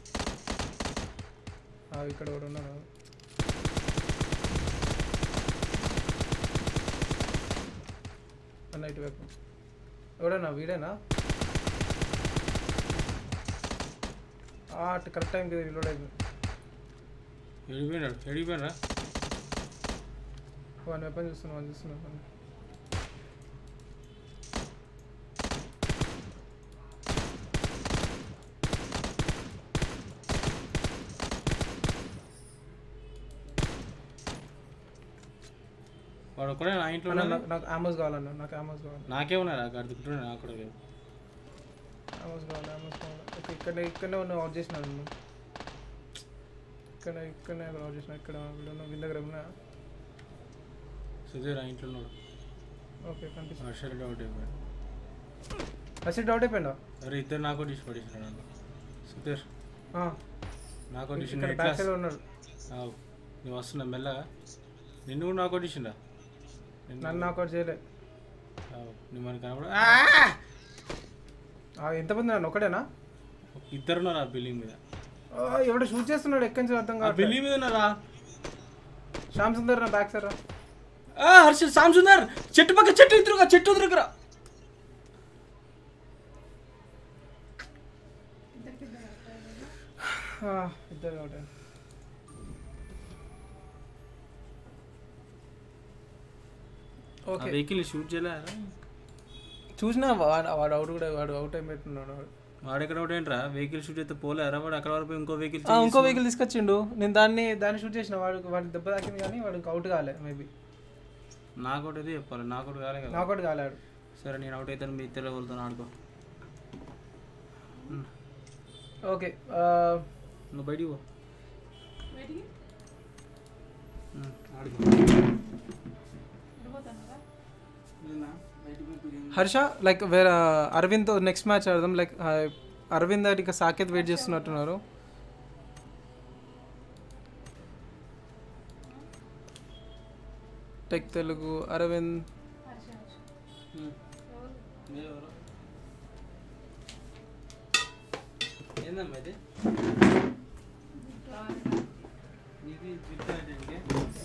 ఆ, ఇక్కడ కూడా ఉన్నాడు అన్న ఇటువైపు ఎవడన్నా వీడేనా ఆ, అటు కరెక్ట్ టైంకి రిలోడ్ అయిపోయింది ఎడిపోయినాడు ఎడిపోయినరా వన్ వెపన్ చూస్తున్నా వన్ చూస్తున్నా వాడు ఒక్కడే నా ఇంట్లో అన్న, ఉన్నాడు. నాకు నాకు ఆమోస్ కావాలన్న నాకు ఆమోస్ కావాలి నాకే ఉన్నాడు అక్కడ దుక్కుంటున్నాడు నాకు కూడా లేవు ఆమోస్ కావాలి ఆమోస్ కావాలి ఓకే ఇక్కడనే ఇక్కడనే ఉన్న అవుట్ చేసినాడు నువ్వు ఇక్కడ ఇక్కడనే అవుట్ చేసిన ఇక్కడ వీడు వీళ్ళ దగ్గర ఉన్నా సుధీర్ ఆ ఇంట్లో ఉన్నాడు ఓకే కనిపిస్తుంది హర్షల్ డౌట్ అయిపోయాడు అసలు డౌట్ అయిపోయిందా అరే ఇద్దరు నాకు డిష్ పడేసినాడు నన్ను సుధీర్ ఆ, నాకు డిష్ ఇక్కడ బ్యాక్ సైడ్ ఉన్నాడు నువ్వు వస్తున్నా మెల్లగా నిన్ను కూడా నాకు డిషిండా నన్ను నాకౌట్ చేయలే నువ్వు మనకి కనపడ ఆ, ఎంతమంది నన్ను ఒకటేనా ఇద్దరు ఉన్నారు ఆ బిల్డింగ్ మీద ఆ, ఎవడో షూట్ చేస్తున్నాడు ఎక్కడి నుంచి అర్థం ఆ కాదు బిల్డింగ్ మీద ఉన్నారా శ్యామ్ సుందర్ నా బ్యాక్ సైడ్ రా ఆ, హర్షల్ సామ్ సుందర్ చెట్టు పక్క చెట్టు ఎదురుగా చెట్టు ఎదురుగా ఆ, ఇద్దరు ఒకటే ఆ ఓకే వెహికల్ షూట్ చేయలేరా చూసినా వాడు వాడు అవుట్ కూడా వాడు అవుట్ అయిపోతున్నాడు వాడు వాడు ఎక్కడ ఒకటి ఏంట్రా వెహికల్ షూట్ అయితే పోలేరా వాడు అక్కడ వరకు ఇంకో వెహికల్ ఆ, ఇంకో వెహికల్ తీసుకొచ్చిండు నేను దాన్ని దాన్ని షూట్ చేసిన వాడు వాడికి దెబ్బ తాకింది కానీ వాడికి అవుట్ కాలే మేబీ నాకు ఒకటి ఇది చెప్పాలి నాకు ఒకటి కాలే కదా నాకౌట్ కాలేడు సరే నేను అవుట్ అయితే మీ ఇద్దరు వెళ్తాను ఆడుకో ఓకే నువ్వు బయటికి పో ఉమ్, ఆడుకో హర్ష లైక్ వేరే అరవింద్ నెక్స్ట్ మ్యాచ్ ఆడదాం లైక్ అరవింద్ ఇక సాకేత్ వెయిట్ చేస్తున్నట్టున్నారు టెక్ తెలుగు అరవింద్ ఏందమ్మా ఇది ఇది చిట్టానికి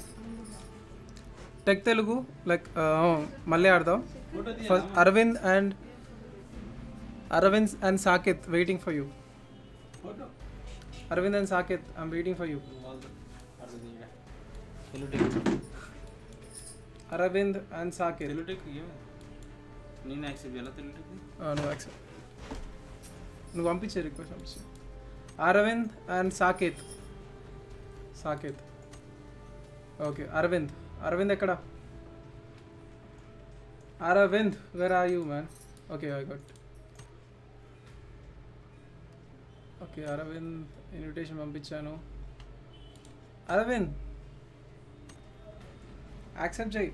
టెక్ తెలుగు లైక్ మళ్ళీ ఆడదాం ఫోటో తీయ first Aravind and Aravind and Saketh waiting for you photo Aravind and Saketh I'm waiting for you వాళ్ళు అర్థం చేయడా తెలుటెక్ అరవింద్ అండ్ సాకేత్ తెలుటెక్ ఏమి నేను యాక్సెప్ట్ చేయాలా తెలుటెక్ ఆ, నువ్వు యాక్సెప్ట్ నువ్వు పంపించే రిక్వెస్ట్ పంపించే అరవింద్ అండ్ సాకేత్ సాకేత్ ఓకే అరవింద్ అరవింద్ ఎక్కడ Aravind where are you man okay I got okay Aravind invitation పంపించాను అరవింద్ యాక్సెప్ట్ చేయి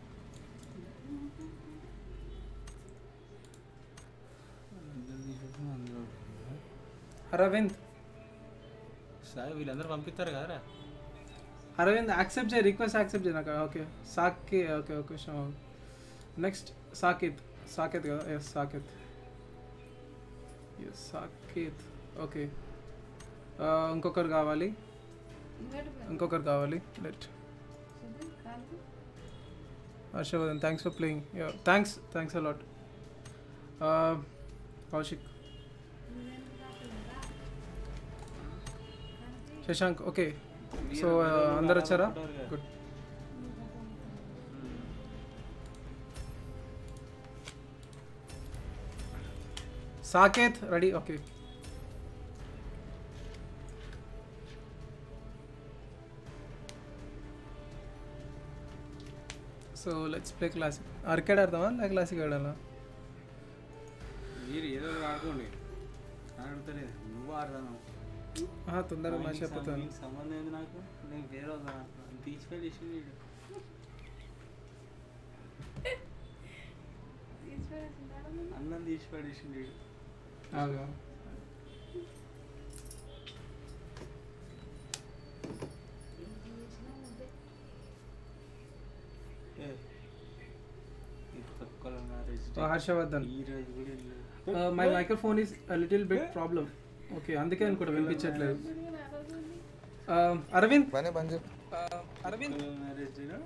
అరవింద్ సరే వీళ్ళందరూ పంపిస్తారు కదరా అరవింద్ యాక్సెప్ట్ చేయి రిక్వెస్ట్ యాక్సెప్ట్ చేయి నాకు ఓకే సాకే okay okay next Saketh Saketh కదా yes Saketh yes Saketh okay ఇంకొకరు కావాలి ఇంకొకరు కావాలి let Harshavardhan thanks for playing thanks thanks a lot Kaushik Shashank okay so అందరు వచ్చారా good Saketh ready okay so let's play classic arcade ఆడదామా లేక క్లాసిక్ ఆడాలా మీరు ఏదో ఒకటి ఆడుకోండి ఆడుతలేదు నువ్వు ఆడదాను ఆహా, తొందరగా మ్యాచ్ అయిపోతాను నీకు సంబంధం ఏంది నాకు నేను వేరే తీసిపెట్టేసి అన్నం తీసిపెట్టేసింది ఆగా. సో హర్షవర్ధన్ ఈ రోజు కూడా వెళ్ళలేదు. My microphone is little bit problem okay అందుకే అనుకుంటా వినిపించట్లేదు Uh, అరవింద్ పని పని చెప్పు అరవింద్ మ్యారేజ్ డేనా?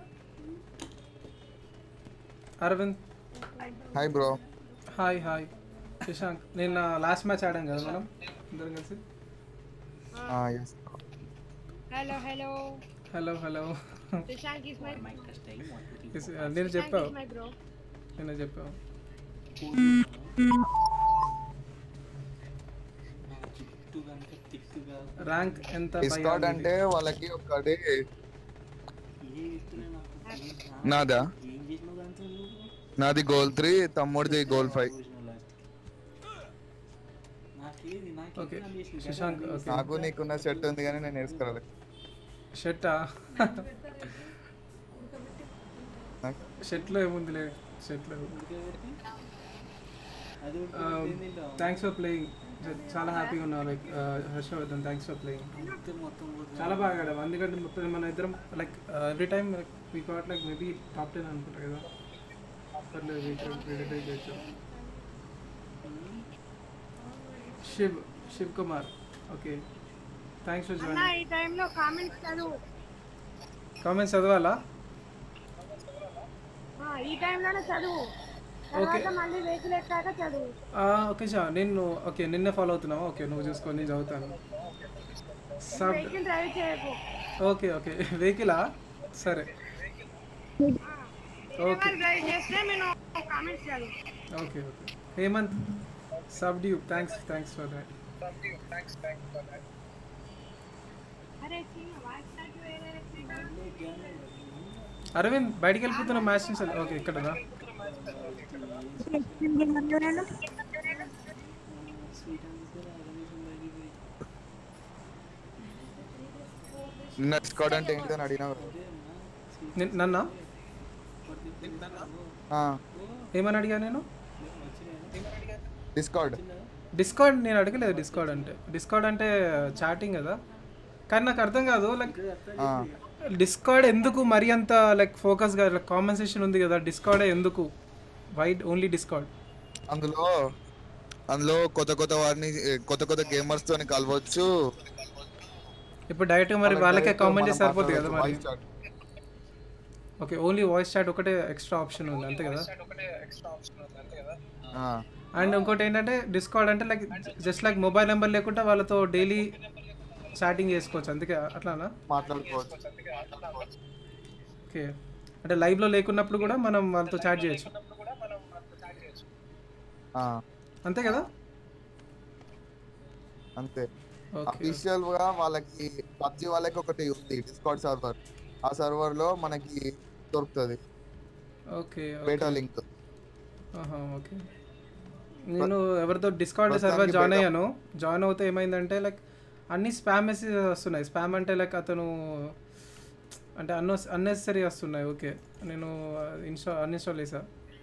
Aravind hi bro hi hi Shashank నిన్న లాస్ట్ మ్యాచ్ ఆడాం కదా మనం అందరం కలిసి yes Hello, hello. Hello hello Shashank is my నేను Shashank చెప్పావు is my bro. నేను చెప్పావు చుట్టూ కనుక తిక్కుగా ర్యాంక్ ఎంత పై డిస్కౌంట్ ఉంది? అంటే వాళ్ళకి ఒకటి ఏం ఇస్తున్నా నాకు నాదా ఏం చేసినావు దాంతో నువ్వు నాది గోల్ త్రీ తమ్ముడిది గోల్ ఫైవ్ చూసినావు last కి. నాకేది ఓకే నాకేం చేసింది శశాంక్ ఓకే నాకు నీకున్న సెట్ ఉంది కానీ నేను వేసుకోలేదు షర్టా షర్ట్లో ఏముందిలే షర్ట్లో అది థ్యాంక్స్ ఫర్ ప్లేయింగ్ చాలా హ్యాపీగా ఉన్నావు like Harshavardhan thanks for playing మొత్తం మొత్తం పోతుంది. చాలా బాగా ఆడావు ఎందుకంటే మొత్తం మన ఇద్దరం like every time we got like maybe top ten అనుకుంటా కదా పర్లేదు we can- we did a great job. Shiv Shiv Kumar okay thanks for అన్న జాయిన్ ఈ టైంలో కామెంట్స్ చదువు కామెంట్స్ చదవాలా ఆ, ఈ టైంలోనే చదువు తర్వాత మళ్ళీ వెహికల్ ఎక్కాక చదువు ఓకే షా నేను ఓకే నిన్నే ఫాలో అవుతున్నావా ఓకే నువ్వు చూసుకో నేను చదువుతాను సబ్ వెహికల్ డ్రైవ్ చేయకు ఓకే ఓకే వెహికలా సరే ఓకే డ్రైవ్ చేస్తే నేను కామెంట్స్ చదువు ఓకే ఓకే హేమంత్ సబ్ డ్యూ థ్యాంక్స్ థ్యాంక్స్ ఫర్ దాట్ అరే చిన్న వాయిస్ ట్యాగ్ వేరే అరవింద్ బయటికి వెళ్ళిపోతున్న మ్యాచ్ నుంచి ఓకే ఇక్కడదా నిన్న డిస్కౌంట్ అంటే ఏంటో అని అడిగినావు నిన్- నన్నా ఏమని అడిగా నేను డిస్కౌంట్ డిస్కౌంట్ నేను అడగలేదు డిస్కౌంట్ అంటే డిస్కౌంట్ అంటే చాటింగ్ కదా కానీ నాకు అర్థం కాదు లైక్ డిస్కౌంట్ ఎందుకు మరి అంత లైక్ ఫోకస్గా లైక్ కాంపెన్సేషన్ ఉంది కదా డిస్కౌంట్ ఎందుకు వైట్ ఓన్లీ డిస్కౌంట్ అందులో అందులో కొత్త కొత్త వారిని కొత్త కొత్త గేమర్స్ తోని కలవచ్చు ఇప్పుడు డైరెక్ట్ మరి వాళ్ళకే direct కామెంట్ మనం చేస్తే సరిపోతుంది కదా మరి మాట్లాడొచ్చు, voice chat. Okay only voice chat ఒకటే ఎక్స్ట్రా ఆప్షన్ ఉంది అంతే కదా ఆ, అండ్ ఇంకోటి ఏంటంటే డిస్కౌంట్ అంటే like just like mobile number లేకుండా వాళ్ళతో డైలీ చాటింగ్ చేసుకోవచ్చు అందుకే అట్లానా మాట్లాడుకోవచ్చు ఓకే అంటే లైవ్లో లేకున్నప్పుడు కూడా మనం వాళ్ళతో చాట్ చేయొచ్చు ఆ, అంతే కదా అంతే ఓకే అఫీషియల్ గా వాళ్ళకి పబ్జి వాళ్ళకి ఒకటి ఉంది డిస్కౌంట్ సర్వర్ ఆ సర్వర్ లో మనకి దొరుకుతుంది ఓకే బేటా లింక్ ఆహా, ఓకే నేను ఎవరితో డిస్కౌంట్ సర్వర్ ప్రస్తుతానికి జాయిన్ beta. అయ్యాను జాయిన్ అవుతే ఏమైందంటే లైక్ అన్ని స్పామ్ మెసేజెస్ వస్తున్నాయి స్పామ్ అంటే లైక్ అతను అంటే అన్నో అన్నెసరీ వస్తున్నాయి ఓకే నేను ఇన్స్టా అన్ఇన్స్టాల్ చేసా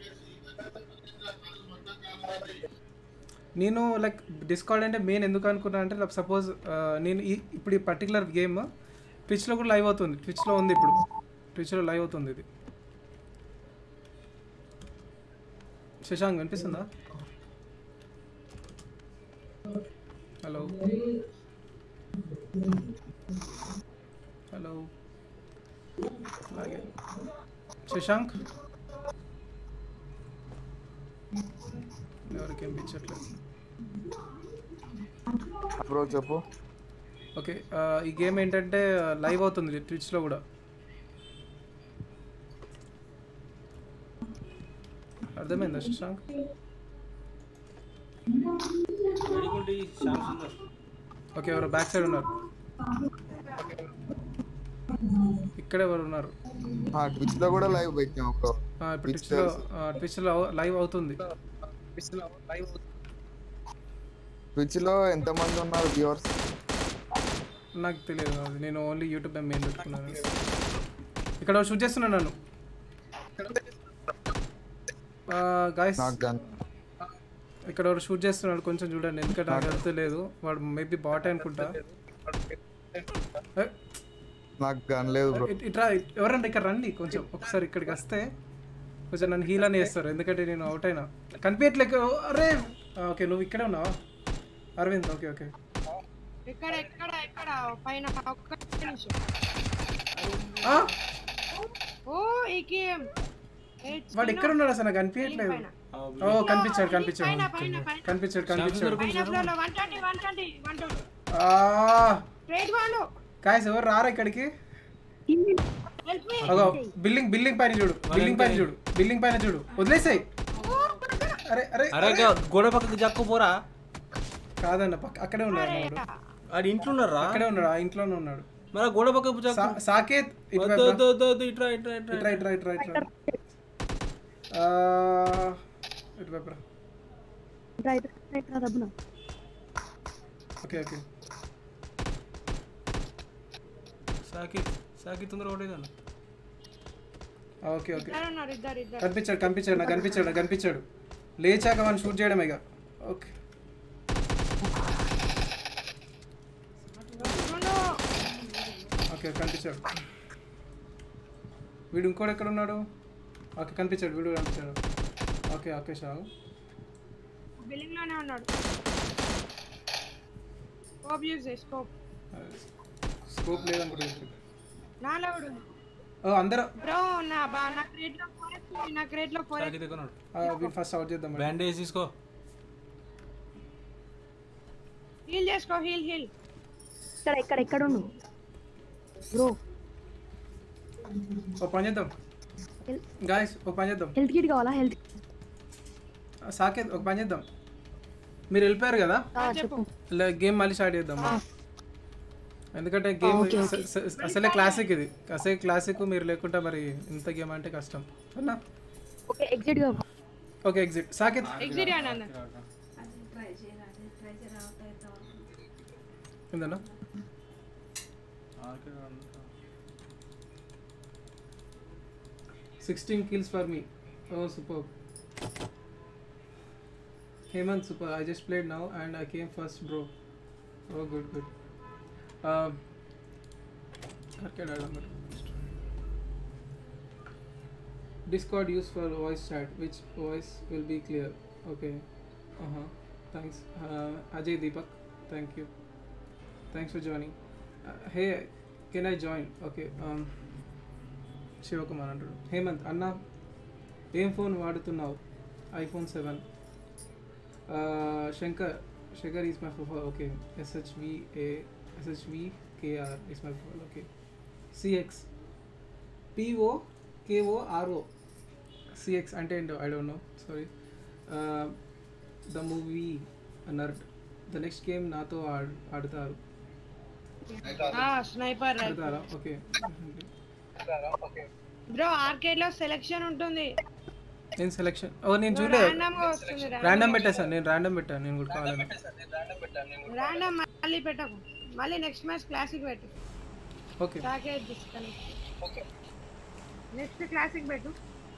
నేను లైక్ డిస్కౌంట్ అంటే మెయిన్ ఎందుకు అనుకున్నా అంటే లైక్ సపోజ్ నేను ఈ ఇప్పుడు ఈ పర్టికులర్ గేమ్ ట్విచ్లో కూడా లైవ్ అవుతుంది ట్విచ్లో ఉంది ఇప్పుడు ట్విచ్లో లైవ్ అవుతుంది ఇది శశాంక్ వినిపిస్తుందా హలో హలో అలాగే శశాంక్ ఎవరికి వినిపించట్లేదు బ్రో చెప్పు ఓకే ఆ, ఈ గేమ్ ఏంటంటే లైవ్ అవుతుంది ట్విచ్లో కూడా అర్థమైందా శశాంక్ వెడిగుండి శ్యామ్ సుందర్ ఓకే ఎవరు బ్యాక్ సైడ్ ఉన్నారు ఇక్కడ ఎవరు ఉన్నారు ఆ ట్విచ్ లో కూడా లైవ్ పెట్టాం బ్రో ఆ, ఇప్పుడు Twitch ట్విచ్లో తెలుసు. ట్విచ్లో లైవ్ అవుతుంది ట్విచ్ లో ఎంత మంది ఉన్నారు వ్యూవర్స్ నాకు తెలియదు అది నేను ఓన్లీ యూట్యూబ్ మెయిన్ పెట్టుకున్నాను ఇక్కడ షూట్ చేస్తున్నాను నన్ను గాయస్ నాకు గన్ ఇక్కడ ఎవరు షూట్ చేస్తున్నాడు కొంచెం చూడండి ఎందుకంటే నాకు అర్థం లేదు వాడు మేబీ బాట్ అనుకుంటా ఏ, నాకు గన్ లేదు బ్రో ఇట్- ఇట్రా ఎవరండి ఇక్కడ రండి కొంచెం ఒకసారి ఇక్కడికి వస్తే కొంచెం నన్ను హీల్ అని చేస్తారు ఎందుకంటే నేను అవుట్ అయినా కనిపించట్లేక అరే ఓకే నువ్వు ఇక్కడే ఉన్నావా అరవింద్ ఓకే ఓకే ఇక్కడ ఇక్కడ ఇక్కడ పైన ఒక్క నిమిషం ఆ, ఓ ఈ గేమ్ వాడు ఎక్కడ ఉన్నాడు అసలు నాకు కనిపించట్లేదు ఓ కనిపించాడు కనిపించాడు పైన పైన పైన కనిపించాడు కనిపించాడు పైన ఫ్లోర్ లో one twenty one twenty one twenty ఆ, రైట్ వాడు కాయస్ ఎవరు రారా ఇక్కడికి హెల్ప్ మీ అగో బిల్డింగ్ బిల్డింగ్ పైన చూడు బిల్డింగ్ పైన చూడు బిల్డింగ్ పైన చూడు వదిలేసాయి అరే అరే అరే గా- గోడ పక్కకి జక్కు పోరా కాదన్న పక్క అక్కడే ఉన్నాడు వాడు ఆడు ఇంట్లో ఉన్నారా అక్కడే ఉన్నాడు ఆ ఇంట్లోనే ఉన్నాడు మరి ఆ గోడ పక్కకు జక్కు సా- సాకేత్ ఇటు వద్దు, వైపు వద్దు, వద్దు, వద్దు, ఇట్రా ఇట్రా ఇట్రా ఇట్రా ఇట్రా ఇట్రా ఇట్రా ఆ, ఇటు వైపు రా. ఓకే ఓకే సాకిత్ సాకిత్ తొందర ఒకటేదాన్ని ఆ, ఓకే ఓకే ఇద్దరు ఉన్నారు ఇద్దరు ఇద్దరు కనిపించాడు కనిపించాడు నాకు కనిపించాడు నాకు కనిపించాడు లేచాక మనం షూట్ చేయడమే ఇక ఓకే రెండు ఓకే కనిపించాడు వీడు ఇంకోటి ఎక్కడ ఉన్నాడు ఓకే కనిపించాడు వీడు కనిపించాడు ఓకే ఓకే షావు బిల్డింగ్ లోనే ఉన్నాడు స్కోప్ యూజ్ చేయి స్కోప్ స్కోప్ లేదనుకుంటుంది నాలవుడు ఓ అందరూ బ్రో నా బా నా క్రేట్ లో ఫోరెక్స్ ఉంది, నా క్రేట్ లో ఫోరెక్స్ సాకిత్ ఎక్కడ ఉన్నాడు ఆ, వీడు ఫస్ట్ అవుట్ చేద్దాం మరి. బ్యాండేజ్ తీసుకో హీల్ చేసుకో హీల్ హీల్ ఇక్కడ ఇక్కడ ఎక్కడ ఉన్నావు బ్రో ఓ పని చేద్దాం గాయస్ ఒక పని చేద్దాం హెల్త్ కిట్ కావాలా హెల్త్ సాకేత్ ఒక పని చేద్దాం మీరు వెళ్ళిపోయారు కదా చెప్పు లే- గేమ్ మళ్ళీ స్టార్ట్ చేద్దాం ఎందుకంటే గేమ్ స- స- అసలే క్లాసిక్ ఇది అసలే క్లాసిక్ మీరు లేకుంటే మరి ఇంత గేమ్ అంటే కష్టం అన్నా ఓకే ఎగ్జిట్ గా ఓకే ఎగ్జిట్ సాకేత్ ఎగ్జిట్ అని అన్న ఏందన్నా sixteen kills for me oh super Hemanth super I just played now and I came first bro oh good good arcade item but discord used for voice chat which voice will be clear okay uh-huh thanks uh, ajay deepak thank you thanks for joining uh, hey can i join okay um Shivakumar అంటాడు హేమంత్ అన్న ఏం phone వాడుతున్నావు iPhone seven Shankar Shankar is my phone okay SHVA SHV KR Ismail okay CX PO KORO CX అంటే ఏంటో I don't know sorry the movie nerd the next game నాతో ఆడ్ ఆడతారు sniper ఆడతారా ఓకే బ్రో ఆర్కేడ్ లో సెలెక్షన్ ఉంటుంది నేను సెలెక్షన్ ఓ నేను చూడలేదు ర్యాండమ్ గా వస్తుంది ర్యాండమ్ పెట్టేసాను నేను ర్యాండమ్ పెట్టాను నేను కూడా కావాలని ర్యాండమ్ మళ్ళీ పెట్టకు మళ్ళీ నెక్స్ట్ మ్యాచ్ క్లాసిక్ పెట్టు okay package disconnect next classic పెట్టు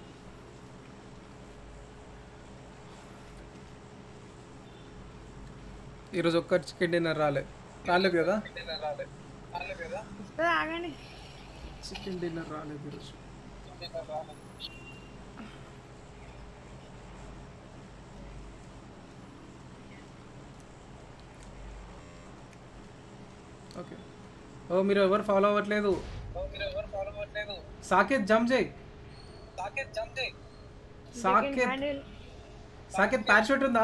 ఈరోజు ఒక్క చికెన్ డిన్నర్ రాలే రాలేదు కదా వస్తుంది ఆగండి చికెన్ డిన్నర్ రాలేదు ఈరోజు ఓకే ఓ మీరు ఎవరు ఫాలో అవ్వట్లేదు సాకేత్ జంప్ చేయి సాకేత్ హ్యాండిల్ సాకేత్ పారాషూట్ ఉందా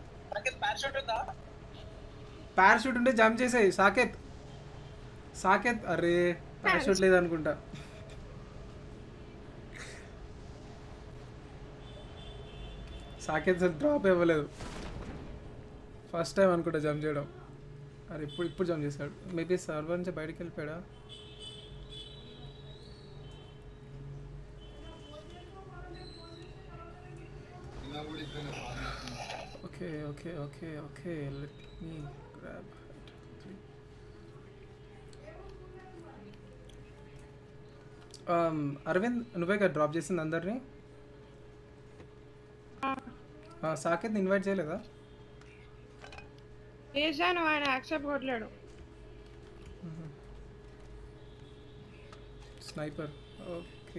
పారాషూట్ ఉంటే జంప్ చేసేయి సాకేత్ సాకేత్ అరే పారాషూట్ లేదనుకుంటా సాకేత్ అసలు డ్రాప్ ఇవ్వలేదు ఫస్ట్ టైం అనుకుంటా జంప్ చేయడం అరే ఇప్పుడు ఇప్పుడు జంప్ చేశాడు మేబీ సర్వర్ నుంచి బయటికి వెళ్ళిపోయాడా okay okay okay okay let me grab Aravind నువ్వే కదా డ్రాప్ చేసింది అందరినీ ఆ, సాకేత్ ఇన్వైట్ చేయలేదా చేశాను ఆయన యాక్సెప్ట్ కొట్టలేడు స్నైపర్ ఓకే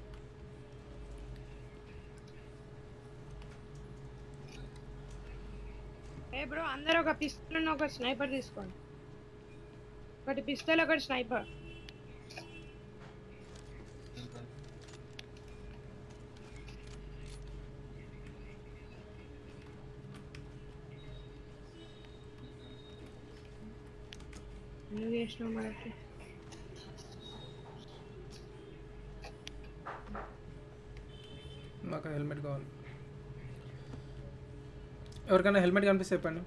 ఏ బ్రో అందరూ ఒక పిస్టల్ ఒక స్నైపర్ తీసుకోండి ఒకటి పిస్టల్ ఒకటి స్నైపర్ నువ్వు చేసినావు మనకి నాకు హెల్మెట్ కావాలి ఎవరికైనా హెల్మెట్ కనిపిస్తే చెప్పండి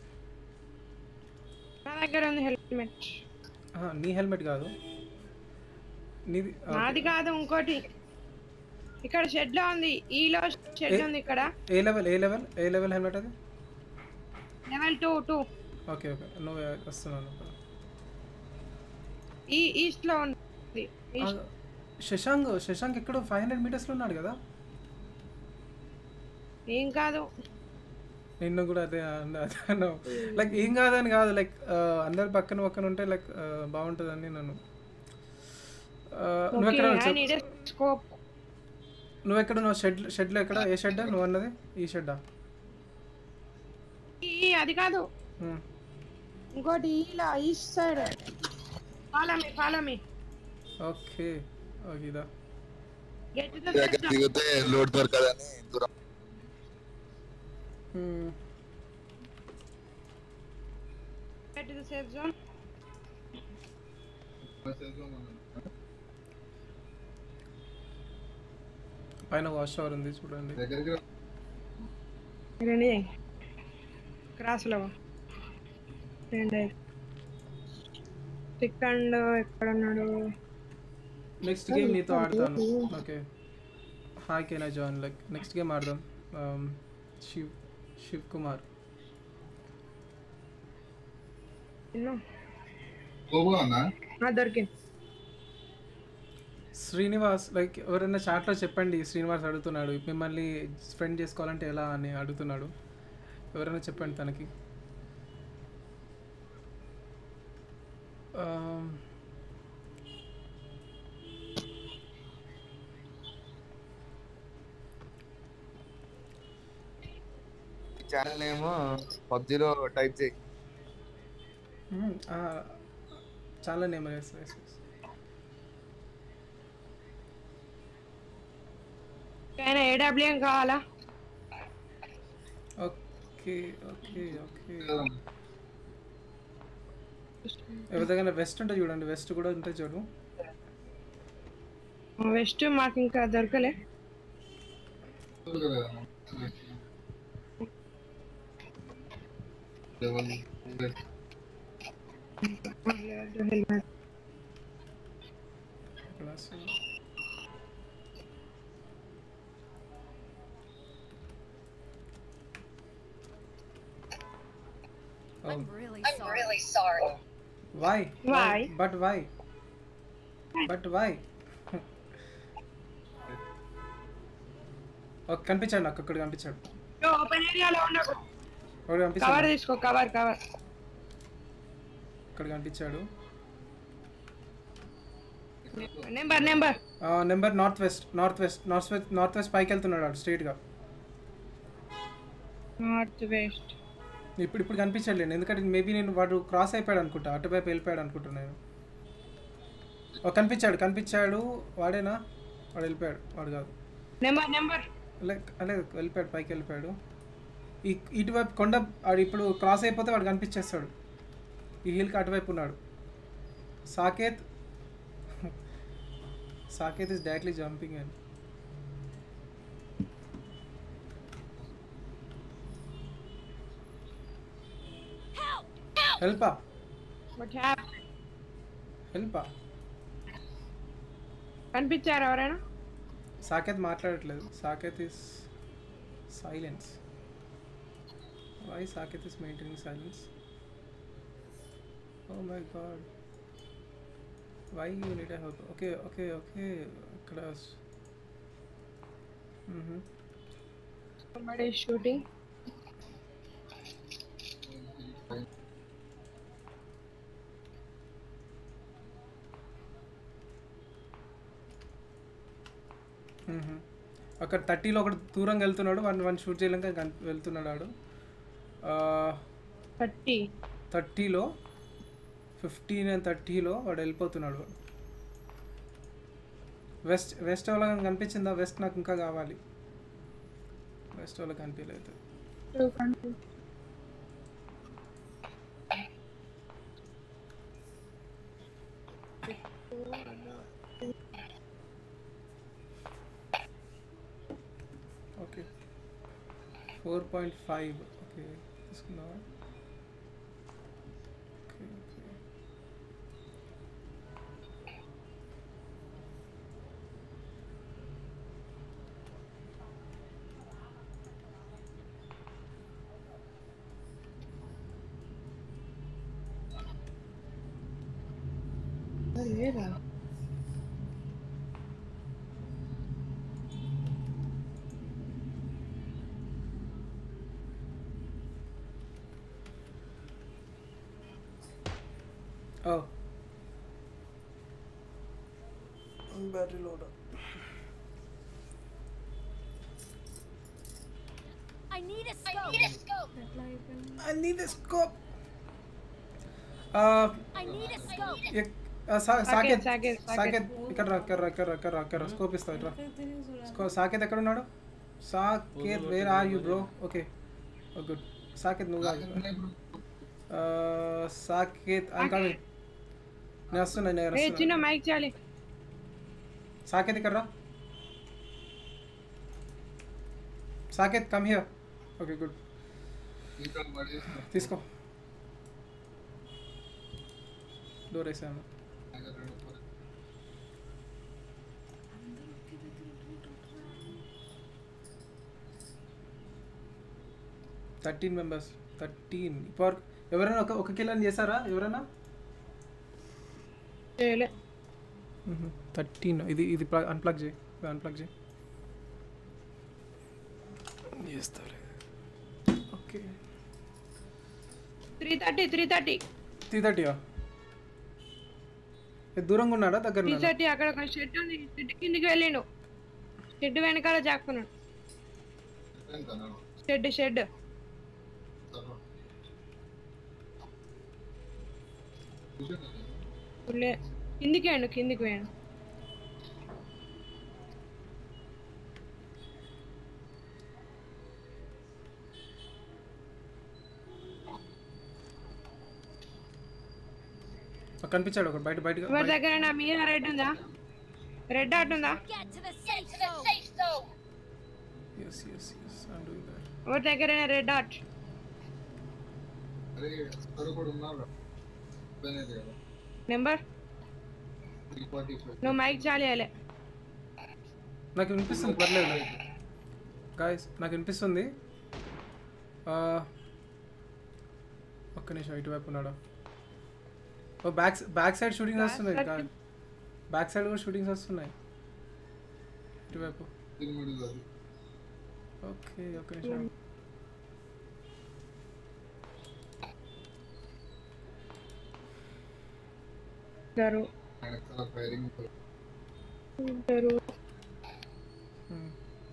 నా దగ్గర ఉంది హెల్మెట్ ఆహా, నీ హెల్మెట్ కాదు నీది ఆ, నాది కాదు ఇంకోటి ఇక్కడ షెడ్ లో ఉంది ఈలో షెడ్ ఉంది ఇక్కడ ఏ లెవెల్ ఏ లెవెల్ ఏ లెవెల్ హెల్మెట్ అది level two two okay okay నువ్వు వస్తున్నాను ఈ ఈస్ట్ లో ఉంది ఆ, ఈస్ట్ శశాంక్ శశాంక్ ఎక్కడో ఫైవ్ హండ్రెడ్ మీటర్స్లో ఉన్నాడు కదా ఏం కాదు నిన్ను కూడా అదే అదే లైక్ ఏం కాదని కాదు లైక్ అందరు పక్కన పక్కన ఉంటే లైక్ బాగుంటుందని నన్ను ఆ, నువ్వు ఎక్కడ ఐ నీడ్ స్కోప్ నువ్వు ఎక్కడ నువ్వు షెడ్ షెడ్లో ఎక్కడ ఏ షెడ్ నువ్వు అన్నది ఈ షెడ్డా ఈ అది కాదు ఇంకోటి ఇలా east side follow me follow me okay okay ఇదా గెట్ దగ్గర దిగితే లోడ్ దొరకదని దూరం Hmm. Get the safe zone పైన వాష్ షవర్ ఉంది చూడండి రండి క్రాస్ లో రండి సెకండ్ ఎక్కడ ఉన్నాడు నెక్స్ట్ గేమ్ నీతో ఆడతాను okay hi can I join like next game ఆడదాం Um, శివ్ శివ్ కుమార్ ఎన్నో ఆ, దొరికింది శ్రీనివాస్ లైక్ ఎవరైనా చాట్లో చెప్పండి శ్రీనివాస్ అడుగుతున్నాడు మిమ్మల్ని ఫ్రెండ్ చేసుకోవాలంటే ఎలా అని అడుగుతున్నాడు ఎవరైనా చెప్పండి తనకి Um, ఛానల్ ఏమో పబ్జిలో టైప్ చేయి hmm, ఆ, చాలా నేమ్ ఆయన ఏడబ్ల్యూఎం కావాలా ఓకే ఓకే ఓకే ఎవరి దగ్గర వెస్ట్ ఉంటుంది చూడండి వెస్ట్ కూడా ఉంటుంది చూడు వెస్ట్ మాకు ఇంకా దొరకలే helmet Class. Oh, I'm really sorry. sorry. why? Why? But why? But why? Okay కనిపించాడు నాకు అక్కడ కనిపించాడు ఓపెన్ ఏరియాలో ఉండకు ఒకడు కవర్ కనిపించాడు తీసుకో కవర్ కవర్ ఇక్కడ కనిపించాడు number number number north west north west north west north west పైకి వెళ్తున్నాడు వాడు స్ట్రైట్గా నార్త్ వెస్ట్ ఇప్పుడు ఇప్పుడు కనిపించట్లేదు ఎందుకంటే మేబీ నేను వాడు క్రాస్ అయిపోయాడు అనుకుంటా అటువైపు వెళ్ళిపోయాడు అనుకుంటున్నాను ఓ కనిపించాడు కనిపించాడు వాడేనా వాడు వెళ్ళిపోయాడు వాడు కాదు నెంబర్ నెంబర్ లైక్ లేదు వెళ్ళిపోయాడు పైకి వెళ్ళిపోయాడు ఈ ఇటువైపు కొండ వాడు ఇప్పుడు క్రాస్ అయిపోతే వాడు కనిపించేస్తాడు ఈ హిల్కి అటువైపు ఉన్నాడు Saketh Saketh is directly jumping and హెల్పా వాట్ హ్యాప్ హెల్పా కనిపించారు ఎవరైనా సాకేత్ మాట్లాడట్లేదు Saketh is silence why Saketh is maintaining silence oh my god why you need help okay okay okay ఇక్కడ మ్మ్. somebody is shooting మ్మ్. అక్కడ థర్టీలో ఒకటి దూరంగా వెళ్తున్నాడు వన్ వన్ షూట్ చేయలేక కన్- వెళ్తున్నాడు వాడు థర్టీ థర్టీలో ఫిఫ్టీన్ అండ్ థర్టీలో వాడు వెళ్ళిపోతున్నాడు వెస్ట్ వెస్ట్ వాళ్ళకి కనిపించిందా వెస్ట్ నాకు ఇంకా కావాలి వెస్ట్ వాళ్ళకి కనిపించలేదు okay four point five okay తీసుకున్నావా ఓకే ఓకే లేదా Oh. Battery loader. I need a scope. I need a scope. I need a scope. Uh, I need a scope. ఎక్- ఆ, సా- సాకేత్ సాకేత్, సాకేత్. సాకేత్ ఇక్కడ రా ఇక్కడ రా ఇక్కడ రా ఇక్కడ రా ఇక్కడ రా స్కోప్ ఇస్తా ఇట్రా స్కో- సాకేత్ ఎక్కడ ఉన్నాడు Saketh where are you bro okay good Saketh నువ్వు కాదు. ఆ, సాకేత్ ఐమ్ కమింగ్ నేను వస్తున్నా నేను ఏ చిన్న వస్తున్నా మైక్ చాలి సాకేత్ ఇక్కడ రా Saketh come here okay good తీసుకో డోర్ వేసాను థర్టీన్ మెంబర్స్ థర్టీన్ ఇప్పుడు ఎవరైనా ఒక ఒక కిలో చేశారా ఎవరైనా చేయలే థర్టీన్ ఇది ఇది అన్ప్లగ్ చేయి అన్ప్లగ్ చేయి చేస్తాలే okay three thirty three thirty three థర్టీయా దూరంగా ఉన్నాడా దగ్గర త్రీ ఉన్నాడా థర్టీ అక్కడ ఒక షెడ్ ఉంది షెడ్ కిందికి వెళ్ళిండు షెడ్ వెనకాల జాక్కున్నాడు షెడ్ షెడ్ లే కిందికి వేయండు కిందికి వేయండు కనిపించాడు ఒకటి బయట బయట ఎవరి దగ్గర మీద రెడ్ ఉందా రెడ్ డాట్ ఉందా Get to the safe zone. Yes yes yes I'm doing that ఎవరి దగ్గర రెడ్ డాట్ అరే ఎవరు కూడా ఉన్నారు పోయినది కదా నెంబర్ త్రీ ఫార్టీ ఫైవ్ నువ్వు మైక్ చాలేయాలి నాకు వినిపిస్తుంది పర్లేదు గాయస్ నాకు వినిపిస్తుంది ఆ, ఒక్క నిమిషం ఇటువైపు ఉన్నాడు oh back back side shooting వస్తున్నాయి side బ్యాక్ సైడ్ కూడా షూటింగ్స్ వస్తున్నాయి ఇటువైపు తిరుమల అది ఓకే ఒక్క నిమిషం ఇద్దరు వెనకాల ఫైరింగ్ ఇద్దరు Hmm.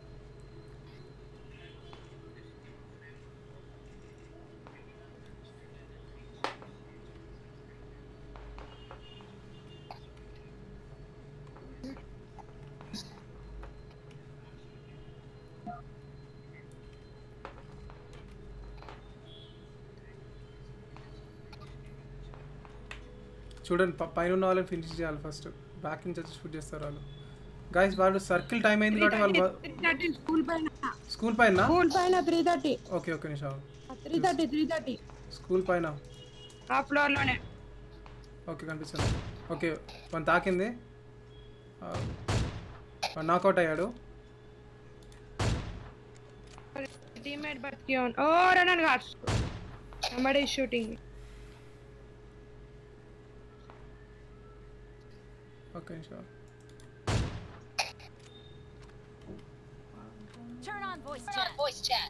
చూడండి ప- పైన ఉన్న వాళ్ళని ఫినిష్ చేయాలి ఫస్ట్ బ్యాక్ నుంచి వచ్చి షూట్ చేస్తారు వాళ్ళు గాయస్ వాళ్ళు సర్కిల్ టైం అయింది కాబట్టి వాళ్ళు త్రీ థర్టీ స్కూల్ పైన స్కూల్ పైన స్కూల్ పైన త్రీ థర్టీ ఓకే ఓకే నిమిషం three thirty three thirty school పైన ఆ ఫ్లోర్ లోనే ఓకే కనిపిస్తుంది ఓకే వన్ తాకింది నాకౌట్ అయ్యాడు టీమ్మేట్ బతికి on. Oh run gods somebody is shooting me. Okay నిమిషం Turn on voice chat. voice chat.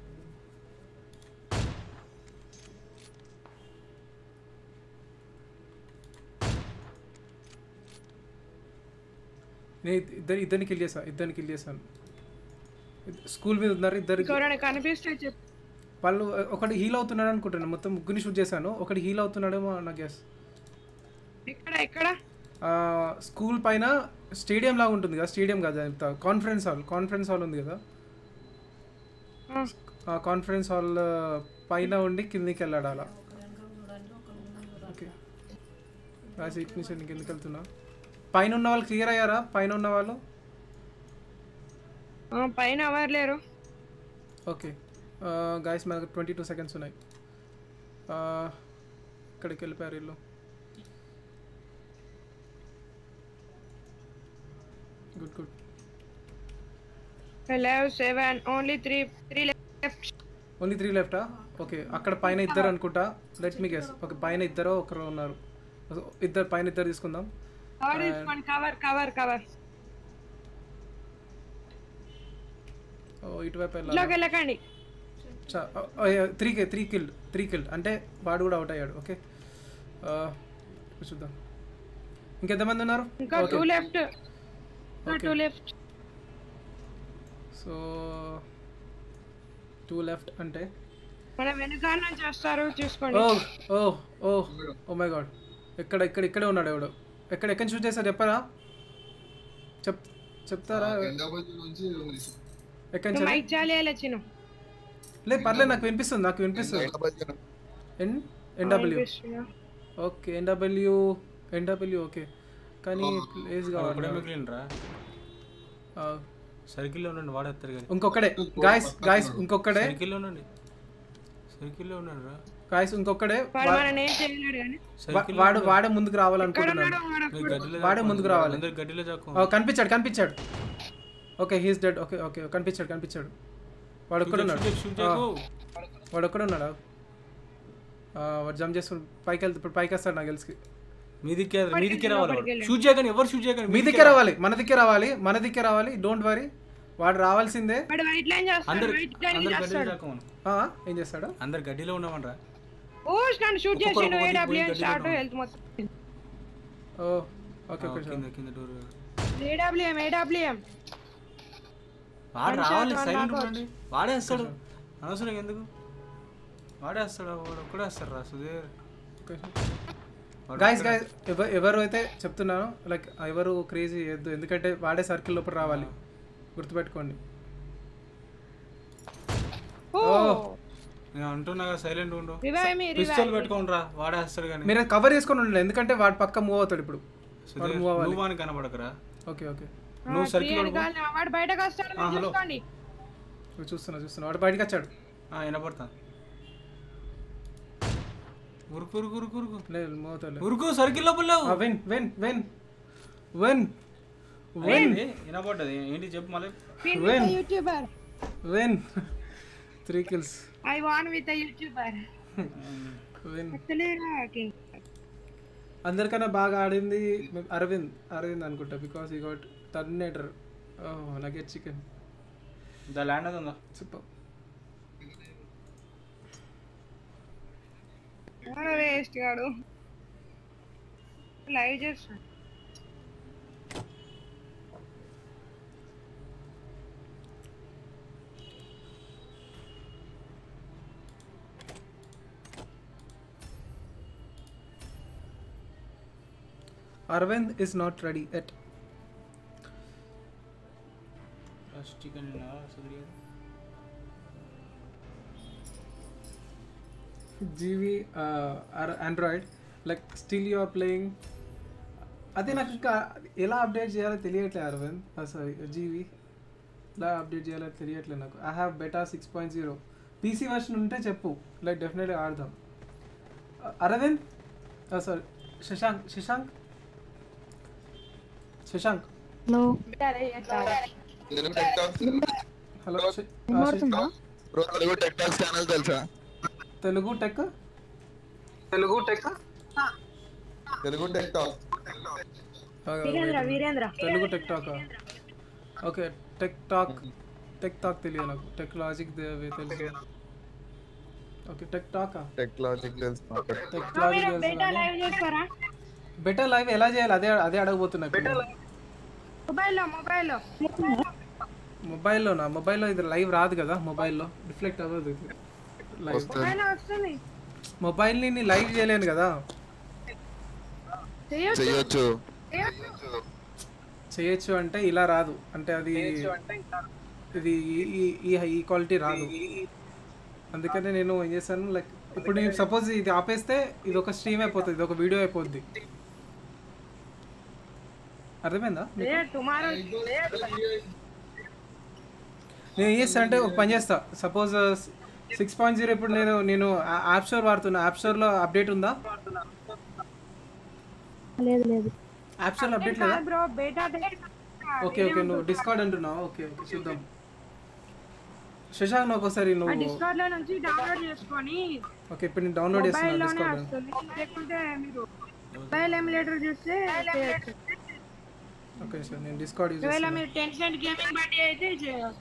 నేను ఇద్దరు ఇద్దరిని కిల్ చేశాను ఇద్దరిని కిల్ చేశాను స్కూల్ మీద ఉన్నారు ఇద్దరు ఇంకెవరైనా కనిపిస్తే చెప్పు వాళ్ళు ఒకటి హీల్ అవుతున్నాడు అనుకుంటున్నాను మొత్తం ముగ్గురిని షూట్ చేశాను ఒకటి హీల్ అవుతున్నాడేమో నా గ్యాస్ ఎక్కడ ఎక్కడ స్కూల్ పైన స్టేడియం లాగా ఉంటుంది కదా స్టేడియం కదా కాన్ఫరెన్స్ హాల్ కాన్ఫరెన్స్ హాల్ ఉంది కదా ఆ, ఆ కాన్ఫరెన్స్ హాల్ పైన ఉండి కిందికి వెళ్ళాడు అలా ఓకే రాసి ఇటు నుంచి నేను కిందికి వెళ్తున్నా పైన ఉన్న వాళ్ళు క్లియర్ అయ్యారా పైన ఉన్న వాళ్ళు ఆ, పైన ఎవరు లేరు ఓకే గాయస్ మనకు ట్వంటీ టూ సెకండ్స్ ఉన్నాయి ఆ, ఇక్కడికి వెళ్ళిపోయారు వీళ్ళు good good eleven seven only three three left only three లెఫ్టా ఓకే అక్కడ పైన ఇద్దరు అనుకుంటా లెట్ మీ గెస్ ఓకే పైన ఇద్దరు ఒకరు ఉన్నారు ఇద్దరు పైన ఇద్దరు తీసుకుందాం కవర్ తీసుకోండి కవర్ కవర్ కవర్ ఓ, ఇటువైపు వెళ్ళాలి ఇంట్లోకి వెళ్ళకండి three K three kill three kill అంటే వాడు కూడా అవుట్ అయ్యాడు ఓకే ఇప్పుడు చూద్దాం ఇంకెంతమంది ఉన్నారు ఇంకా two left two left so two left అంటే మన వెనకాల నుంచి వస్తారు చూసుకోండి ఓ ఓ ఓ ఓ మై గాడ్ ఎక్కడ ఇక్కడ ఇక్కడే ఉన్నాడు ఎవడు ఎక్కడ ఎక్కడ చూస్ చేశారు చెప్పరా చెప్ చెప్తారా ఎండాబజ్జి నుంచి ఉంది. ఎక్కడి నువ్వు నుంచి మైక్ చాలేయాలి చిన్న లేదు పర్లేదు నాకు వినిపిస్తుంది నాకు వినిపిస్తుంది ఎండాబజ్జి N NW okay NW NW okay కానీ ప్లేస్ ఒకడే కావాలి మిగిలినరా ఆ, సర్కిల్లో ఉండండి వాడేస్తారు కానీ ఇంకొకడే గాయస్ గాయస్ ఇంకొకడే సర్కిల్లో ఉండండి సర్కిల్లో ఉండండి రా గాయస్ ఇంకొకడే వాడు మన ఏం చేయలేడు కానీ వా- వాడు వాడే ముందుకు రావాలనుకుంటున్నాడు మీరు గడ్డిలో వాడే ముందుకు రావాలి అందరు గడ్డిలో చాకు ఓ, కనిపించాడు కనిపించాడు okay he's dead okay okay కనిపించాడు కనిపించాడు వాడు ఒక్కడ ఉన్నాడు షూట్ ఆ, చేయకు వాడు ఒక్కడ ఉన్నాడు ఆ, వాడు జంప్ చేస్తు పైకి వెళ్తే ఇప్పుడు పైకి వస్తాడు నాకు తెలిసి మీ దిక్కే మీ దిక్కే రావాలి లోపలికి వెళ్ళండి. షూట్ చేయకండి ఎవరు షూట్ చేయకండి మీ దిక్కే రావాలి మన దిక్కే రావాలి మన దిక్కే రావాలి డోంట్ వరీ వాడు రావాల్సిందే వాడు వైట్ లైన్ చేస్తాడు అందరు వైట్ లైన్ అందరు గడ్డిలో చేస్తాడు చాకోమను ఆ, ఏం చేస్తాడు అందరు గడ్డిలో ఉండమనరా ఓ నన్ను షూట్ ఒక్కొక్కరు చేసిండు ఒక్కొక్కటి ఏడబ్ల్యూ పోయి స్టార్ట్ గడ్డిలో హెల్త్ మొత్తం ఓ ఓకే ఓకే కింద కింద డోర్ ఏడబ్ల్యూఎం ఏడబ్ల్యూఎం వాడు One రావాలి shot, one సైలెంట్ knockout. ఉండండి వాడేస్తాడు అనవసరం ఎందుకు వాడేస్తాడు వాడు ఒక్కడే వస్తాడు రా సుధీర్ వాడు గాయస్ ఒక్కడే- గాయస్ ఎవరు ఎవరు అయితే చెప్తున్నానో లైక్ ఎవరు క్రేజీ చేయొద్దు ఎందుకంటే వాడే సర్కిల్ లోపల రావాలి గుర్తుపెట్టుకోండి ఓ ఓ నేను అంటున్నా కదా సైలెంట్ ఉండు రివైవ్ మీ పిస్టల్ రివైవ్ పెట్టుకోండిరా వాడేస్తాడు కానీ మీరు కవర్ చేసుకొని ఉండండి ఎందుకంటే వాడు పక్క మూవ్ అవుతాడు ఇప్పుడు వాడు మూవ్ అవ్వాలి నువ్వు అని కనబడకరా ఓకే ఓకే నువ్వు సర్కిల్ వాడు బయటకు వస్తాడు మీరు హలో. చూసుకోండి ఇప్పుడు చూస్తున్నా చూస్తున్నా వాడు బయటకు వచ్చాడు వినపడతా ఉరుకు ఉరుకు ఉరుకు ఉరుకు లేదు మూవ్ అవుతాడు ఉరుకు సర్కిల్ లోపల లేవు వెన్ వెన్ వెన్ వెన్ ఏంది? వినపడ్డది ఏంటి చెప్పు మళ్ళీ When? YouTuber when three kills I won with YouTuber when తెలియదు అందరికన్నా బాగా ఆడింది అరవింద్ అరవింద్ అనుకుంటా బికాస్ ఈ got terminator nugget chicken the land అది ఉందా సూపర్ వేస్ట్ గాడు లైవ్ చేస్తాడు Aravind is not ready at first chicken జీవి android like still you are playing అదే నాకు ఇంకా ఎలా అప్డేట్ చేయాలో తెలియట్లేదు అరవింద్ సారీ జీవి ఎలా అప్డేట్ చేయాలో తెలియట్లేదు నాకు I have beta six point zero PC version ఉంటే చెప్పు లైక్ డెఫినెట్గా ఆడదాం Uh, Aravind sorry Shashank Shashank Shashank hello Telugu tech talks hello వినబడుతుందా bro Telugu tech talks channel తెలుసా Telugu tech Telugu tech Telugu tech talks Veerendra Veerendra Telugu tech talk okay tech talk tech talk తెలియదు నాకు టెక్నాలజిక్ తెలుసు okay tech taka technology తెలుసు నాకు. టెక్నాలజీ బయట లైవ్ చేస్తారా బెటర్ లైవ్ ఎలా చేయాలి అదే అదే అడగబోతున్నా ఇప్పుడు మొబైల్లో మొబైల్లో మొబైల్లోనా మొబైల్లో ఇది లైవ్ రాదు కదా మొబైల్లో రిఫ్లెక్ట్ అవ్వదు ఇది లైవ్ వస్తుంది మొబైల్లో వస్తుంది మొబైల్ని నేను లైవ్ చేయలేను కదా చేయొచ్చు చెయ్యొచ్చు చేయొచ్చు అంటే ఇలా రాదు అంటే అది ఇది ఈ- ఈ- ఈ ఈ క్వాలిటీ రాదు అందుకనే నేను ఏం చేశాను లైక్ ఇప్పుడు నేను సపోజ్ ఇది ఆపేస్తే ఇది ఒక స్ట్రీమ్ అయిపోతుంది ఇది ఒక వీడియో అయిపోద్ది అర్థమైందా టుమారో నేను ఏం చేస్తా అంటే ఒక పని చేస్తా సపోజ్ సిక్స్ పాయింట్ జీరో ఇప్పుడు నేను నేను యాప్ స్టోర్ వాడుతున్నా యాప్ స్టోర్లో అప్డేట్ ఉందా లేదు లేదు యాప్ స్టోర్లో అప్డేట్ లేదా బ్రో బేటా ఓకే ఓకే నువ్వు డిస్కౌంట్ అంటున్నావు ఓకే ఓకే చూద్దాం శశాంక్ నాకు ఒకసారి ఆ నువ్వు డిస్కౌంట్ లో నుంచి డౌన్లోడ్ చేసుకొని ఓకే ఇప్పుడు నేను డౌన్లోడ్ చేస్తున్నాను మొబైల్ లోనే డిస్కౌంట్ వస్తుంది లేకుంటే మీరు మొబైల్ ఎమ్యులేటర్ చూస్తే చేయొచ్చు. ఓకే సార్ నేను డిస్కౌంట్ యూజ్ ఒకవేళ చేస్తాను మీరు టెన్షన్ గేమింగ్ బట్టి అయితే చేయొచ్చు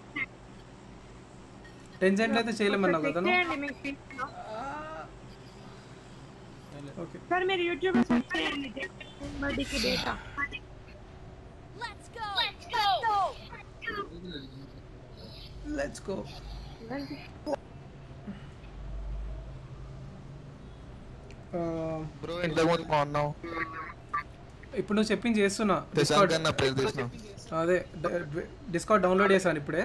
టెన్సెంట్ అయితే చేయలేమన్నావు కదా నువ్వు? చేయండి మీకు PC లో. ఓకే సార్ మీరు యూట్యూబ్ సెర్చ్ చేయండి బడ్డీకి data Let's go. Let's go. Let's go bro ఇంతకు ముందు బాగున్నావు ఇప్పుడు నువ్వు చెప్పింది చేస్తున్నా శశాంక్ డిస్కౌంట్ అన్న ప్రేర్ చేసినావు అదే డిస్కౌంట్ డౌన్లోడ్ చేశాను ఇప్పుడే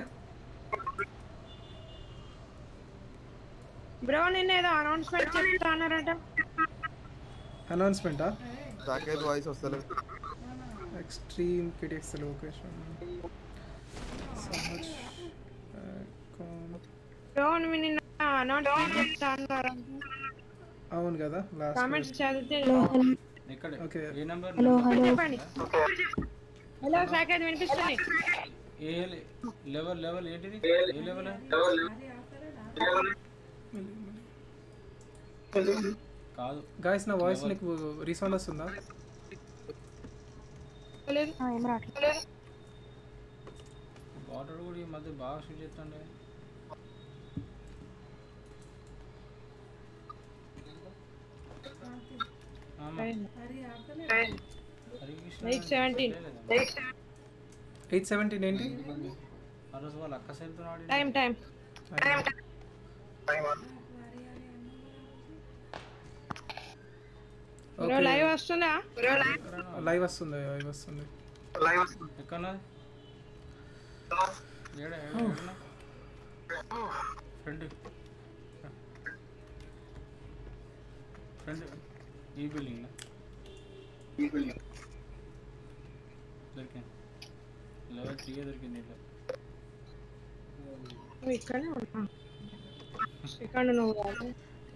బ్రో నిన్న ఏదో అనౌన్స్మెంట్ చెప్తా అన్నారట అనౌన్స్మెంటా నాకైతే వాయిస్ వస్తలేదు ఎక్స్ట్రీమ్ కిడిక్స్ లొకేషన్ సో మచ్ బ్రో మీరు నిన్న అనౌన్స్మెంట్ చెప్తా అన్నారు అవును కదా లాస్ట్ కామెంట్స్ చదివితే ఎక్కడ ఓకే ఏ నెంబర్ హలో హలో చెప్పండి హలో సాకేత్ వినిపిస్తుంది ఏ లెవెల్ లెవెల్ ఏంటిది ఏ లెవెల్ కాదు గాయస్ నా వాయిస్ నీకు రీసౌండ్ వస్తుందా ఆ, ఏం రావట్లేదు వాటర్ కూడా ఈ మధ్య బాగా షూట్ చేస్తుండే ఆమా. హరికృష్ణ ఎయిట్ సెవెంటీన్ లేదా? ఎయిట్ సెవెంటీన్ ఏంటి ఆ రోజు వాళ్ళ అక్క సెల్తో ఆడి టైం టైం బ్రో లైవ్ వస్తుందా లైవ్ వస్తుంది లైవ్ వస్తుంది ఎక్కడ ఏడ ఫ్రెండ్ ఫ్రంట్ ఈ బిల్డింగ్ ఈ బిల్డింగ్ దొరికింది లెవెల్ త్రీ దొరికింది ఇట్లా నువ్వు ఇక్కడనే ఉన్నా ఇక్కడ నువ్వు కాదు.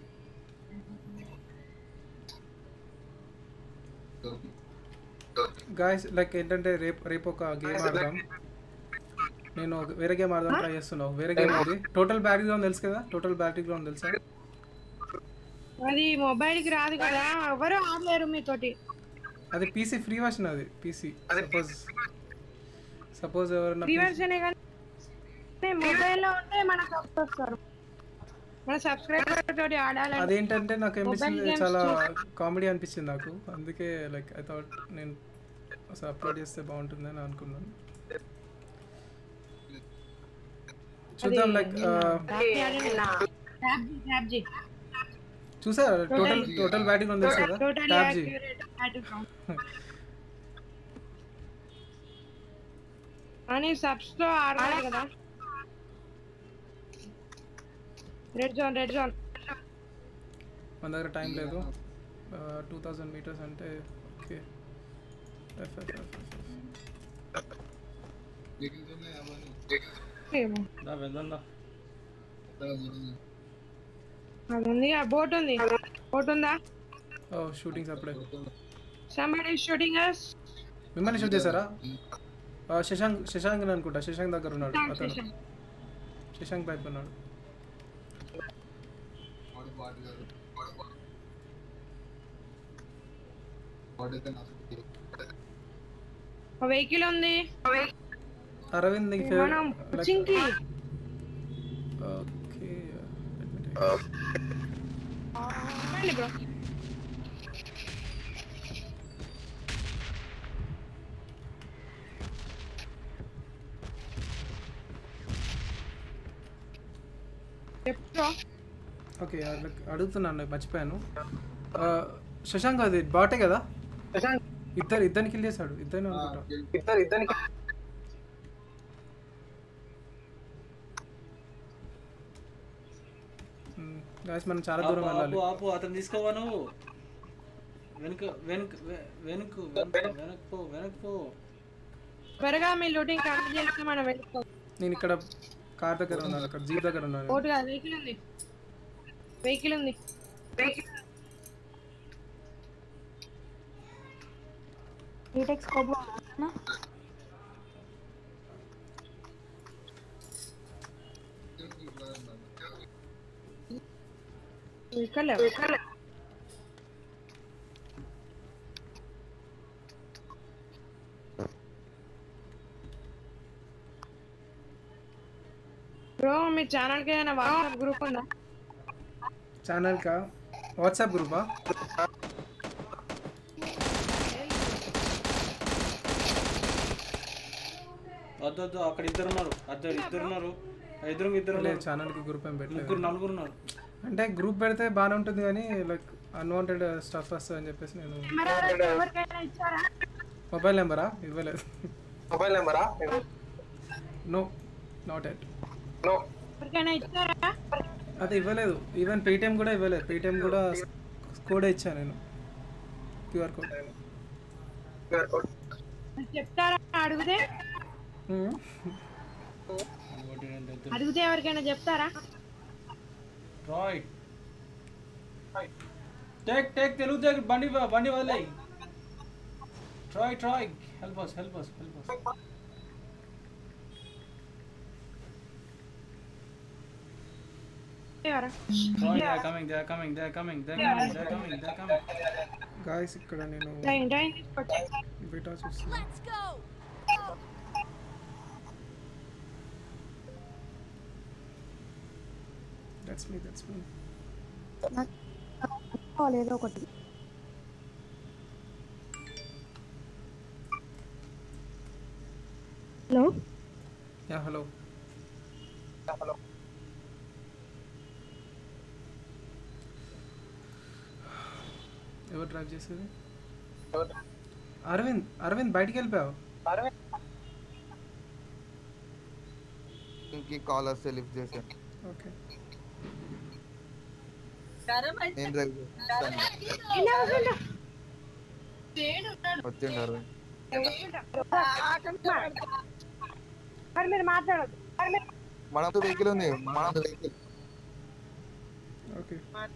గాయస్ లైక్ ఏంటంటే రేపు రేపు ఒక గేమ్ ఆడదాం నేను ఒక వేరే గేమ్ ఆడదాం ట్రై చేస్తున్నావు వేరే గేమ్ అది టోటల్ బ్యాటరీ గ్రౌండ్ తెలుసు కదా టోటల్ బ్యాటరీ గ్రౌండ్ తెలుసా అది మొబైల్ కి రాదు కదా ఎవరు ఆడలేరు మీతోటి అది పీసీ ఫ్రీ వర్షన్ అది పీసీ సపోజ్ సపోజ్ ఎవరైనా ఫ్రీ PC వెర్షనే కానీ మొబైల్ లో ఉంటే మనకు అప్పుడు వస్తారు మన సబ్స్క్రైబర్ తోటి ఆడాలని అదేంటంటే నాకు Mobile అనిపిస్తుంది games చాలా చూసి- కామెడీ అనిపించింది నాకు అందుకే లైక్ ఐ థాట్ నేను అసలు అప్లోడ్ చేస్తే బాగుంటుందని అనుకున్నాను చూద్దాం లైక్ ట్యాబ్జీ చూసారా టోటల్ టోటల్ బ్యాటరీ గ్రౌండ్ తెలుసు కదా టోటల్ ట్యాబ్ జీ అని సబ్స్ తో ఆడాలి కదా రెడ్ జోన్ రెడ్ జోన్ మన దగ్గర టైం లేదు టూ థౌజండ్ మీటర్స్ అంటే ఓకే ఎఫ్ ఎఫ్ ఎఫ్ ఏమో దా వెళ్దాం దా అది ఉంది బోట్ ఉంది బోట్ ఉందా ఓ షూటింగ్స్ అప్పుడే సంబడి షూటింగ్ అస్ మిమ్మల్ని షూట్ చేశారా ఆ, శశాంక్ శశాంక్ అని అనుకుంటా శశాంక్ దగ్గర ఉన్నాడు అతను శశాంక్ పైపు ఉన్నాడు వెహికల్ ఉంది అరవింద్ నీకు మనం ఫేవరెట్ చింకి ఓకే రండి బ్రో చెప్పు ఓకే అడుగుతున్నాను నాకు మర్చిపోయాను ఆ, శశాంక్ అది బాటే కదా ఇద్దరు ఇద్దరిని కిల్ చేశాడు ఇద్దరిని అనుకుంటా ఇద్దరు ఇద్దరికి గాయస్ మనం చాలా దూరం ఆపు, వెళ్ళాలి ఆపు ఆపు అతను తీసుకోవా నువ్వు వెనుక వెనుక వె- వెనుక వెనుక వెనక్కి పో వెనక్కి పో త్వరగా మీ లూటింగ్ కంప్లీట్ చేస్తే మనం వెళ్ళిపో నేను ఇక్కడ కార్ దగ్గర ఉన్నాను అక్కడ జీప్ దగ్గర ఉన్నాను బోట్ కాదు వెహికల్ ఉంది వెహికల్ ఉంది బీటెక్ స్కోప్ ఇక్కడ లేవు ఇక్కడ లేవు. బ్రో మీ ఛానల్ కి ఏదైనా వాట్సాప్ గ్రూప్ ఉందా ఛానల్ కా వాట్సాప్ గ్రూపా వద్దు వద్దు అక్కడ ఇద్దరు ఉన్నారు అద్దరు ఇద్దరు ఉన్నారు ఆ ఇద్దరు ఇద్దరు లేదు ఉన్నారు ఛానల్కి గ్రూప్ ఏం పెట్టలేదు ముగ్గురు నలుగురు ఉన్నారు అంటే గ్రూప్ పెడితే బాగానే ఉంటుంది కానీ లైక్ అన్వాంటెడ్ స్టఫ్ వస్తుంది అని చెప్పేసి నేను కెమెరా ఎవరికైనా ఇచ్చారా మొబైల్ నెంబరా ఇవ్వలేదు మొబైల్ నెంబరా నో నాట్ ఎట్ నో ఎవరికైనా ఇచ్చారా అది ఇవ్వలేదు ఈవెన్ పేటిఎం కూడా ఇవ్వలేదు పేటిఎం కూడా కోడే ఇచ్చాను నేను క్యూఆర్ కోడ్ చెప్తారా అడిగితే ఇంకోటి ఏంటంటే తెలుసు. అడిగితే ఎవరికైనా చెప్తారా రాయ్ టేక్ టేక్ తెలుగు టేక్ బండి వ- బండి వదిలేయి try try help us help us help us ఎవరా try they are coming they are coming they are coming they are coming they are coming they are coming guys ఇక్కడ నేను drain drain తీసుకొచ్చి బీటా చూస్తాను Let's go. That's me that's me ఏదో ఒకటి hello yeah hello ఎవరు drive చేసేది అరవింద్ అరవింద్ బయటికి వెళ్ళిపోయావు ఇంకి కాల్ వస్తే లిఫ్ట్ చేశాను ఓకే నేను డ్రైవ్ ఇలా కూర్చుంటా. వచ్చిండు అరవింద్ మరి మీరు మాట్లాడొద్దు మరి మీరు మనతో వెహికల్ ఉంది మనతో వెహికల్ ఓకే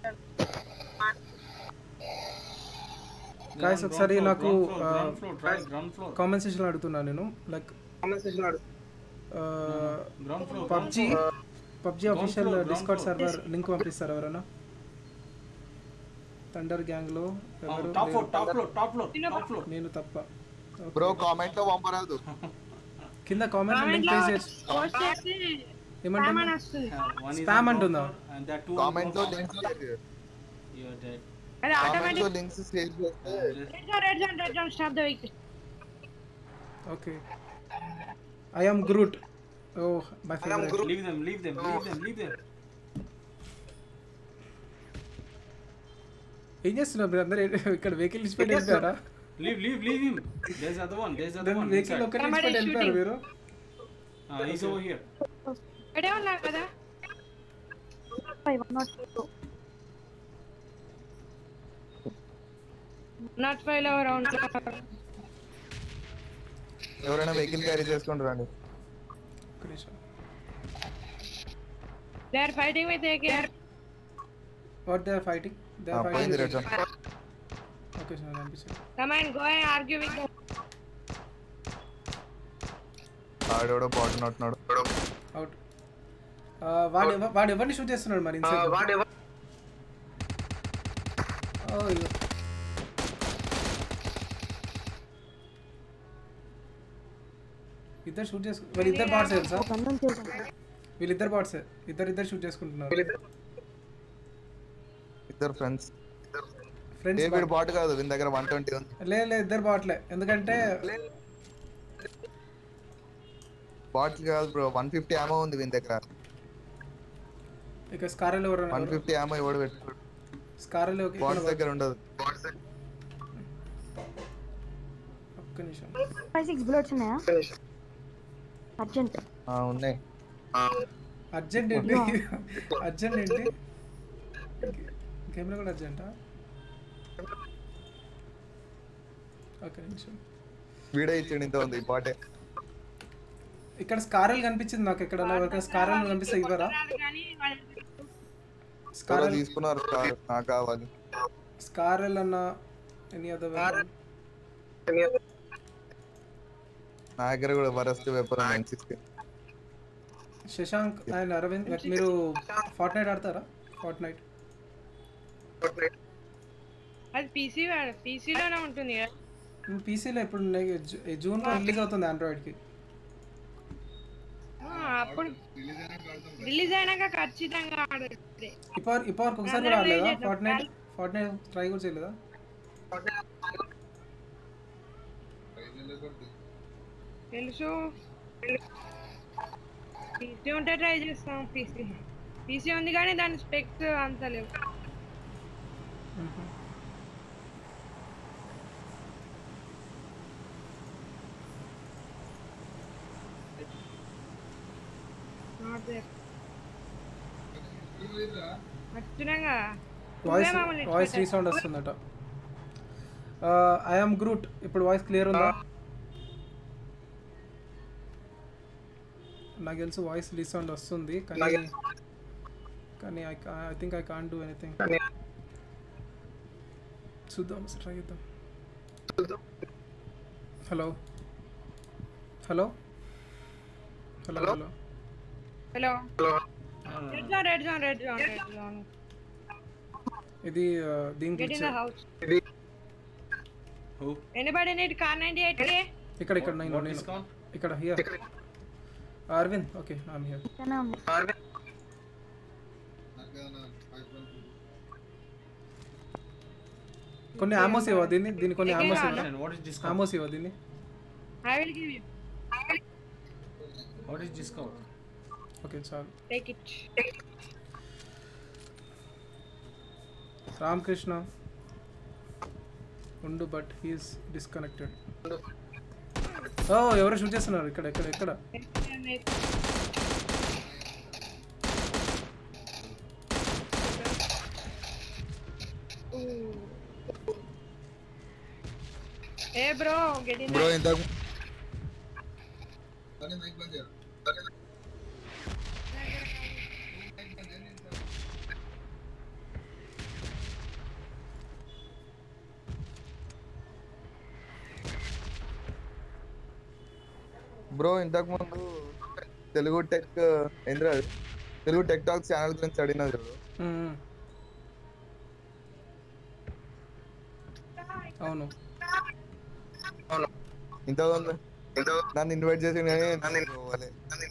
గాయస్ ఒకసారి నాకు ground floor try ground floor comment section అడుగుతున్నాను నేను like ground floor PUBG PUBG official floor, ground Discord floor. Server link పంపిస్తారు ఎవరైనా థండర్ గ్యాంగ్ లో ఎవరు టాప్ ఫ్లోర్ లేరు. Top floor top floor top floor నేను తప్ప Okay. బ్రో కామెంట్ లో పంపరాదు కింద కామెంట్ లింక్ కామెంట్లో ప్లేస్ చేసి పోస్ట్ చేసి ఏమంటుంది సామాన్ వస్తుంది one is Spam on అంటుందా? top floor and that two comment లో on top links floor. You're dead. అది కామెంట్ ఆటోమేటిక్ లో లింక్స్ షేర్ చేస్తే red zone red zone red zone stop the vehicle okay I am Groot oh my favourite Leave them, leave them, leave them, leave them. ఏం చేస్తున్నారు మీరు అందరూ ఇక్కడ vehicle ఇచ్చి పెట్టి వెళ్ళిపోయారా Leave, leave, leave him. There's other one. There's other one. Vehicle inside. ఒక్కటి ఇచ్చి పెట్టి వెళ్ళిపోయారు మీరు Ah, he's over here. ఇక్కడే ఉన్నారు కదా five one not two not five లో రౌండ్ ఎవరైనా వెహికల్ క్యారీ చేసుకుంటారు రండి ఒక్క నిమిషం they are fighting with AKR what they are fighting they are పోయింది fighting red zone okay sir అనిపించింది come and go and argue with ఆడోడో bot నట్టున్నాడు అవుట్ వాడు ఎవ- వాడు ఎవరిని షూట్ చేస్తున్నాడు మరి ఇన్సైడ్ ఓ ఇగో. ఇద్దరు షూట్ చేసుకు వీళ్ళిద్దరు బాట్స్ తెలుసా బంధం చేసాం వీళ్ళిద్దరు బాట్స్ ఇద్దరు ఇద్దరు షూట్ చేసుకుంటున్నారు ఇద్దరు ఫ్రెండ్స్ ఫ్రెండ్స్ డేవిడ్ బాట్ కాదు వీని దగ్గర వన్ ట్వంటీ ఉంది లేదు లేదు ఇద్దరు బాట్లే ఎందుకంటే బాట్ కాదు బ్రో వన్ ఫిఫ్టీ ఆమో ఉంది వీని దగ్గర ఇక స్కారల్ ఎవరు వన్ ఫిఫ్టీ ఆమో ఎవడు పెట్టు స్కారల్ బాట్స్ దగ్గర ఉండదు ఒక్క నిమిషం ఫైవ్ సిక్స్ బుల్లెట్స్ ఉన్నాయా అర్జెంట్ ఆ, ఉన్నాయి అర్జెంట్ ఏంటి అర్జెంట్ ఏంటి కెమెరా కూడా అర్జెంటా ఒక్క నిమిషం వీడియో ఇచ్చిండు ఇంత ఉంది బాటే ఇక్కడ స్కారల్ కనిపించింది నాకు ఎక్కడ ఎవరికైనా స్కారల్ కనిపిస్తే ఇవ్వరా కానీ వాళ్ళు ఎవరో స్కారల్ తీసుకున్నారు కారు నాకు కావాలి స్కారల్ అన్న ఎనీ అదర్ నా దగ్గర కూడా వరస్ట్ వెపర్ ఉంది ఎన్సిక్స్టీ శశాంక్ అండ్ అరవింద్ like మీరు ఫార్ట్ నైట్ ఆడతారా ఫార్ట్ నైట్ అది పీసీ పీసీలోనే ఉంటుంది కదా పీసీలో ఇప్పుడు జూన్ రిలీజ్ అవుతుంది ఆండ్రాయిడ్కి ఆ, అప్పుడు రిలీజ్ అయినాక ఖచ్చితంగా ఆడదు ఇప్పుడు ఇప్పుడు ఒకసారి కూడా ఆడలేదా Fortnite Fortnite try కూడా చేయలేదా తెలుసు పీసీ ఉంటే ట్రై చేస్తాం పీసీ పీసీ ఉంది కానీ దాని స్పెక్స్ అంత లేవు Not there. వచ్చినాగా వాయిస్ నువ్వే మమ్మల్ని వాయిస్ ఇచ్చిపెట్టావు. రీసౌండ్ వస్తుందట ఐఎమ్ గ్రూట్ ఇప్పుడు వాయిస్ క్లియర్ ఉందా నాకు తెలుసు వాయిస్ రీసౌండ్ వస్తుంది కానీ కానీ I I think I can do anything చూద్దాం ట్రై చేద్దాం hello hello hello hello hello red zone red zone red zone red zone ఇది ఆ, దీనికి గెట్ ఇన్ ద ఇచ్చే- house Who? Anybody need car 98 K ఇక్కడ ఇక్కడ నేను What నేను discount? ఇక్కడ here Aravind okay I'm here కొన్ని ఆమోస్ ఇవ్వ దీన్ని దీన్ని కొన్ని ఆమోస్ ఇవ్వ And what is discount? Ammos ఇవ్వ దీన్ని I will give you What is discount? Okay చాలు టేక్ ఇట్ రామకృష్ణ ఉండు బట్ హీఈస్ డిస్కనెక్టెడ్ ఓ ఎవరో షూట్ చేస్తున్నారు ఇక్కడ ఇక్కడ ఇక్కడ ఏ బ్రో గెట్ ఇన్ బ్రో ఇంతకు బ్రో ఇంతకు ముందు తెలుగు టెక్ ఏంద్ర తెలుగు టెక్ టాక్ ఛానల్ గురించి అడిగినది బ్రో మ్మ్. అవును ఇంతకుముందు నన్ను ఇన్వైట్ చేసి కానీ నన్ను పోవాలి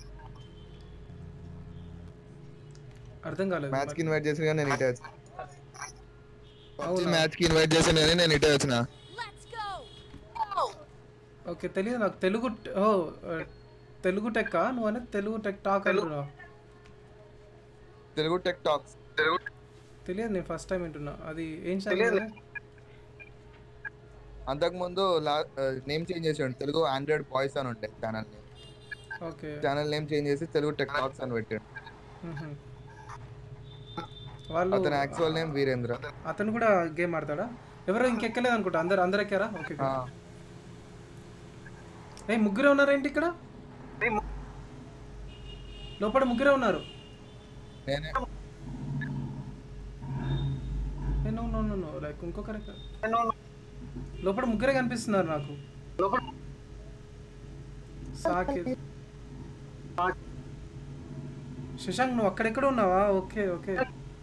అర్థం కాలేదు మ్యాచ్ కి ఇన్వైట్ చేసి కానీ నేను ఇటే వచ్చిన అవునా? మ్యాచ్ కి ఇన్వైట్ చేసి కానీ నేను ఇటే వచ్చిన Let's go. ఓకే తెలియదు నాకు తెలుగు ట- ఓ ఆ, తెలుగు టెక్ నువ్వు అనేది తెలుగు టెక్ టాక్ అంటున్నావు తెలుగు టెక్ టాక్స్ తెలుగు తెలియదు నేను ఫస్ట్ టైం వింటున్నా అది ఏం ఛానల్ అంతకు ముందు నేమ్ చేంజ్ చేసాడు తెలుగు ఆండ్రాయిడ్ బాయ్స్ అని ఉండే channel name okay channel name change చేసి తెలుగు టెక్ టాక్స్ అని పెట్టాడు మ్మ్. వాళ్ళు అతని యాక్చువల్ నేమ్ వీరేంద్ర అతను కూడా గేమ్ ఆడతాడా ఎవరో ఇంకెక్కలేదు అనుకుంటా అందరు అందరు ఎక్కారా ఓకే ఆ, ఏ ముగ్గురే ఉన్నారేంటి ఇక్కడ లోపల ముగ్గురే ఉన్నారు నేనే ఏ, no no no no like ఇంకొకరు ఎక్కడ? లోపల ముగ్గురే కనిపిస్తున్నారు నాకు సాకేత్ శశాంక్ నువ్వు అక్కడెక్కడ ఉన్నావా okay okay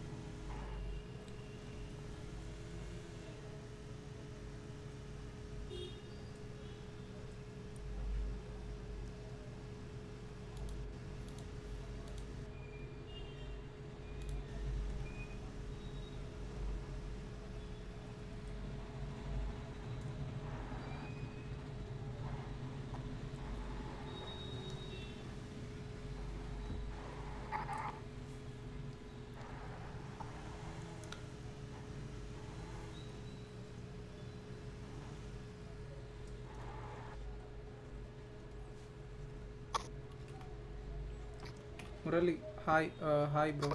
Murali hi hi bro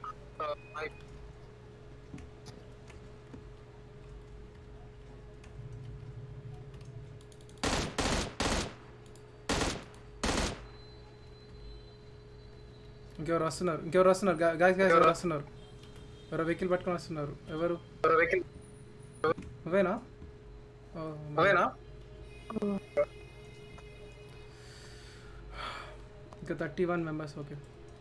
ఇంకెవరు వస్తున్నారు ఇంకెవరు వస్తున్నారు గాయస్ గాయస్ ఎవరు వస్తున్నారు ఎవరో వెహికల్ పట్టుకొని వస్తున్నారు ఎవరు నువ్వేనా నువ్వేనా ఇంకా thirty one members okay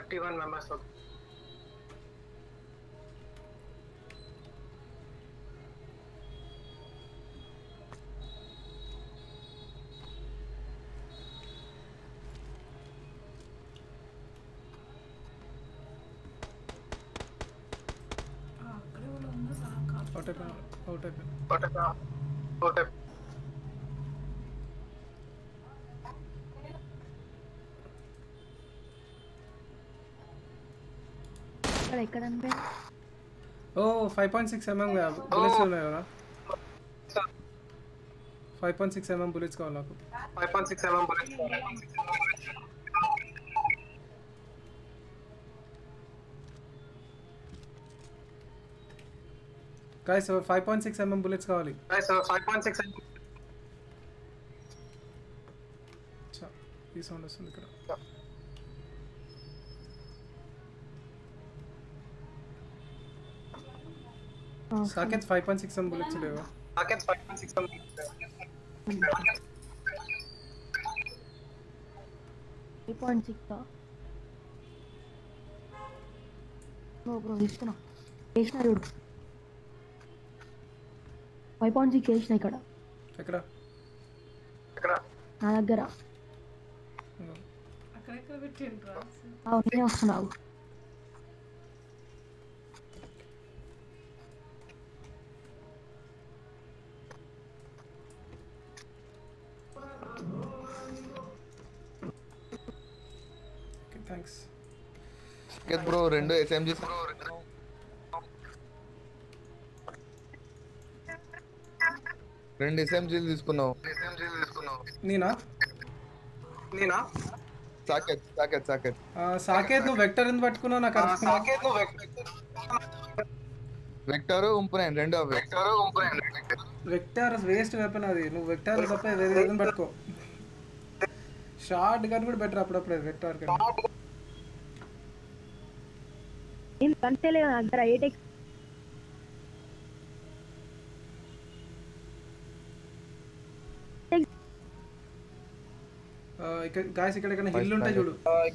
out అయిపోయినా అవుట్ అయిపోయినా ఇక్కడ ఎక్కడ అంటే ఓ five point six MM bullets ఉన్నాయి కదా five point six MM bullets కావాలి నాకు guys five point six MM bullets కావాలి చ్చ, ఈ సౌండ్ వస్తుంది ఇక్కడ sockets five point six MM bullets లేవా three point six bro bro తీసుకున్నా వేసిన చూడు ఫైవ్ పాయింట్ సిక్స్ వేసిన ఇక్కడ ఎక్కడ నా దగ్గర ఇంగో. ఆ, నేనే వస్తున్నావు ఓకే థ్యాంక్స్ బ్రో రెండు ఎస్ఎంజీస్ రెండు ఎస్ఎంజీలు తీసుకున్నావు నేనా సాకెట్ సాకెట్ సాకెట్ ఆ, సాకేత్ నువ్వు వెక్టర్ ఎందుకు పట్టుకున్నావు నాకు అర్థం కాదు. వెక్టర్ ఉంపునైన్ రెండు అవి వెక్టర్ ఉంపునైన్ వెక్టార్ వేస్ట్ వెపన్ అది నువ్వు వెక్టార్ తప్ప వేరే ఏదైనా పట్టుకో షార్ట్ గన్ కూడా బెటర్ అప్పుడప్పుడు వెక్టార్ కన్నా ఏం అంతేలే దగ్గర ఎయిట్ ఎక్స్ ఆ, ఇక్కడ గాయస్ ఇక్కడ ఎక్కడ హిల్ ఉంటాయి చూడు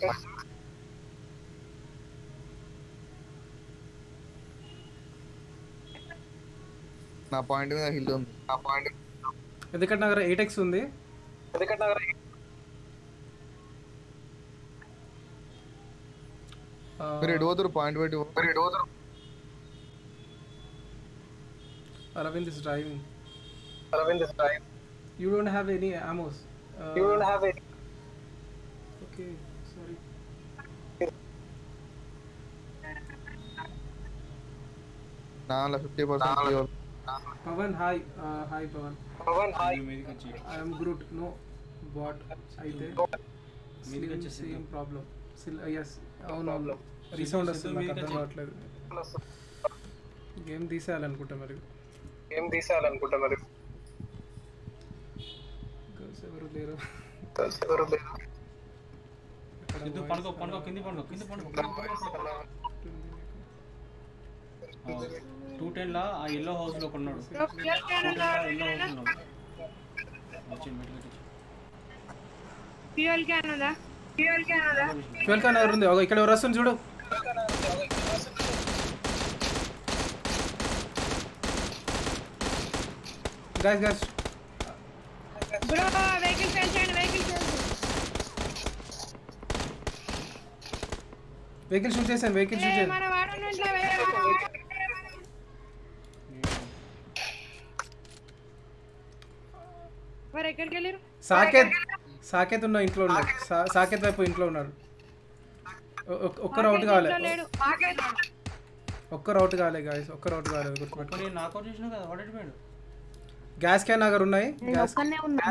నా పాయింట్ మీద హిల్ ఉంది నా పాయింట్ ఎందుకంటే నా దగ్గర ఎయిట్ ఎక్స్ ఉంది ఆ, మీరు ఇటు పోతురు పాయింట్ పెట్టి మీరు ఇటు పోతురు Aravind is driving you don't have any ammos you don't have any okay sorry నాలో fifty percent Pavan hi hi Pavan మీదకి వచ్చి ఐఎమ్ గ్రూట్ నో బాట్ అయితే మీదకి వచ్చేసి సేమ్ ప్రాబ్లం ఎస్ అవును అవును రీసౌండ్ వస్తుంది నాకు అర్థం కావట్లేదు గేమ్ తీసేయాలనుకుంటా మరి గేమ్ తీసేయాలనుకుంటా మరి గర్ల్స్ ఎవరు లేరు గర్ల్స్ ఎవరు లేరు సిద్ధు పండుగ పండుగ కింది పండుగ కింది పండుగ టూ టెన్ లా ఆ ఎల్లో హౌస్ లో కొన్నాడు ఎల్లో హౌస్ ఉన్నాడు వచ్చింది మెట్లు కట్టించు. ఫ్యూయల్ క్యాన్ ఉందా ఫ్యూయల్ క్యాన్ ఉందా ట్వెల్వ్ కాన్ ఎవరు ఉంది ఇక్కడ ఎవరు వస్తుంది చూడు guys guys bro vehicle fail చేయండి వెహికల్ ఫెయిల్ వెహికల్ షూట్ చేశాను వెహికల్ షూట్ చేశాను మన వాడు నుండి వేరే వాడు. మరి ఎక్కడికి వెళ్ళారు సాకేత్ సాకేత్ ఉన్న ఇంట్లో ఉన్నాడు సా- సాకేత్ వైపు ఇంట్లో ఉన్నాడు ఒ- ఒ- ఒక్క రౌట్ కావాలి లేడు ఆగేది. ఒక్క రౌట్ కావాలి గాయస్ ఒక్క రౌట్ కావాలి గుర్తుపెట్టు ఒక్కని నాకౌట్ చేసినావు కదా వాడు ఎడిపోయాడు గ్యాస్ క్యాన్ నగర్ ఉన్నాయి నేను గ్యాస్ ఒక్కనే ఉన్నా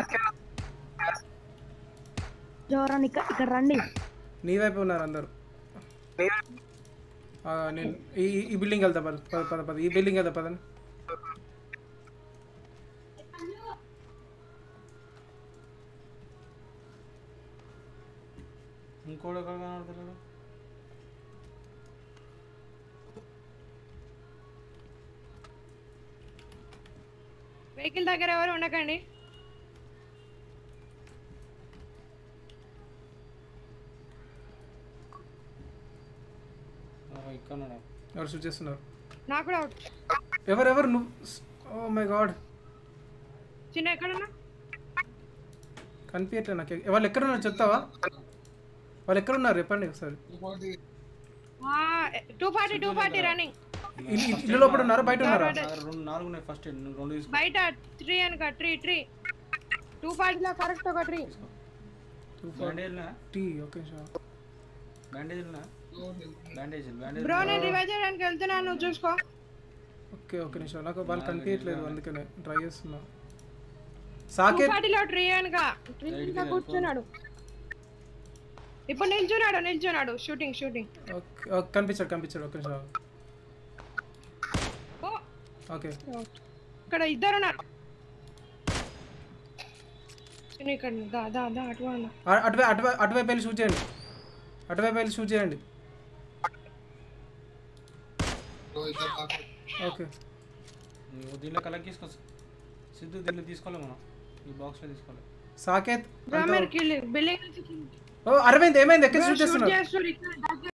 జోరాన్ ఇక్కడ ఇక్కడ రండి నీ వైపు ఉన్నారు అందరు ఆ, నేను ఈ ఈ- ఈ బిల్డింగ్ వెళ్తా పద పద పద పద ఈ బిల్డింగ్ వెళ్తా పదండి ఇంకోటి ఎక్కడ కనబడతాడు వెహికల్ దగ్గర ఎవరు ఉండకండి ఇక్కడ ఉన్నాడు. ఎవరు షూట్ చేస్తున్నారు నాకు కూడా అవుట్ ఎవరు ఎవరు నువ్వు ఓ మై గాడ్ చిన్న ఎక్కడున్నా కనిపించట్లే నాకు వాళ్ళు ఎక్కడ ఉన్నారు చెప్తావా వాళ్ళు ఎక్కడ ఉన్నారు చెప్పండి ఒకసారి two forty two forty running ఇల్లు ఇల్లు లోపల ఉన్నారా బయట ఉన్నారా నా దగ్గర రెండు నాలుగు ఉన్నాయి ఫస్ట్ నువ్వు రెండు తీసుకో బయట త్రీ అనక ట్రీ ట్రీ టూ ఫార్టీలో కరెక్ట్ ఒక ట్రీ బ్యాండేజ్నా టీ ఓకే సార్ బ్యాండేజ్నా బ్యాండేజ్ బ్యాండేజ్ బ్రో నేను రివైజ్ చేయడానికి వెళ్తున్నాను నువ్వు చూసుకో ఓకే ఓకే నిమిషం నాకు వాళ్ళు కనిపించట్లేదు అందుకనే ట్రై చేస్తున్నా టూ సాకేత్ ఫార్టీలో ట్రీ అనక ట్రీ కింద కూర్చున్నాడు ఇప్పుడు నిల్చున్నాడు నిల్చున్నాడు షూటింగ్ షూటింగ్ ఓకే ఓకే, కనిపించాడు కనిపించాడు ఓకే నిమిషం ఓ ఓకే ఇక్కడ ఇద్దరు ఉన్నారు నేను ఇక్కడ దా దా దా అటు అన్న అ- అటువై అటువై అటువైపు వెళ్ళి షూట్ చేయండి అటువైపు వెళ్ళి షూట్ చేయండి ఓకే నువ్వు దీనిలో కలెక్ట్ తీసుకో సిద్ధు దీన్ని తీసుకోవాలి మనం ఈ బాక్స్లో తీసుకోవాలి సాకేత్ బ్రో మీరు కిల్ బిల్డింగ్ నుంచి ఓ అరవింద్ ఏమైంది ఎక్కడ షూట్ షూట్ చేస్తున్నారు చేస్తారు ఇక్కడ దగ్గర